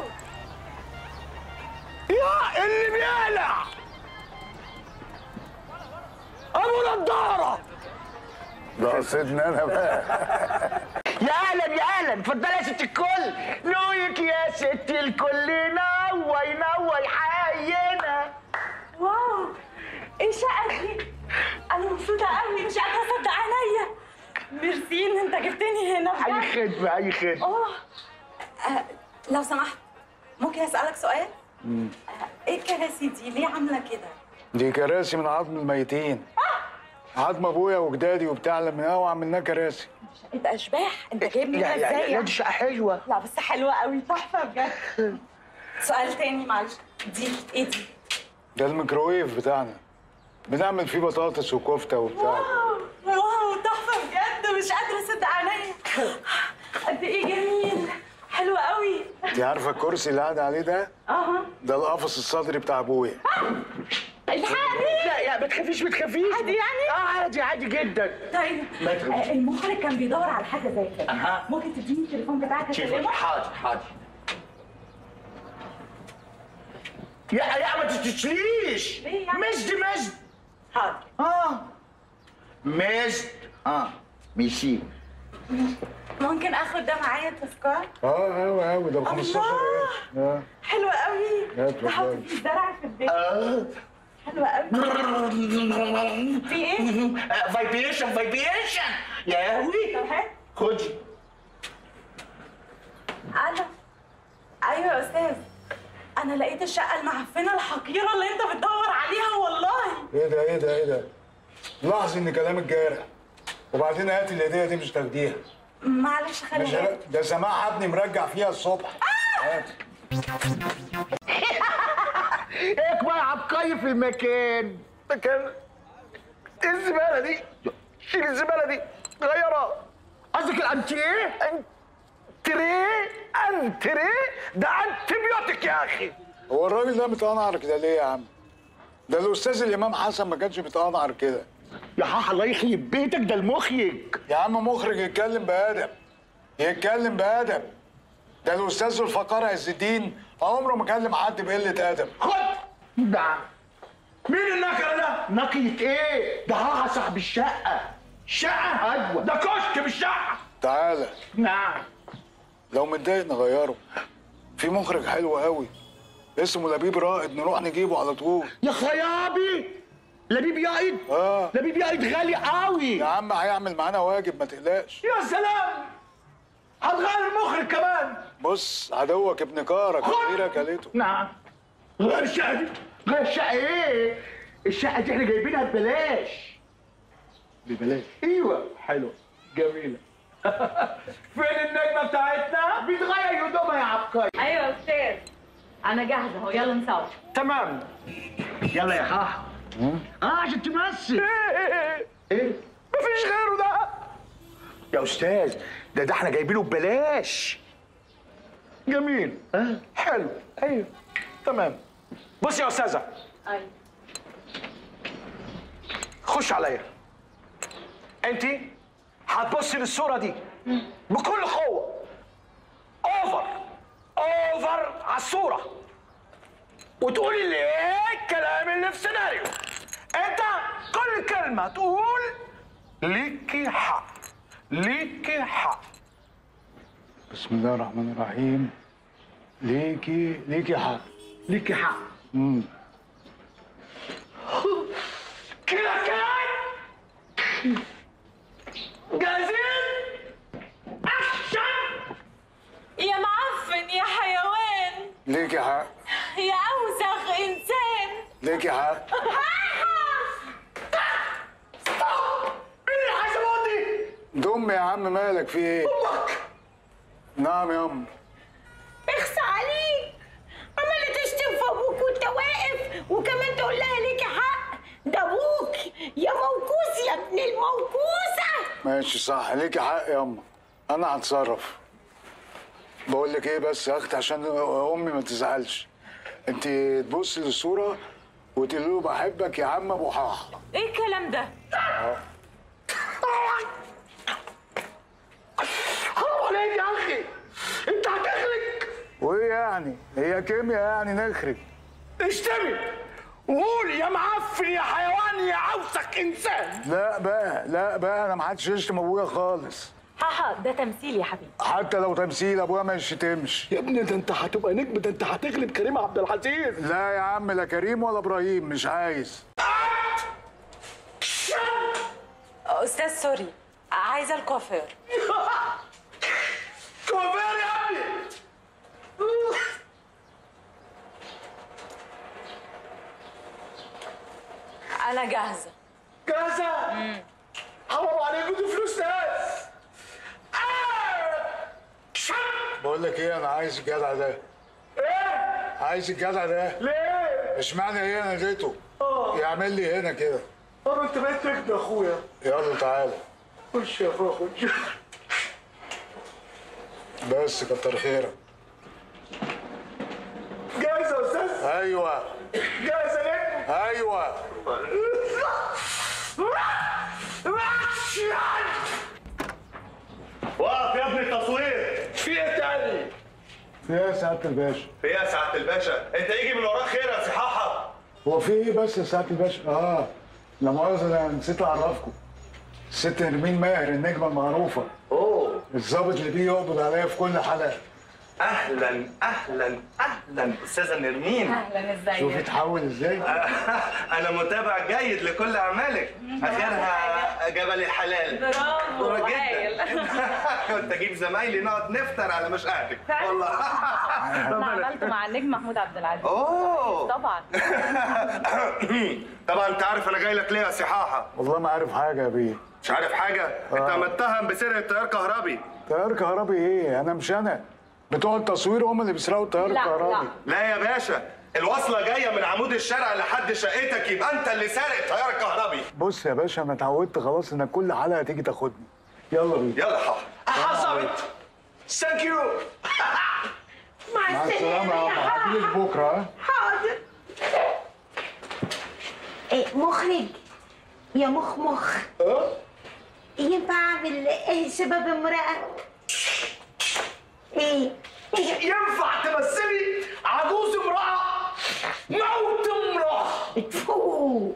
يا اللي بيقلع ابو نضاره ده قصدنا انا بقى يا اهلا يا اهلا اتفضلي يا ست الكل نويك يا ست الكل نوي نوي حينا واو ايه الشقه دي انا مبسوطه قوي مش قادره اصدق عينيا ميرسي ان انت جبتني هنا بجد. اي خدمه اي خدمه اه آه، لو سمحت ممكن اسالك سؤال ايه الكراسي دي ليه عامله كده دي كراسي من عظم الميتين عظم ابويا وجدادي وبتاع لمناه وعملناه كراسي انت اشباح انت جايبني لا هنا لا ازاي لا دي شقه حلوه لا بس حلوه قوي تحفه بجد سؤال تاني معلش دي ايه دي ده الميكروويف بتاعنا بنعمل فيه بطاطس وكفته وبتاع واو واو تحفه بجد مش قادره اصدق عينيا قد ايه جميل حلو قوي انت عارفه الكرسي اللي قاعد عليه ده اها ده القفص الصدري بتاع ابويا الحقني لا يا ما تخافيش ما تخافيش عادي يعني؟ اه عادي عادي جدا طيب ما تخافيش. آه، المخرج كان بيدور على حاجه زي كده أها. ممكن تديني التليفون بتاعك اكلمه حاضر حاضر يا يا ما تتشليش ليه يعني؟ مجد مجد حاضر اه مجد اه ميسي ممكن اخد ده معايا التذكار اه قوي قوي ده ب 15 قرش اه حلو قوي هات ده حاطط والله. فيه زرع في البيت حلو قوي في ايه؟ فايبريشن فايبريشن يا لهوي طب هات خدي انا ايوه يا استاذ انا لقيت الشقه المعفنه الحقيره اللي انت بتدور عليها والله ايه ده ايه ده ايه ده لاحظ ان كلامك جارح وبعدين هات الهديه دي مش تاخديها معلش مش خليها ه- ده سماح ابني مرجع فيها الصبح هات اكبر عبقري في المكان مكان ايه الزباله دي؟ شيل الزباله دي غيرها قصدك الانتريه؟ انتريه انتريه ده انتبيوتيك يا اخي هو الراجل ده متقنعر كده ليه يا عم؟ ده الاستاذ الامام حسن ما كانش بيتقنعر كده يا حاح الله يخرب بيتك ده المخرج يا عم مخرج يتكلم بادب يتكلم بادب ده الاستاذ الفقار عز الدين عمره ما كلم حد بقله ادب خد ده مين النكره ده؟ نقية ايه؟ ده هاها صاحب الشقة شقة؟ ايوه ده كشك مش شقة تعالى نعم لو متضايق نغيره في مخرج حلو قوي اسمه لبيب رائد نروح نجيبه على طول يا خيابي لبيب يائد اه لبيب يائد غالي قوي يا عم هيعمل معانا واجب ما تقلقش يا سلام هتغير المخرج كمان بص عدوك ابن كارك غيرك كلته نعم غير الشقة دي غير الشقة ايه؟ الشقة دي احنا جايبينها ببلاش ببلاش ايوه حلو جميله فين النجمه بتاعتنا؟ بيتغير هدومها يا عبقري ايوه يا استاذ انا جاهزه اهو يلا نصور تمام يلا يا حاح اه عشان تمثل ايه ايه؟ مفيش غيره ده يا استاذ ده ده احنا جايبينه ببلاش جميل اه حلو ايوه تمام بصي يا استاذه ايوه خش عليا انت هتبصي للصوره دي بكل قوه اوفر اوفر على الصوره وتقولي لي ايه الكلام اللي في سيناريو انت كل كلمه تقول ليكي حق ليكي حق بسم الله الرحمن الرحيم ليكي ليكي حق ليكي حق امم كده كده جاهزين يا معفن يا حيوان ليكي حق يا اوسخ انسان ليكي حق مين حسبوتي دم يا عم مالك في ايه؟ نعم يا ام اخس عليك عمالة تشتم في ابوك وانت واقف وكمان تقول لها ليكي حق ده ابوك يا موكوس يا ابن الموكوسة ماشي صح ليكي حق يا اما انا هتصرف بقول لك ايه بس يا اختي عشان امي ما تزعلش انت تبصي للصوره وتقولي له بحبك يا عم ابو حاح ايه الكلام ده حرام عليك يا اخي انت هتخلق وايه يعني هي كيمياء يعني نخرج اشتمي وقول يا معفن يا حيوان يا عوسك انسان لا بقى لا بقى انا ما حدش يشتم ابويا خالص حاحا ده تمثيل يا حبيبي حتى لو تمثيل ابويا ما يشتمش يا ابني ده انت هتبقى نجم ده انت هتغلب كريم عبد العزيز لا يا عم لا كريم ولا ابراهيم مش عايز استاذ سوري عايزه الكوافير كوافير يا ابني انا جاهزه جاهزة؟ حرام عليك دي فلوس ناس بقول لك ايه انا عايز الجدع ده ايه؟ عايز الجدع ده ليه؟ اشمعنى ايه انا اديته يعمل لي هنا كده طب انت بقيت نجم يا اخويا يلا تعالى خش يا اخويا خش بس كتر خيرك جاهز يا استاذ؟ ايوه جاهز يا نجم؟ ايوه وقف يا ابني التصوير في ايه تاني؟ فيها سعاده الباشا في ايه يا سعاده الباشا انت يجي من وراك خير يا صحاحه هو في ايه بس يا سعاده الباشا اه لا مؤاخذه انا نسيت اعرفكم الست نرمين ماهر النجمه المعروفه اوه الظابط اللي بيجي يقبض عليا في كل حلقه اهلا اهلا اهلا استاذه نرمين اهلا شوفي اتحول ازاي انا متابع جيد لكل اعمالك اخرها جبل الحلال برافو دورة هايل. كنت اجيب زمايلي نقعد نفطر على مشاهدك والله انا عملته مع النجم محمود عبد العزيز اوه طبعا طبعا انت عارف انا جاي لك ليه يا صحاحه والله ما عارف حاجه يا بيه مش عارف حاجه انت متهم بسرقه تيار كهربي تيار كهربي ايه انا مش انا بتوع التصوير هم اللي بيسرقوا التيار الكهربي لا يا باشا الوصله جايه من عمود الشارع لحد شقتك يبقى انت اللي سارق التيار الكهربي بص يا باشا انا اتعودت خلاص انك كل حلقه تيجي تاخدني يلا بينا يلا حاضر حصلت ثانك يو مع السلامه يا عم هجيلك بكره ها حاضر إيه مخرج يا مخ مخ ينفع اعمل إيه شباب امرأة؟ ايه؟ ينفع تمثلي عجوز امرأة موت امرأة اتفو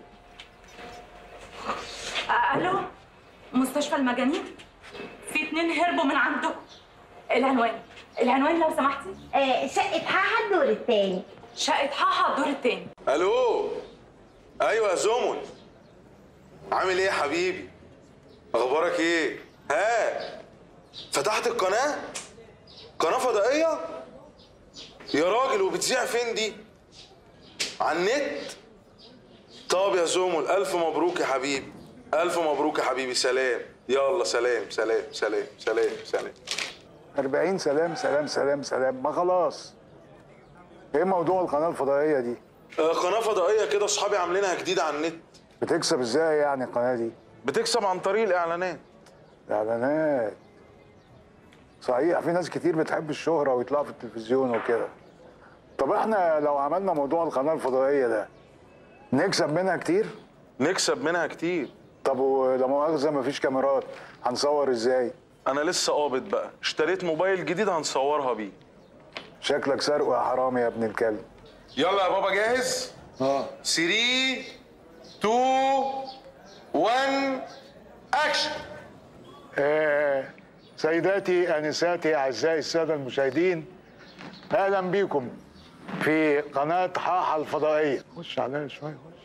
آه، الو مستشفى المجانين في اتنين هربوا من عندكم العنوان العنوان لو سمحتي آه شقة حاحة الدور التاني شقة حاحة الدور التاني الو ايوه يا زمن عامل ايه يا حبيبي اخبارك ايه ها فتحت القناه قناه فضائيه يا راجل وبتذيع فين دي على النت طب يا زمل الف مبروك يا حبيبي الف مبروك يا حبيبي سلام يلا سلام سلام سلام سلام سلام 40 سلام سلام سلام سلام ما خلاص ايه موضوع القناه الفضائيه دي آه، قناه فضائيه كده اصحابي عاملينها جديده على النت بتكسب ازاي يعني القناه دي بتكسب عن طريق الاعلانات اعلانات صحيح في ناس كتير بتحب الشهرة ويطلعوا في التلفزيون وكده طب احنا لو عملنا موضوع القناة الفضائية ده نكسب منها كتير؟ نكسب منها كتير طب ولو مؤاخذة مفيش كاميرات هنصور ازاي؟ انا لسه قابض بقى اشتريت موبايل جديد هنصورها بيه شكلك سرقه يا حرامي يا ابن الكلب يلا يا بابا جاهز اه 3 2 1 اكشن آه، سيداتي انساتي اعزائي الساده المشاهدين اهلا بكم في قناه حاحه الفضائيه خش عليا شويه خش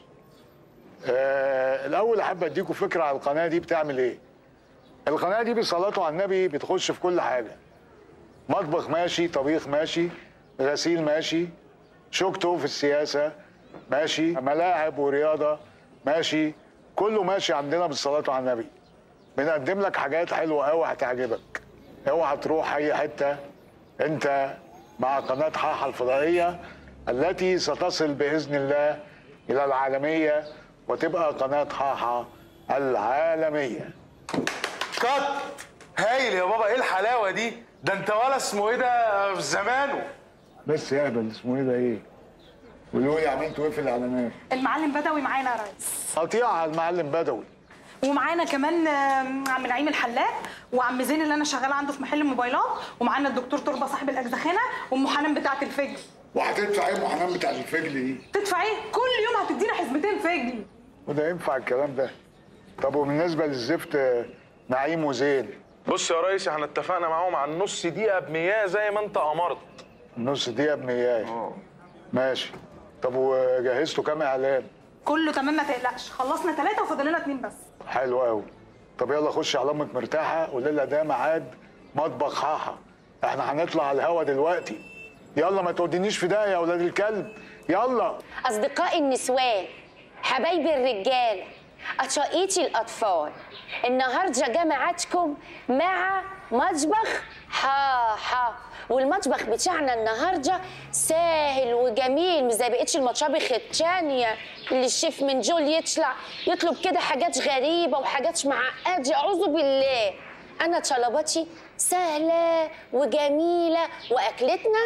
آه الاول احب اديكم فكره على القناه دي بتعمل ايه القناه دي بصلاته على النبي بتخش في كل حاجه مطبخ ماشي طبيخ ماشي غسيل ماشي شوكته في السياسه ماشي ملاعب ورياضه ماشي كله ماشي عندنا بالصلاه على النبي بنقدم لك حاجات حلوه قوي هتعجبك اوعى تروح اي حته انت مع قناه حاحه الفضائيه التي ستصل باذن الله الى العالميه وتبقى قناه حاحه العالميه كات هايل يا بابا ايه الحلاوه دي ده انت ولا اسمه ايه ده في زمانه بس يا اهبل اسمه ايه ده ايه؟ قولوا لي عملتوا ايه في الاعلانات؟ المعلم بدوي معانا يا ريس قطيعه على المعلم بدوي ومعانا كمان آم، عم نعيم الحلاق وعم زين اللي انا شغاله عنده في محل موبايلات ومعانا الدكتور تربه صاحب الاجزخانه وام حنان بتاعه الفجل وهتدفع ايه محنان بتاع الفجل دي؟ تدفع ايه كل يوم هتدينا حزمتين فجل وده ينفع الكلام ده؟ طب وبالنسبه للزفت آه، نعيم وزين بص يا ريس احنا اتفقنا معاهم على النص دقيقه بمياه زي ما انت امرت نص دقيقه بمياه ماشي طب وجهزتوا كام اعلان؟ كله تمام ما تقلقش خلصنا ثلاثه وفاضل لنا اتنين بس حلو قوي طب يلا خش على امك مرتاحه قول لها ده ميعاد مطبخ حاحه احنا هنطلع على الهوا دلوقتي يلا ما تودينيش في ده يا اولاد الكلب يلا أصدقائي النسوان حبايبي الرجال أشقيتي الأطفال النهاردة جه ميعادكم مع مطبخ حاحة والمطبخ بتاعنا النهارده سهل وجميل مش زي بقيه المطابخ التانية اللي الشيف من جول يطلع يطلب كده حاجات غريبة وحاجات معقدة أعوذ بالله أنا طلباتي سهلة وجميلة وأكلتنا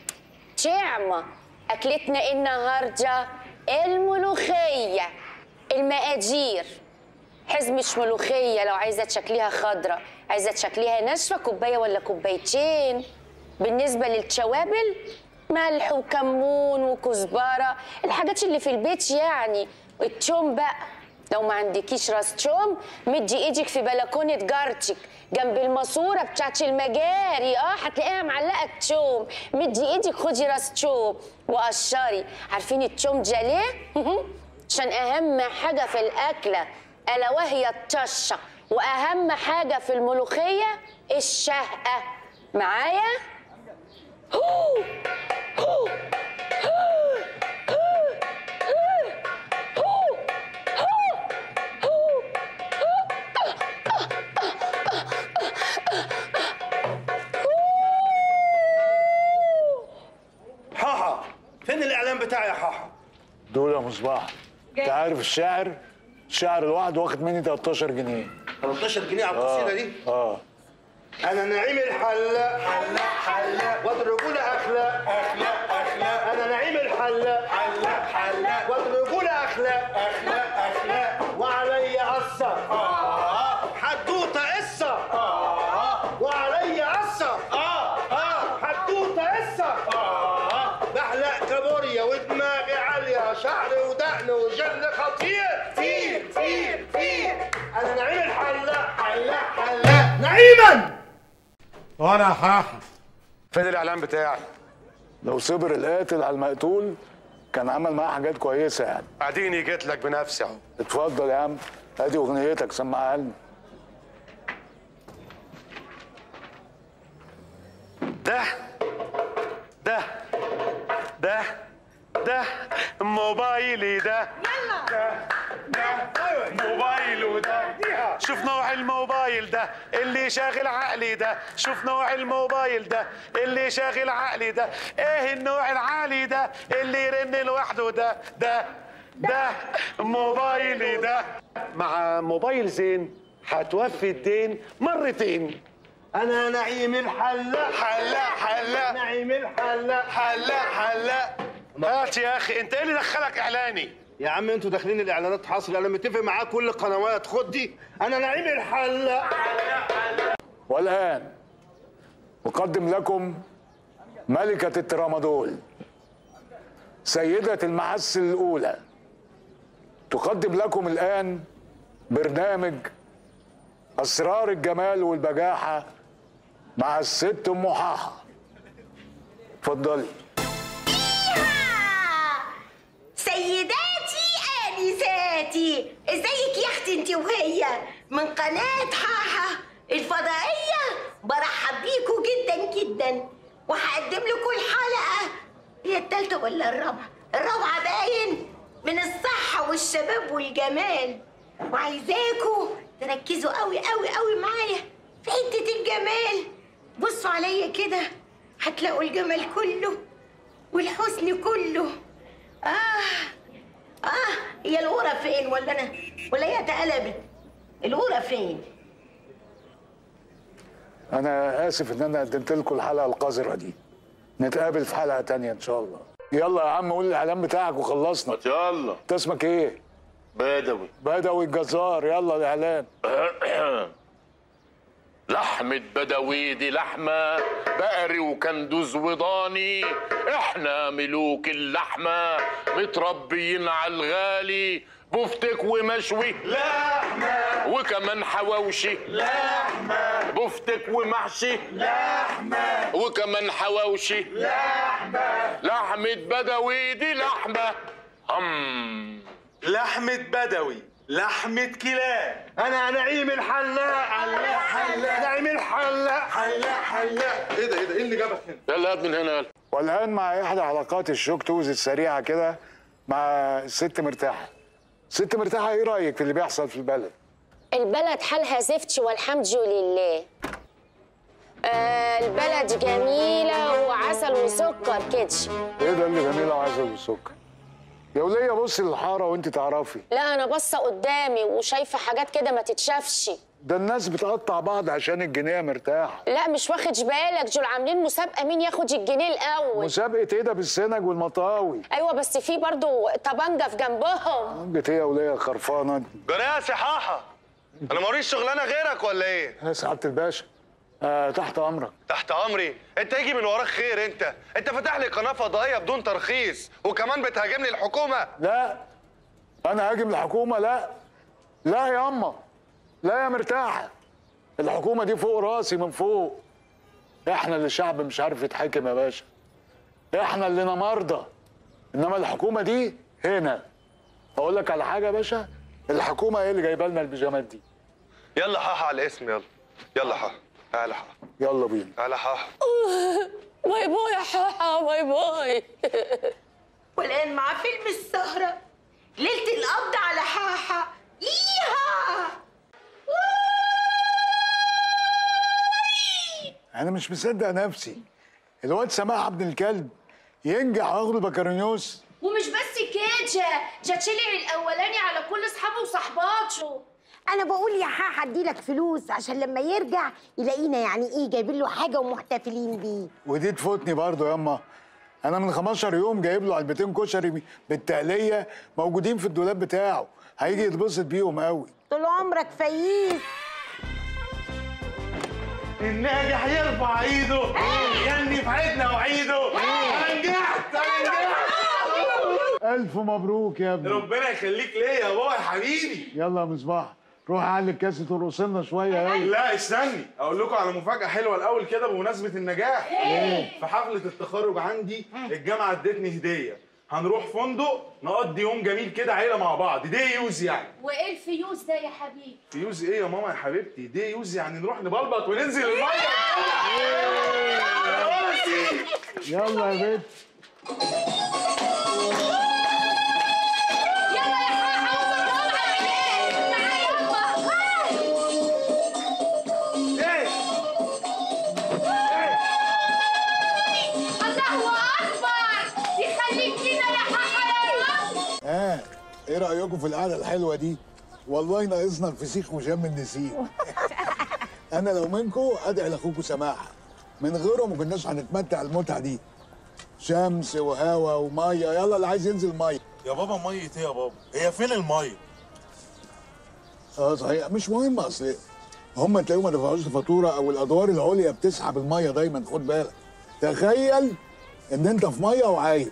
طعمة أكلتنا إيه النهاردة الملوخية المقادير حزمة ملوخية لو عايزة تشكليها خضرة عايزة تشكليها ناشفة كوباية ولا كوبايتين بالنسبة للتوابل ملح وكمون وكزبرة الحاجات اللي في البيت يعني التوم بقى لو ما عندكيش راس توم مدي ايدك في بلكونة جارتك جنب الماسورة بتاعت المجاري اه هتلاقيها معلقة التوم مدي ايدك خدي راس توم وقشري عارفين التوم ده ليه؟ عشان اهم حاجة في الاكلة الا وهي الطشة واهم حاجة في الملوخية الشهقة معايا؟ هو هو حاحة فين الاعلان بتاعي يا حاحة دول يا مصباح انت عارف الشاعر الشاعر الواحد واخد مني 13 جنيه 13 جنيه على القصيدة دي اه انا نعيم الحلاق حلاق حلاق واضربوا اخلاق اخلاق اخلاق انا نعيم الحلاق حلاق حلاق واضربوا اخلاق اخلاق اخلاق وعلي قصه حدوته قصه وعلي قصه حدوته قصه بحلق كابوريا ودماغي عاليه شعري ودقن وجل خطير فير فير فير انا نعيم الحلاق حلاق حلاق نعيما وانا حاحة فين الاعلان بتاعي لو صبر القاتل على المقتول كان عمل معاه حاجات كويسه يعني اديني جيت لك بنفسي اهو اتفضل يا عم ادي اغنيتك سمعها لنا ده ده ده ده موبايلي ده ده ده موبايله ده شوف نوع الموبايل ده اللي شاغل عقلي ده شوف نوع الموبايل ده اللي شاغل عقلي ده ايه النوع العالي ده اللي يرن لوحده ده ده ده موبايلي ده مع موبايل زين هتوفي الدين مرتين انا نعيم الحلاق حلاق حلاق نعيم الحلاق حلاق حلاق هات يا اخي انت ايه اللي دخلك اعلاني يا عم انتوا داخلين الاعلانات حصري انا متفق معاك كل القنوات خد دي انا نعيم الحلاق والآن أقدم لكم ملكة الترامادول سيدة المحس الأولى تقدم لكم الآن برنامج أسرار الجمال والبجاحة مع الست أم حاحة اتفضلي سيداتي آنساتي ازيك يا اختي انت وهي من قناة حاحة الفضائية برحب بيكوا جدا جدا وهقدم لكم الحلقة هي التالتة ولا الرابعة؟ الرابعة باين من الصحة والشباب والجمال وعايزاكوا تركزوا قوي قوي قوي معايا في حتة الجمال بصوا عليا كده هتلاقوا الجمال كله والحسن كله آه آه هي الغورة فين ولا أنا ولا هي اتقلبت الغورة فين؟ أنا آسف إن أنا قدمت لكم الحلقة القذرة دي نتقابل في حلقة تانية إن شاء الله يلا يا عم قول الإعلان بتاعك وخلصنا يلا أنت اسمك إيه؟ بدوي بدوي الجزار يلا الإعلان لحمة بدوي دي لحمة بقري وكندوز وضاني احنا ملوك اللحمة متربيين على الغالي بفتك ومشوي لحمة وكمان حواوشي لحمة بفتك ومحشي لحمة وكمان حواوشي لحمة لحمة بدوي دي لحمة هم لحمة بدوي لحمة كلاب انا نعيم الحلاق حلاق حلاق نعيم الحلاق حلاق حلاق ايه ده ايه ده ايه اللي جابك هنا؟ يلا هات من هنا يلا والآن مع إحدى حلقات الشوك توز السريعة كده مع الست مرتاحة ست مرتاحة إيه رأيك في اللي بيحصل في البلد؟ البلد حالها زفتش والحمد لله آه البلد جميلة وعسل وسكر كده إيه ده اللي جميلة وعسل والسكر؟ يا ولية بصي للحارة وأنت تعرفي لا أنا باصة قدامي وشايفة حاجات كده ما تتشافش ده الناس بتقطع بعض عشان الجنيه مرتاحة لا مش واخدش بالك دول عاملين مسابقة مين ياخد الجنيه الأول مسابقة إيه ده بالسنج والمطاوي؟ أيوة بس في برضو طبنجة في جنبهم جت إيه يا ولية خرفانة أنت؟ جرايه يا حاحة انا موريش شغلانه غيرك ولا ايه؟ يا سعادة الباشا آه تحت أمرك تحت امري انت يجي من وراك خير انت انت فاتح لي قناه فضائيه بدون ترخيص وكمان بتهاجمني الحكومه لا أنا هاجم الحكومة لا لا يا أما لا يا مرتاحة الحكومة دي فوق راسي من فوق احنا اللي الشعب مش عارف يتحكم يا باشا احنا اللي مرضى انما الحكومة دي هنا اقول لك على حاجة يا باشا الحكومة هي اللي جايبه لنا البيجامات دي يلا حاحة على الاسم يلا يلا حاحة تعالى حاحة يلا بينا تعالى حاحة باي باي يا حاحة باي باي والآن مع فيلم السهرة ليلة القبض على حاحة ييها انا مش مصدق نفسي الواد سماح ابن الكلب ينجح وياخد البكالوريوس ومش بس كده ده طلع الاولاني على كل اصحابه وصحباته انا بقول يا حاحة اديلك فلوس عشان لما يرجع يلاقينا يعني ايه جايبين له حاجة ومحتفلين بيه ودي تفوتني برضه ياما انا من 15 يوم جايب له علبتين كشري بالتقليه موجودين في الدولاب بتاعه هيجي يتبسط بيهم قوي طول عمرك فييس الناجح يرفع ايده يغني في عيدنا وعيده انا نجحت انا نجحت الف مبروك يا ابني ربنا يخليك ليا يا بابا يا حبيبي يلا يا مصباح روح علي الكاسة ترقص لنا شويه يلا لا استني اقول لكم على مفاجاه حلوه الاول كده بمناسبه النجاح إيه؟ في حفله التخرج عندي الجامعه ادتني هديه هنروح فندق نقضي يوم جميل كده عيله مع بعض دي يوز يعني وايه الفيوز ده يا حبيبي يوز ايه يا ماما يا حبيبتي دي يوز يعني نروح نبلبط وننزل الميه يلا يا بنت يلا يا حاحة ومرام عليك تعالى الله اكبر يخليك كده يا حاحة يا رب ها ايه رايكم في القعده الحلوه دي والله ناقصنا الفسيخ وشم النسيم انا لو منكم ادعي لاخوكم سماحه من غيره ما كناش هنتمتع المتعه دي شمس وهوا وميه يلا اللي عايز ينزل ميه يا بابا ميه ايه يا بابا هي فين الميه اه صحيح مش مهم اصل هم تلاقيهم ما دفعوش الفاتوره او الادوار العليا بتسحب الميه دايما خد بالك تخيل ان انت في ميه وعايب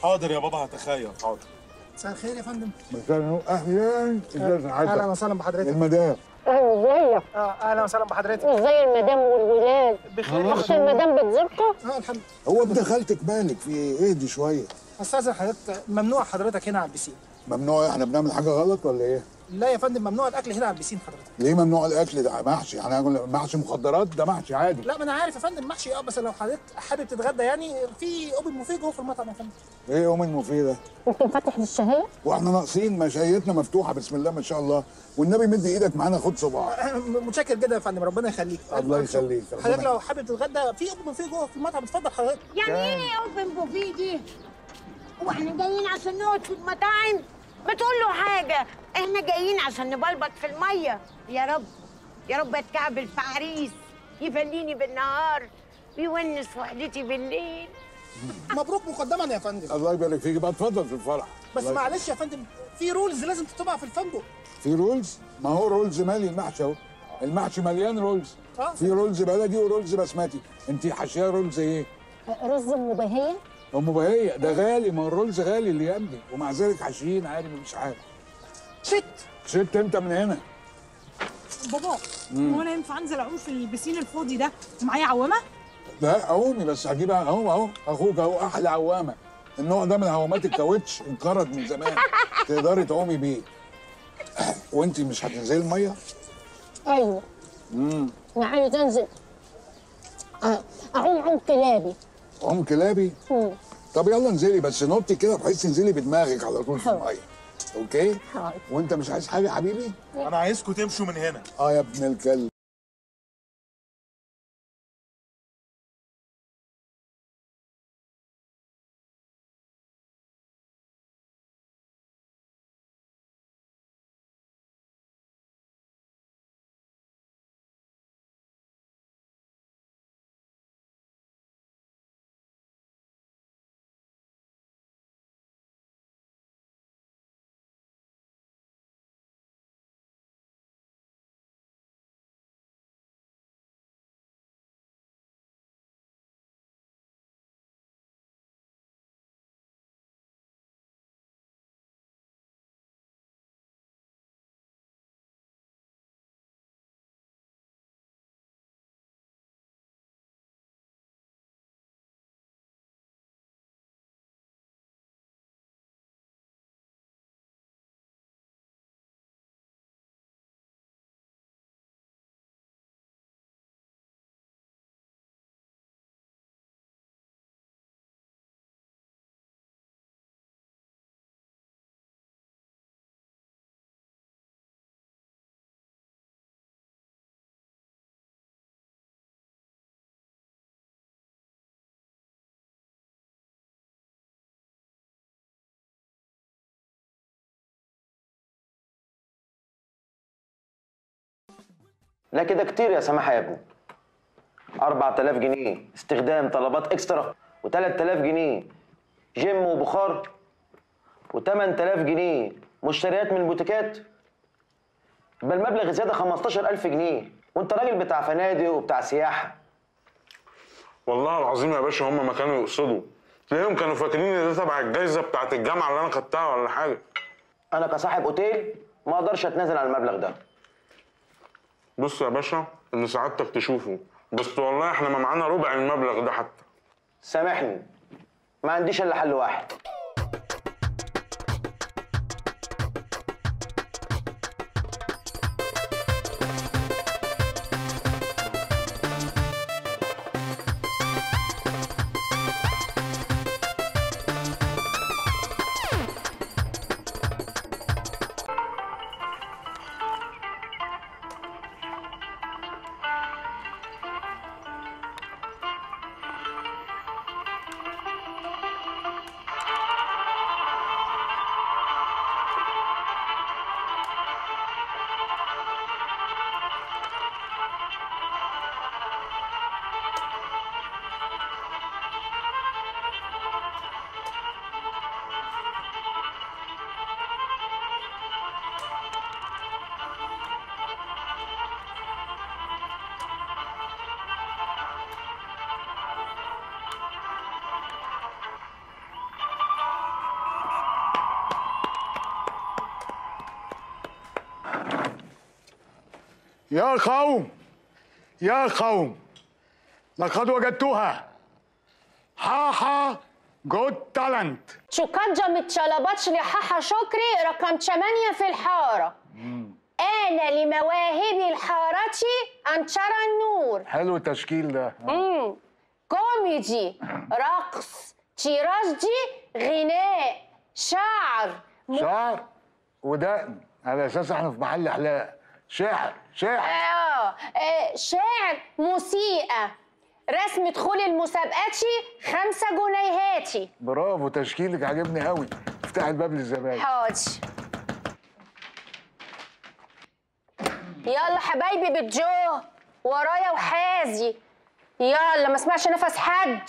حاضر يا بابا هتخيل حاضر مساء الخير يا فندم مساء اهلا ازيك يا اهلا وسهلا بحضرتك المدام ازيك اه اهلا وسهلا بحضرتك ازاي المدام والولاد بخير اخت المدام بتزوركم اه الحمد هو ابن خالتك مالك في ايه اهدي شويه استاذن حضرتك ممنوع حضرتك هنا على البسين ممنوع احنا بنعمل حاجه غلط ولا ايه لا يا فندم ممنوع الاكل هنا على البسين حضرتك ليه ممنوع الاكل ده محشي يعني أقول محشي مخدرات ده محشي عادي لا ما انا عارف يا فندم محشي اه بس لو حضرتك حابب تتغدى يعني في اوبن بوفيه جوه في المطعم يا فندم ايه يوم المفيد ده انت فاتح للشهيه واحنا ناقصين مشايتنا مفتوحه بسم الله ما شاء الله والنبي مد ايدك معانا خد صباع آه، متشكر جدا يا فندم ربنا يخليك الله يخليك حضرتك ربنا- لو حابب تتغدى في اوبن بوفيه جوه في المطعم اتفضل حضرتك يعني ايه اوبن بوفيه دي؟ هو احنا جايين عشان نقعد في المطاعم؟ ما تقول له حاجة، احنا جايين عشان نبلبط في المية، يا رب يا رب اتكعبل في عريس يفليني بالنهار ويونس وحدتي بالليل مبروك مقدما يا فندم الله يبارك فيك بقى اتفضل في الفرح بس الله معلش يا فندم في رولز لازم تتبع في الفندق في رولز ما هو رولز مالي المحشي اهو المحشي مليان رولز آه. في رولز بلدي ورولز بسمتي انت حاشيه رولز ايه رز مبهيه ام بهيه ده غالي ما هو الرولز غالي اللي جنبي ومع ذلك حاشيين عادي مش عارف شت شت انت من هنا بابا مم. هو انا ينفع انزل اعوم في البسين الفاضي ده ومعايا عوامه؟ لا قومي بس هجيبها اهو اهو اخوك اهو احلى عوامه النوع ده من عوامات الكاوتش انقرض من زمان تقدري تعومي بيه وانت مش هتنزلي الميه؟ ايوه امم انا عايز انزل آه، اعوم عوم كلابي عوم كلابي مم. طب يلا انزلي بس نطي كده بحيث تنزلي بدماغك على طول في الميه اوكي وانت مش عايز حاجه يا حبيبي انا عايزكم تمشوا من هنا اه يا ابن الكلب لا كده كتير يا سماحة يا ابني 4000 جنيه استخدام طلبات اكسترا و3000 جنيه جيم وبخار و8000 جنيه مشتريات من البوتيكات يبقى المبلغ زيادة 15000 جنيه وانت راجل بتاع فنادق وبتاع سياحة والله العظيم يا باشا هم ما كانوا يقصدوا تلاقيهم كانوا فاكرين ان ده تبع الجايزه بتاعت الجامعه اللي انا خدتها ولا حاجه انا كصاحب اوتيل ما اقدرش اتنازل عن المبلغ ده بص يا باشا ان سعادتك تشوفه بس والله احنا ما معانا ربع المبلغ ده حتى سامحني ما عنديش الا حل واحد يا قوم يا قوم لقد وجدتها حاحا جود تالنت شوكاتجا متشلباتش لحاحة شكري رقم 8 في الحارة أنا لمواهبي الحارتي أنشر النور حلو التشكيل ده مم. كوميدي رقص تيراجدي غناء شعر م- شعر ودقن على اساس احنا في محل حلاقه شعر شعر آه. آه شعر موسيقى رسم دخول المسابقاتي خمسة جنيهاتي برافو تشكيلك عجبني قوي افتح الباب للزباين حاضر يلا حبايبي بتجو ورايا وحازي يلا ما اسمعش نفس حد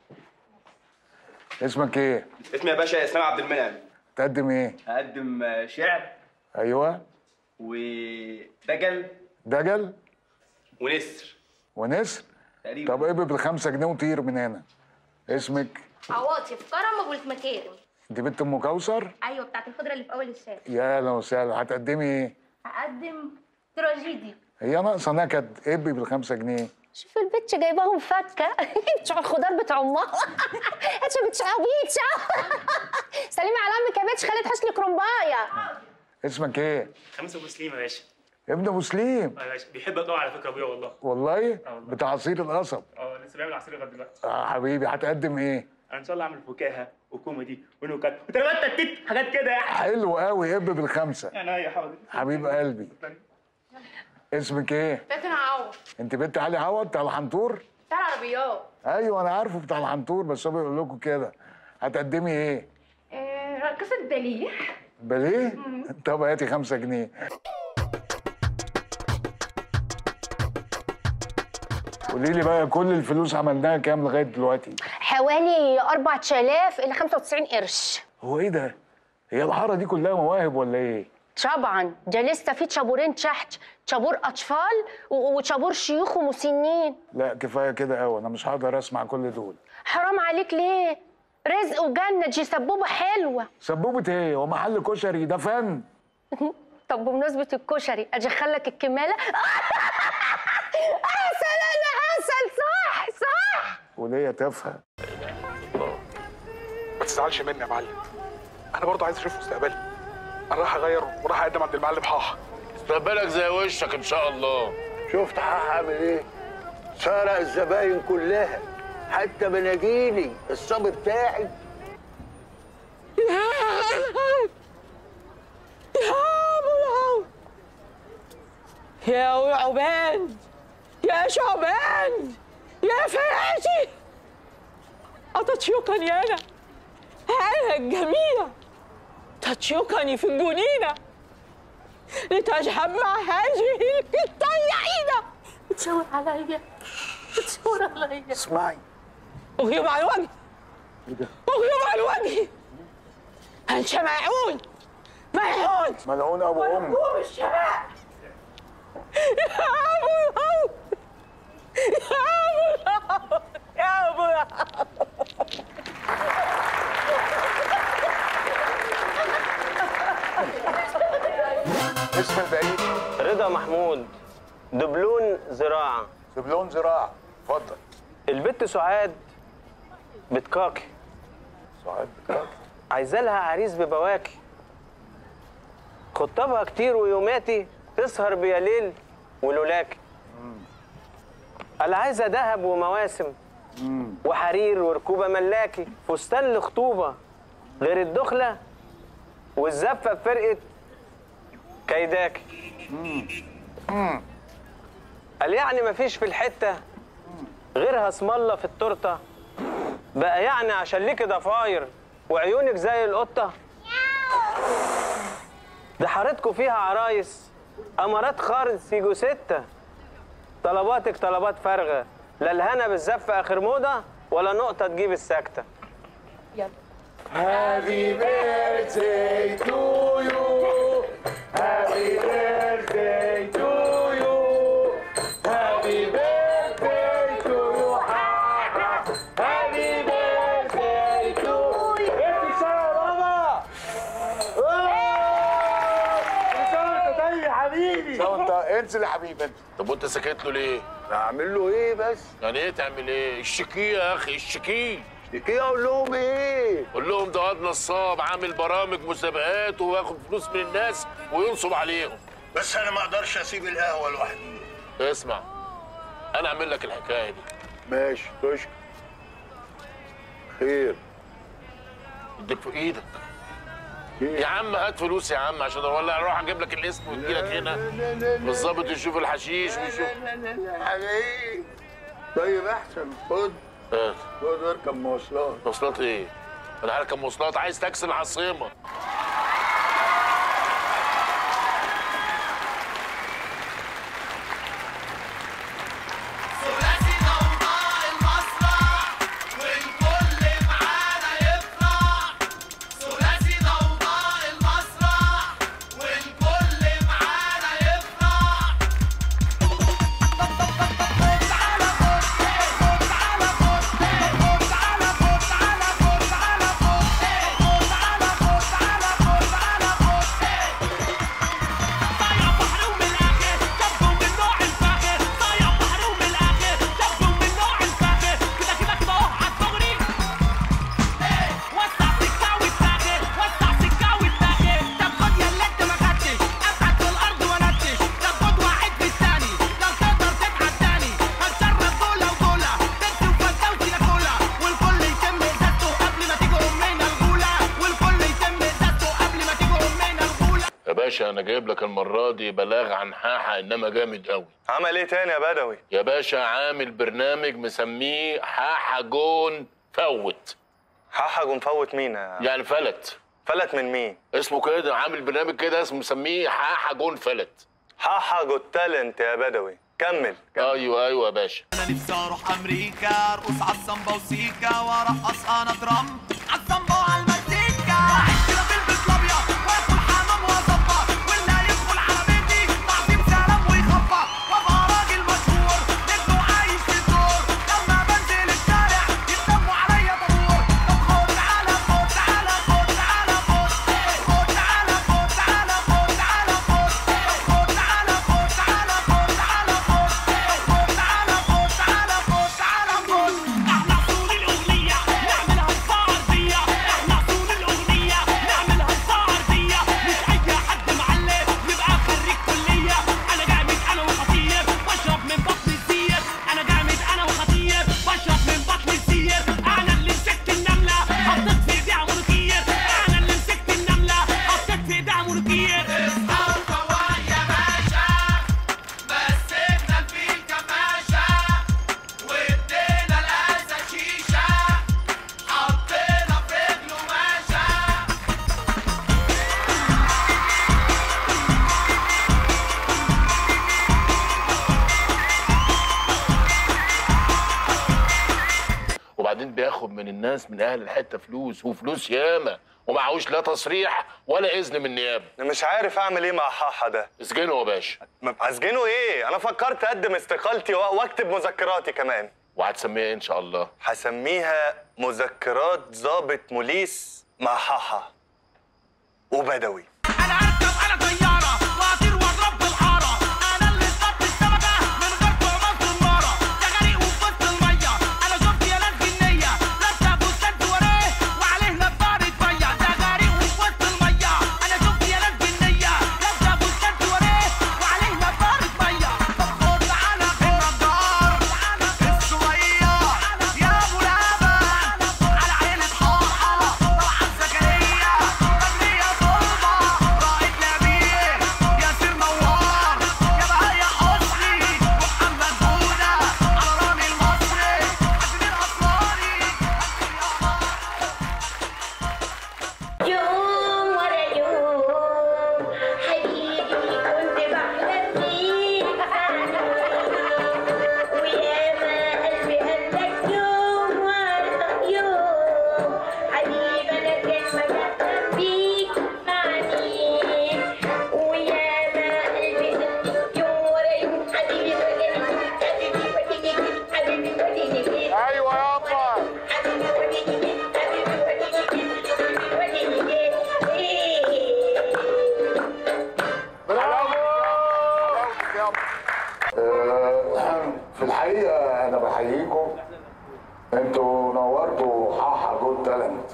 اسمك ايه اسمي يا باشا اسلام عبد المنعم تقدم ايه هقدم آه، شعر ايوه ودجل دجل ونسر ونسر تقريبا طب ابقى بالخمسة جنيه وطير من هنا اسمك عواطف كرم ابو المكارم انت بنت ام كوثر ايوه بتاعت الخضره اللي في اول الشارع يا اهلا وسهلا هتقدمي ايه هقدم تراجيدي هي ناقصه نكد ابقي بالخمسة جنيه شوف البت جايباهم فكه بتوع الخضار بتوع امها انت بتوع بيتشا سلمي على امك يا بنت خلت حسني كرومبايه اسمك ايه خمسة ابو سليم يا باشا ابن ابو سليم اه يا باشا بيحبك قوي على فكره ابويا والله والله بتاع عصير القصب اه لسه بيعمل عصير لغايه دلوقتي آه حبيبي هتقدم ايه انا ان شاء الله اعمل فكاهه وكوميدي ونكت وتربات تتيت حاجات كده يعني حلو قوي اب بالخمسة يعني يا حاضر حبيب قلبي اسمك ايه فاتن عوض انت بنت علي عوض بتاع الحنطور بتاع العربيات ايوه انا عارفه بتاع الحنطور بس هو بيقول لكم كده هتقدمي ايه آه، رقصة باليه باليه طب هاتي خمسة جنيه قولي لي بقى كل الفلوس عملناها كام لغايه دلوقتي حوالي 4000 الى 95 قرش هو ايه ده هي الحاره دي كلها مواهب ولا ايه طبعا ده لسه في تشابورين تحت تشابور اطفال و- وتشابور شيوخ ومسنين لا كفايه كده قوي انا مش هقدر اسمع كل دول حرام عليك ليه رزق وجنة دي سبوبة حلوة سبوبه ايه هو محل كشري ده فن طب بمناسبة الكشري أدخلك الكمالة عسل أنا عسل صح صح وليه تافهه ما تزعلش مني يا معلم انا برضه عايز اشوف مستقبلي انا راح اغير وراح اقدم عند المعلم حاحه مستقبلك زي وشك ان شاء الله شفت هعمل ايه؟ سرق الزباين كلها حتى بناجيلي الصبي بتاعي يا أبو عبان يا شعبان يا فراشي أتشيقني أنا أنا الجميلة تشيقني في الجنينة لتذهب مع هذه الطيعينة بتشاور عليا بتشاور عليا اسمعي أغيب على الوجه أغيب على الوجه أنت ملعون ملعون ملعون ابو ام مرغوب الشباب يا أبو الهول يا أبو الهول يا أبو اسم البعيد رضا محمود دبلون زراعة دبلون زراعة اتفضل البت سعاد بتكاكي سعاد بتكاكي عايزة لها عريس ببواكي خطابها كتير ويوماتي تسهر بيا ليل ولولاكي قال عايزة دهب ومواسم وحرير وركوبة ملاكي فستان لخطوبة غير الدخلة والزفة بفرقة كيداكي قال يعني مفيش في الحتة غيرها اسم الله في التورتة بقى يعني عشان ليكي ضفاير وعيونك زي القطة ده حارتكوا فيها عرايس أمارات خارج يجوا ستة طلباتك طلبات فارغة لا الهنا بالزف آخر موضة ولا نقطة تجيب السكتة Happy birthday to you. Happy birthday to you. Happy birthday to you. Happy birthday to you. انت سنة يا بابا. كل سنة وانت طيب يا حبيبي. سنة وانت انت انزل يا حبيبي انت طب وانت سكت له ليه؟ اعمل له ايه بس؟ يعني ايه تعمل ايه؟ اشتكيه يا اخي اشتكيه اشتكيه اقول لهم ايه؟ قول لهم ده واد نصاب عامل برامج مسابقات وياخد فلوس من الناس وينصب عليهم بس انا ما اقدرش اسيب القهوه لوحدي اسمع انا اعمل لك الحكايه دي ماشي خش خير اديك في ايدك يا عم هات فلوس يا عم عشان ولا اروح اجيب لك الاسم ويجي لك هنا بالظبط يشوف الحشيش ويشوف حبيبي طيب احسن خد هات خد واركب مواصلات مواصلات ايه؟ انا هركب مواصلات عايز تاكسي العاصمه ثلاثي ضوضاء المسرح والكل معانا يفرح ثلاثي ضوضاء المسرح والكل معانا يفرح يا باشا انا جايب لك المره دي بلاغ عن حاحه انما جامد قوي عمل ايه تاني يا بدوي يا باشا عامل برنامج مسميه حاحه جون فوت حاحة جون فوت مين يا- يعني فلت فلت من مين اسمه كده عامل برنامج كده اسمه مسميه حاحه جون فلت حاحة جوت تالنت يا بدوي كمل ايوه ايوه يا باشا انا نفسي اروح امريكا ارقص على السامبا وسيكا وارقص انا درام على السامبا وعلى المزيكا واعيش كده في البيت الابيض واكل حمام واظبط واللي يدخل على بيتي تعظيم سلام ويخبط وابقى راجل مشهور نجم وعايش في الدور لما بنزل الشارع يتلموا عليا طابور طب خد تعالى خد تعالى خد تعالى خد خد تعالى خد تعالى خد تعالى خد خد تعالى خد تعالى خد تعالى خد خد تعالى خد تعالى خد تعالى خد احنا اصول الاغنيه نعملها بصار بيا احنا اصول الاغنيه نعملها بصار بيا مش اي حد معلم يبقى خريج كليه انا جامد انا وخطير بشرب من بطن الزير انا جامد انا وخطير بشرب من بطن الزير انا اللي مسكت النمله حطيت في ايديها مونوكير انا اللي مسكت النمله حطيت في ايديها مونوكير اصحى وفوق يا باشا مسكنا الفيل كماشة وادينا الأسد شيشة حطينا في رجله ماشة وبعدين بياخد من الناس من اهل الحته فلوس وفلوس ياما ومعهوش لا تصريح ولا اذن من النيابه انا مش عارف اعمل ايه مع حاحة ده اسجنه يا باشا اسجنه ايه انا فكرت اقدم استقالتي و- واكتب مذكراتي كمان وهتسميها ايه ان شاء الله هسميها مذكرات ضابط بوليس مع حاحة وبدوي انا طياره واطير واضرب بالحاره انا اللي اصطدت السمكه من غير طعمان في الناره ده غريق وفي وسط الميه انا شفت يا ناس جنيه لابسه فستان سواريه وعليه نضاره ميه ده غريق وفي وسط الميه انا شفت يا ناس جنيه لابسه فستان سواريه وعليه نضاره ميه طب خد تعالى النجار الصغير يا ابو لهب على عينة حاحه طلعت زكريا رجليه ضربه الحقيقه انا بحييكم انتوا نورتوا حاحه جود تالنت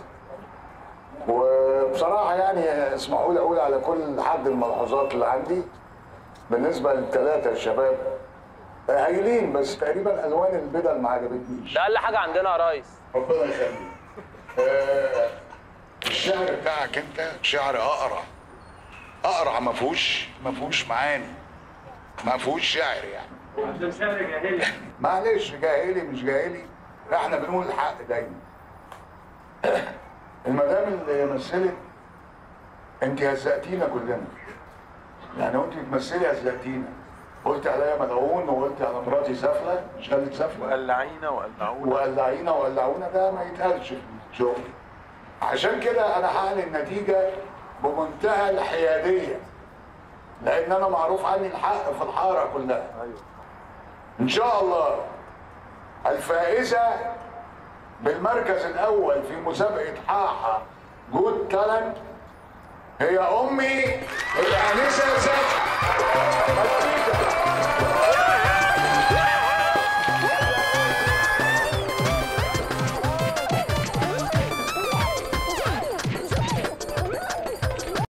وبصراحه يعني اسمحوا لي اقول على كل حد الملحوظات اللي عندي بالنسبه للثلاثه الشباب هايلين بس تقريبا الوان البدل ما عجبتنيش ده اقل حاجه عندنا يا ريس ربنا يخليك آه، الشعر بتاعك انت شعر اقرع اقرع ما فيهوش ما فيهوش معاني ما فيهوش شعر يعني عشان شعر جاهلي معلش جاهلي مش جاهلي احنا بنقول الحق دايما المدام اللي مثلت انت هزقتينا كلنا يعني وانت بتمثلي هزقتينا قلت عليا ملعون وقلت على مراتي سافله مش قالت سافله وقلعينا وقلعونا وقلعينا وقلعونا ده ما يتقالش في الشغل عشان كده انا هعلن النتيجه بمنتهى الحياديه لان انا معروف عني الحق في الحاره كلها ان شاء الله الفائزه بالمركز الاول في مسابقه حاحه جود تالنت هي امي الانسه زكي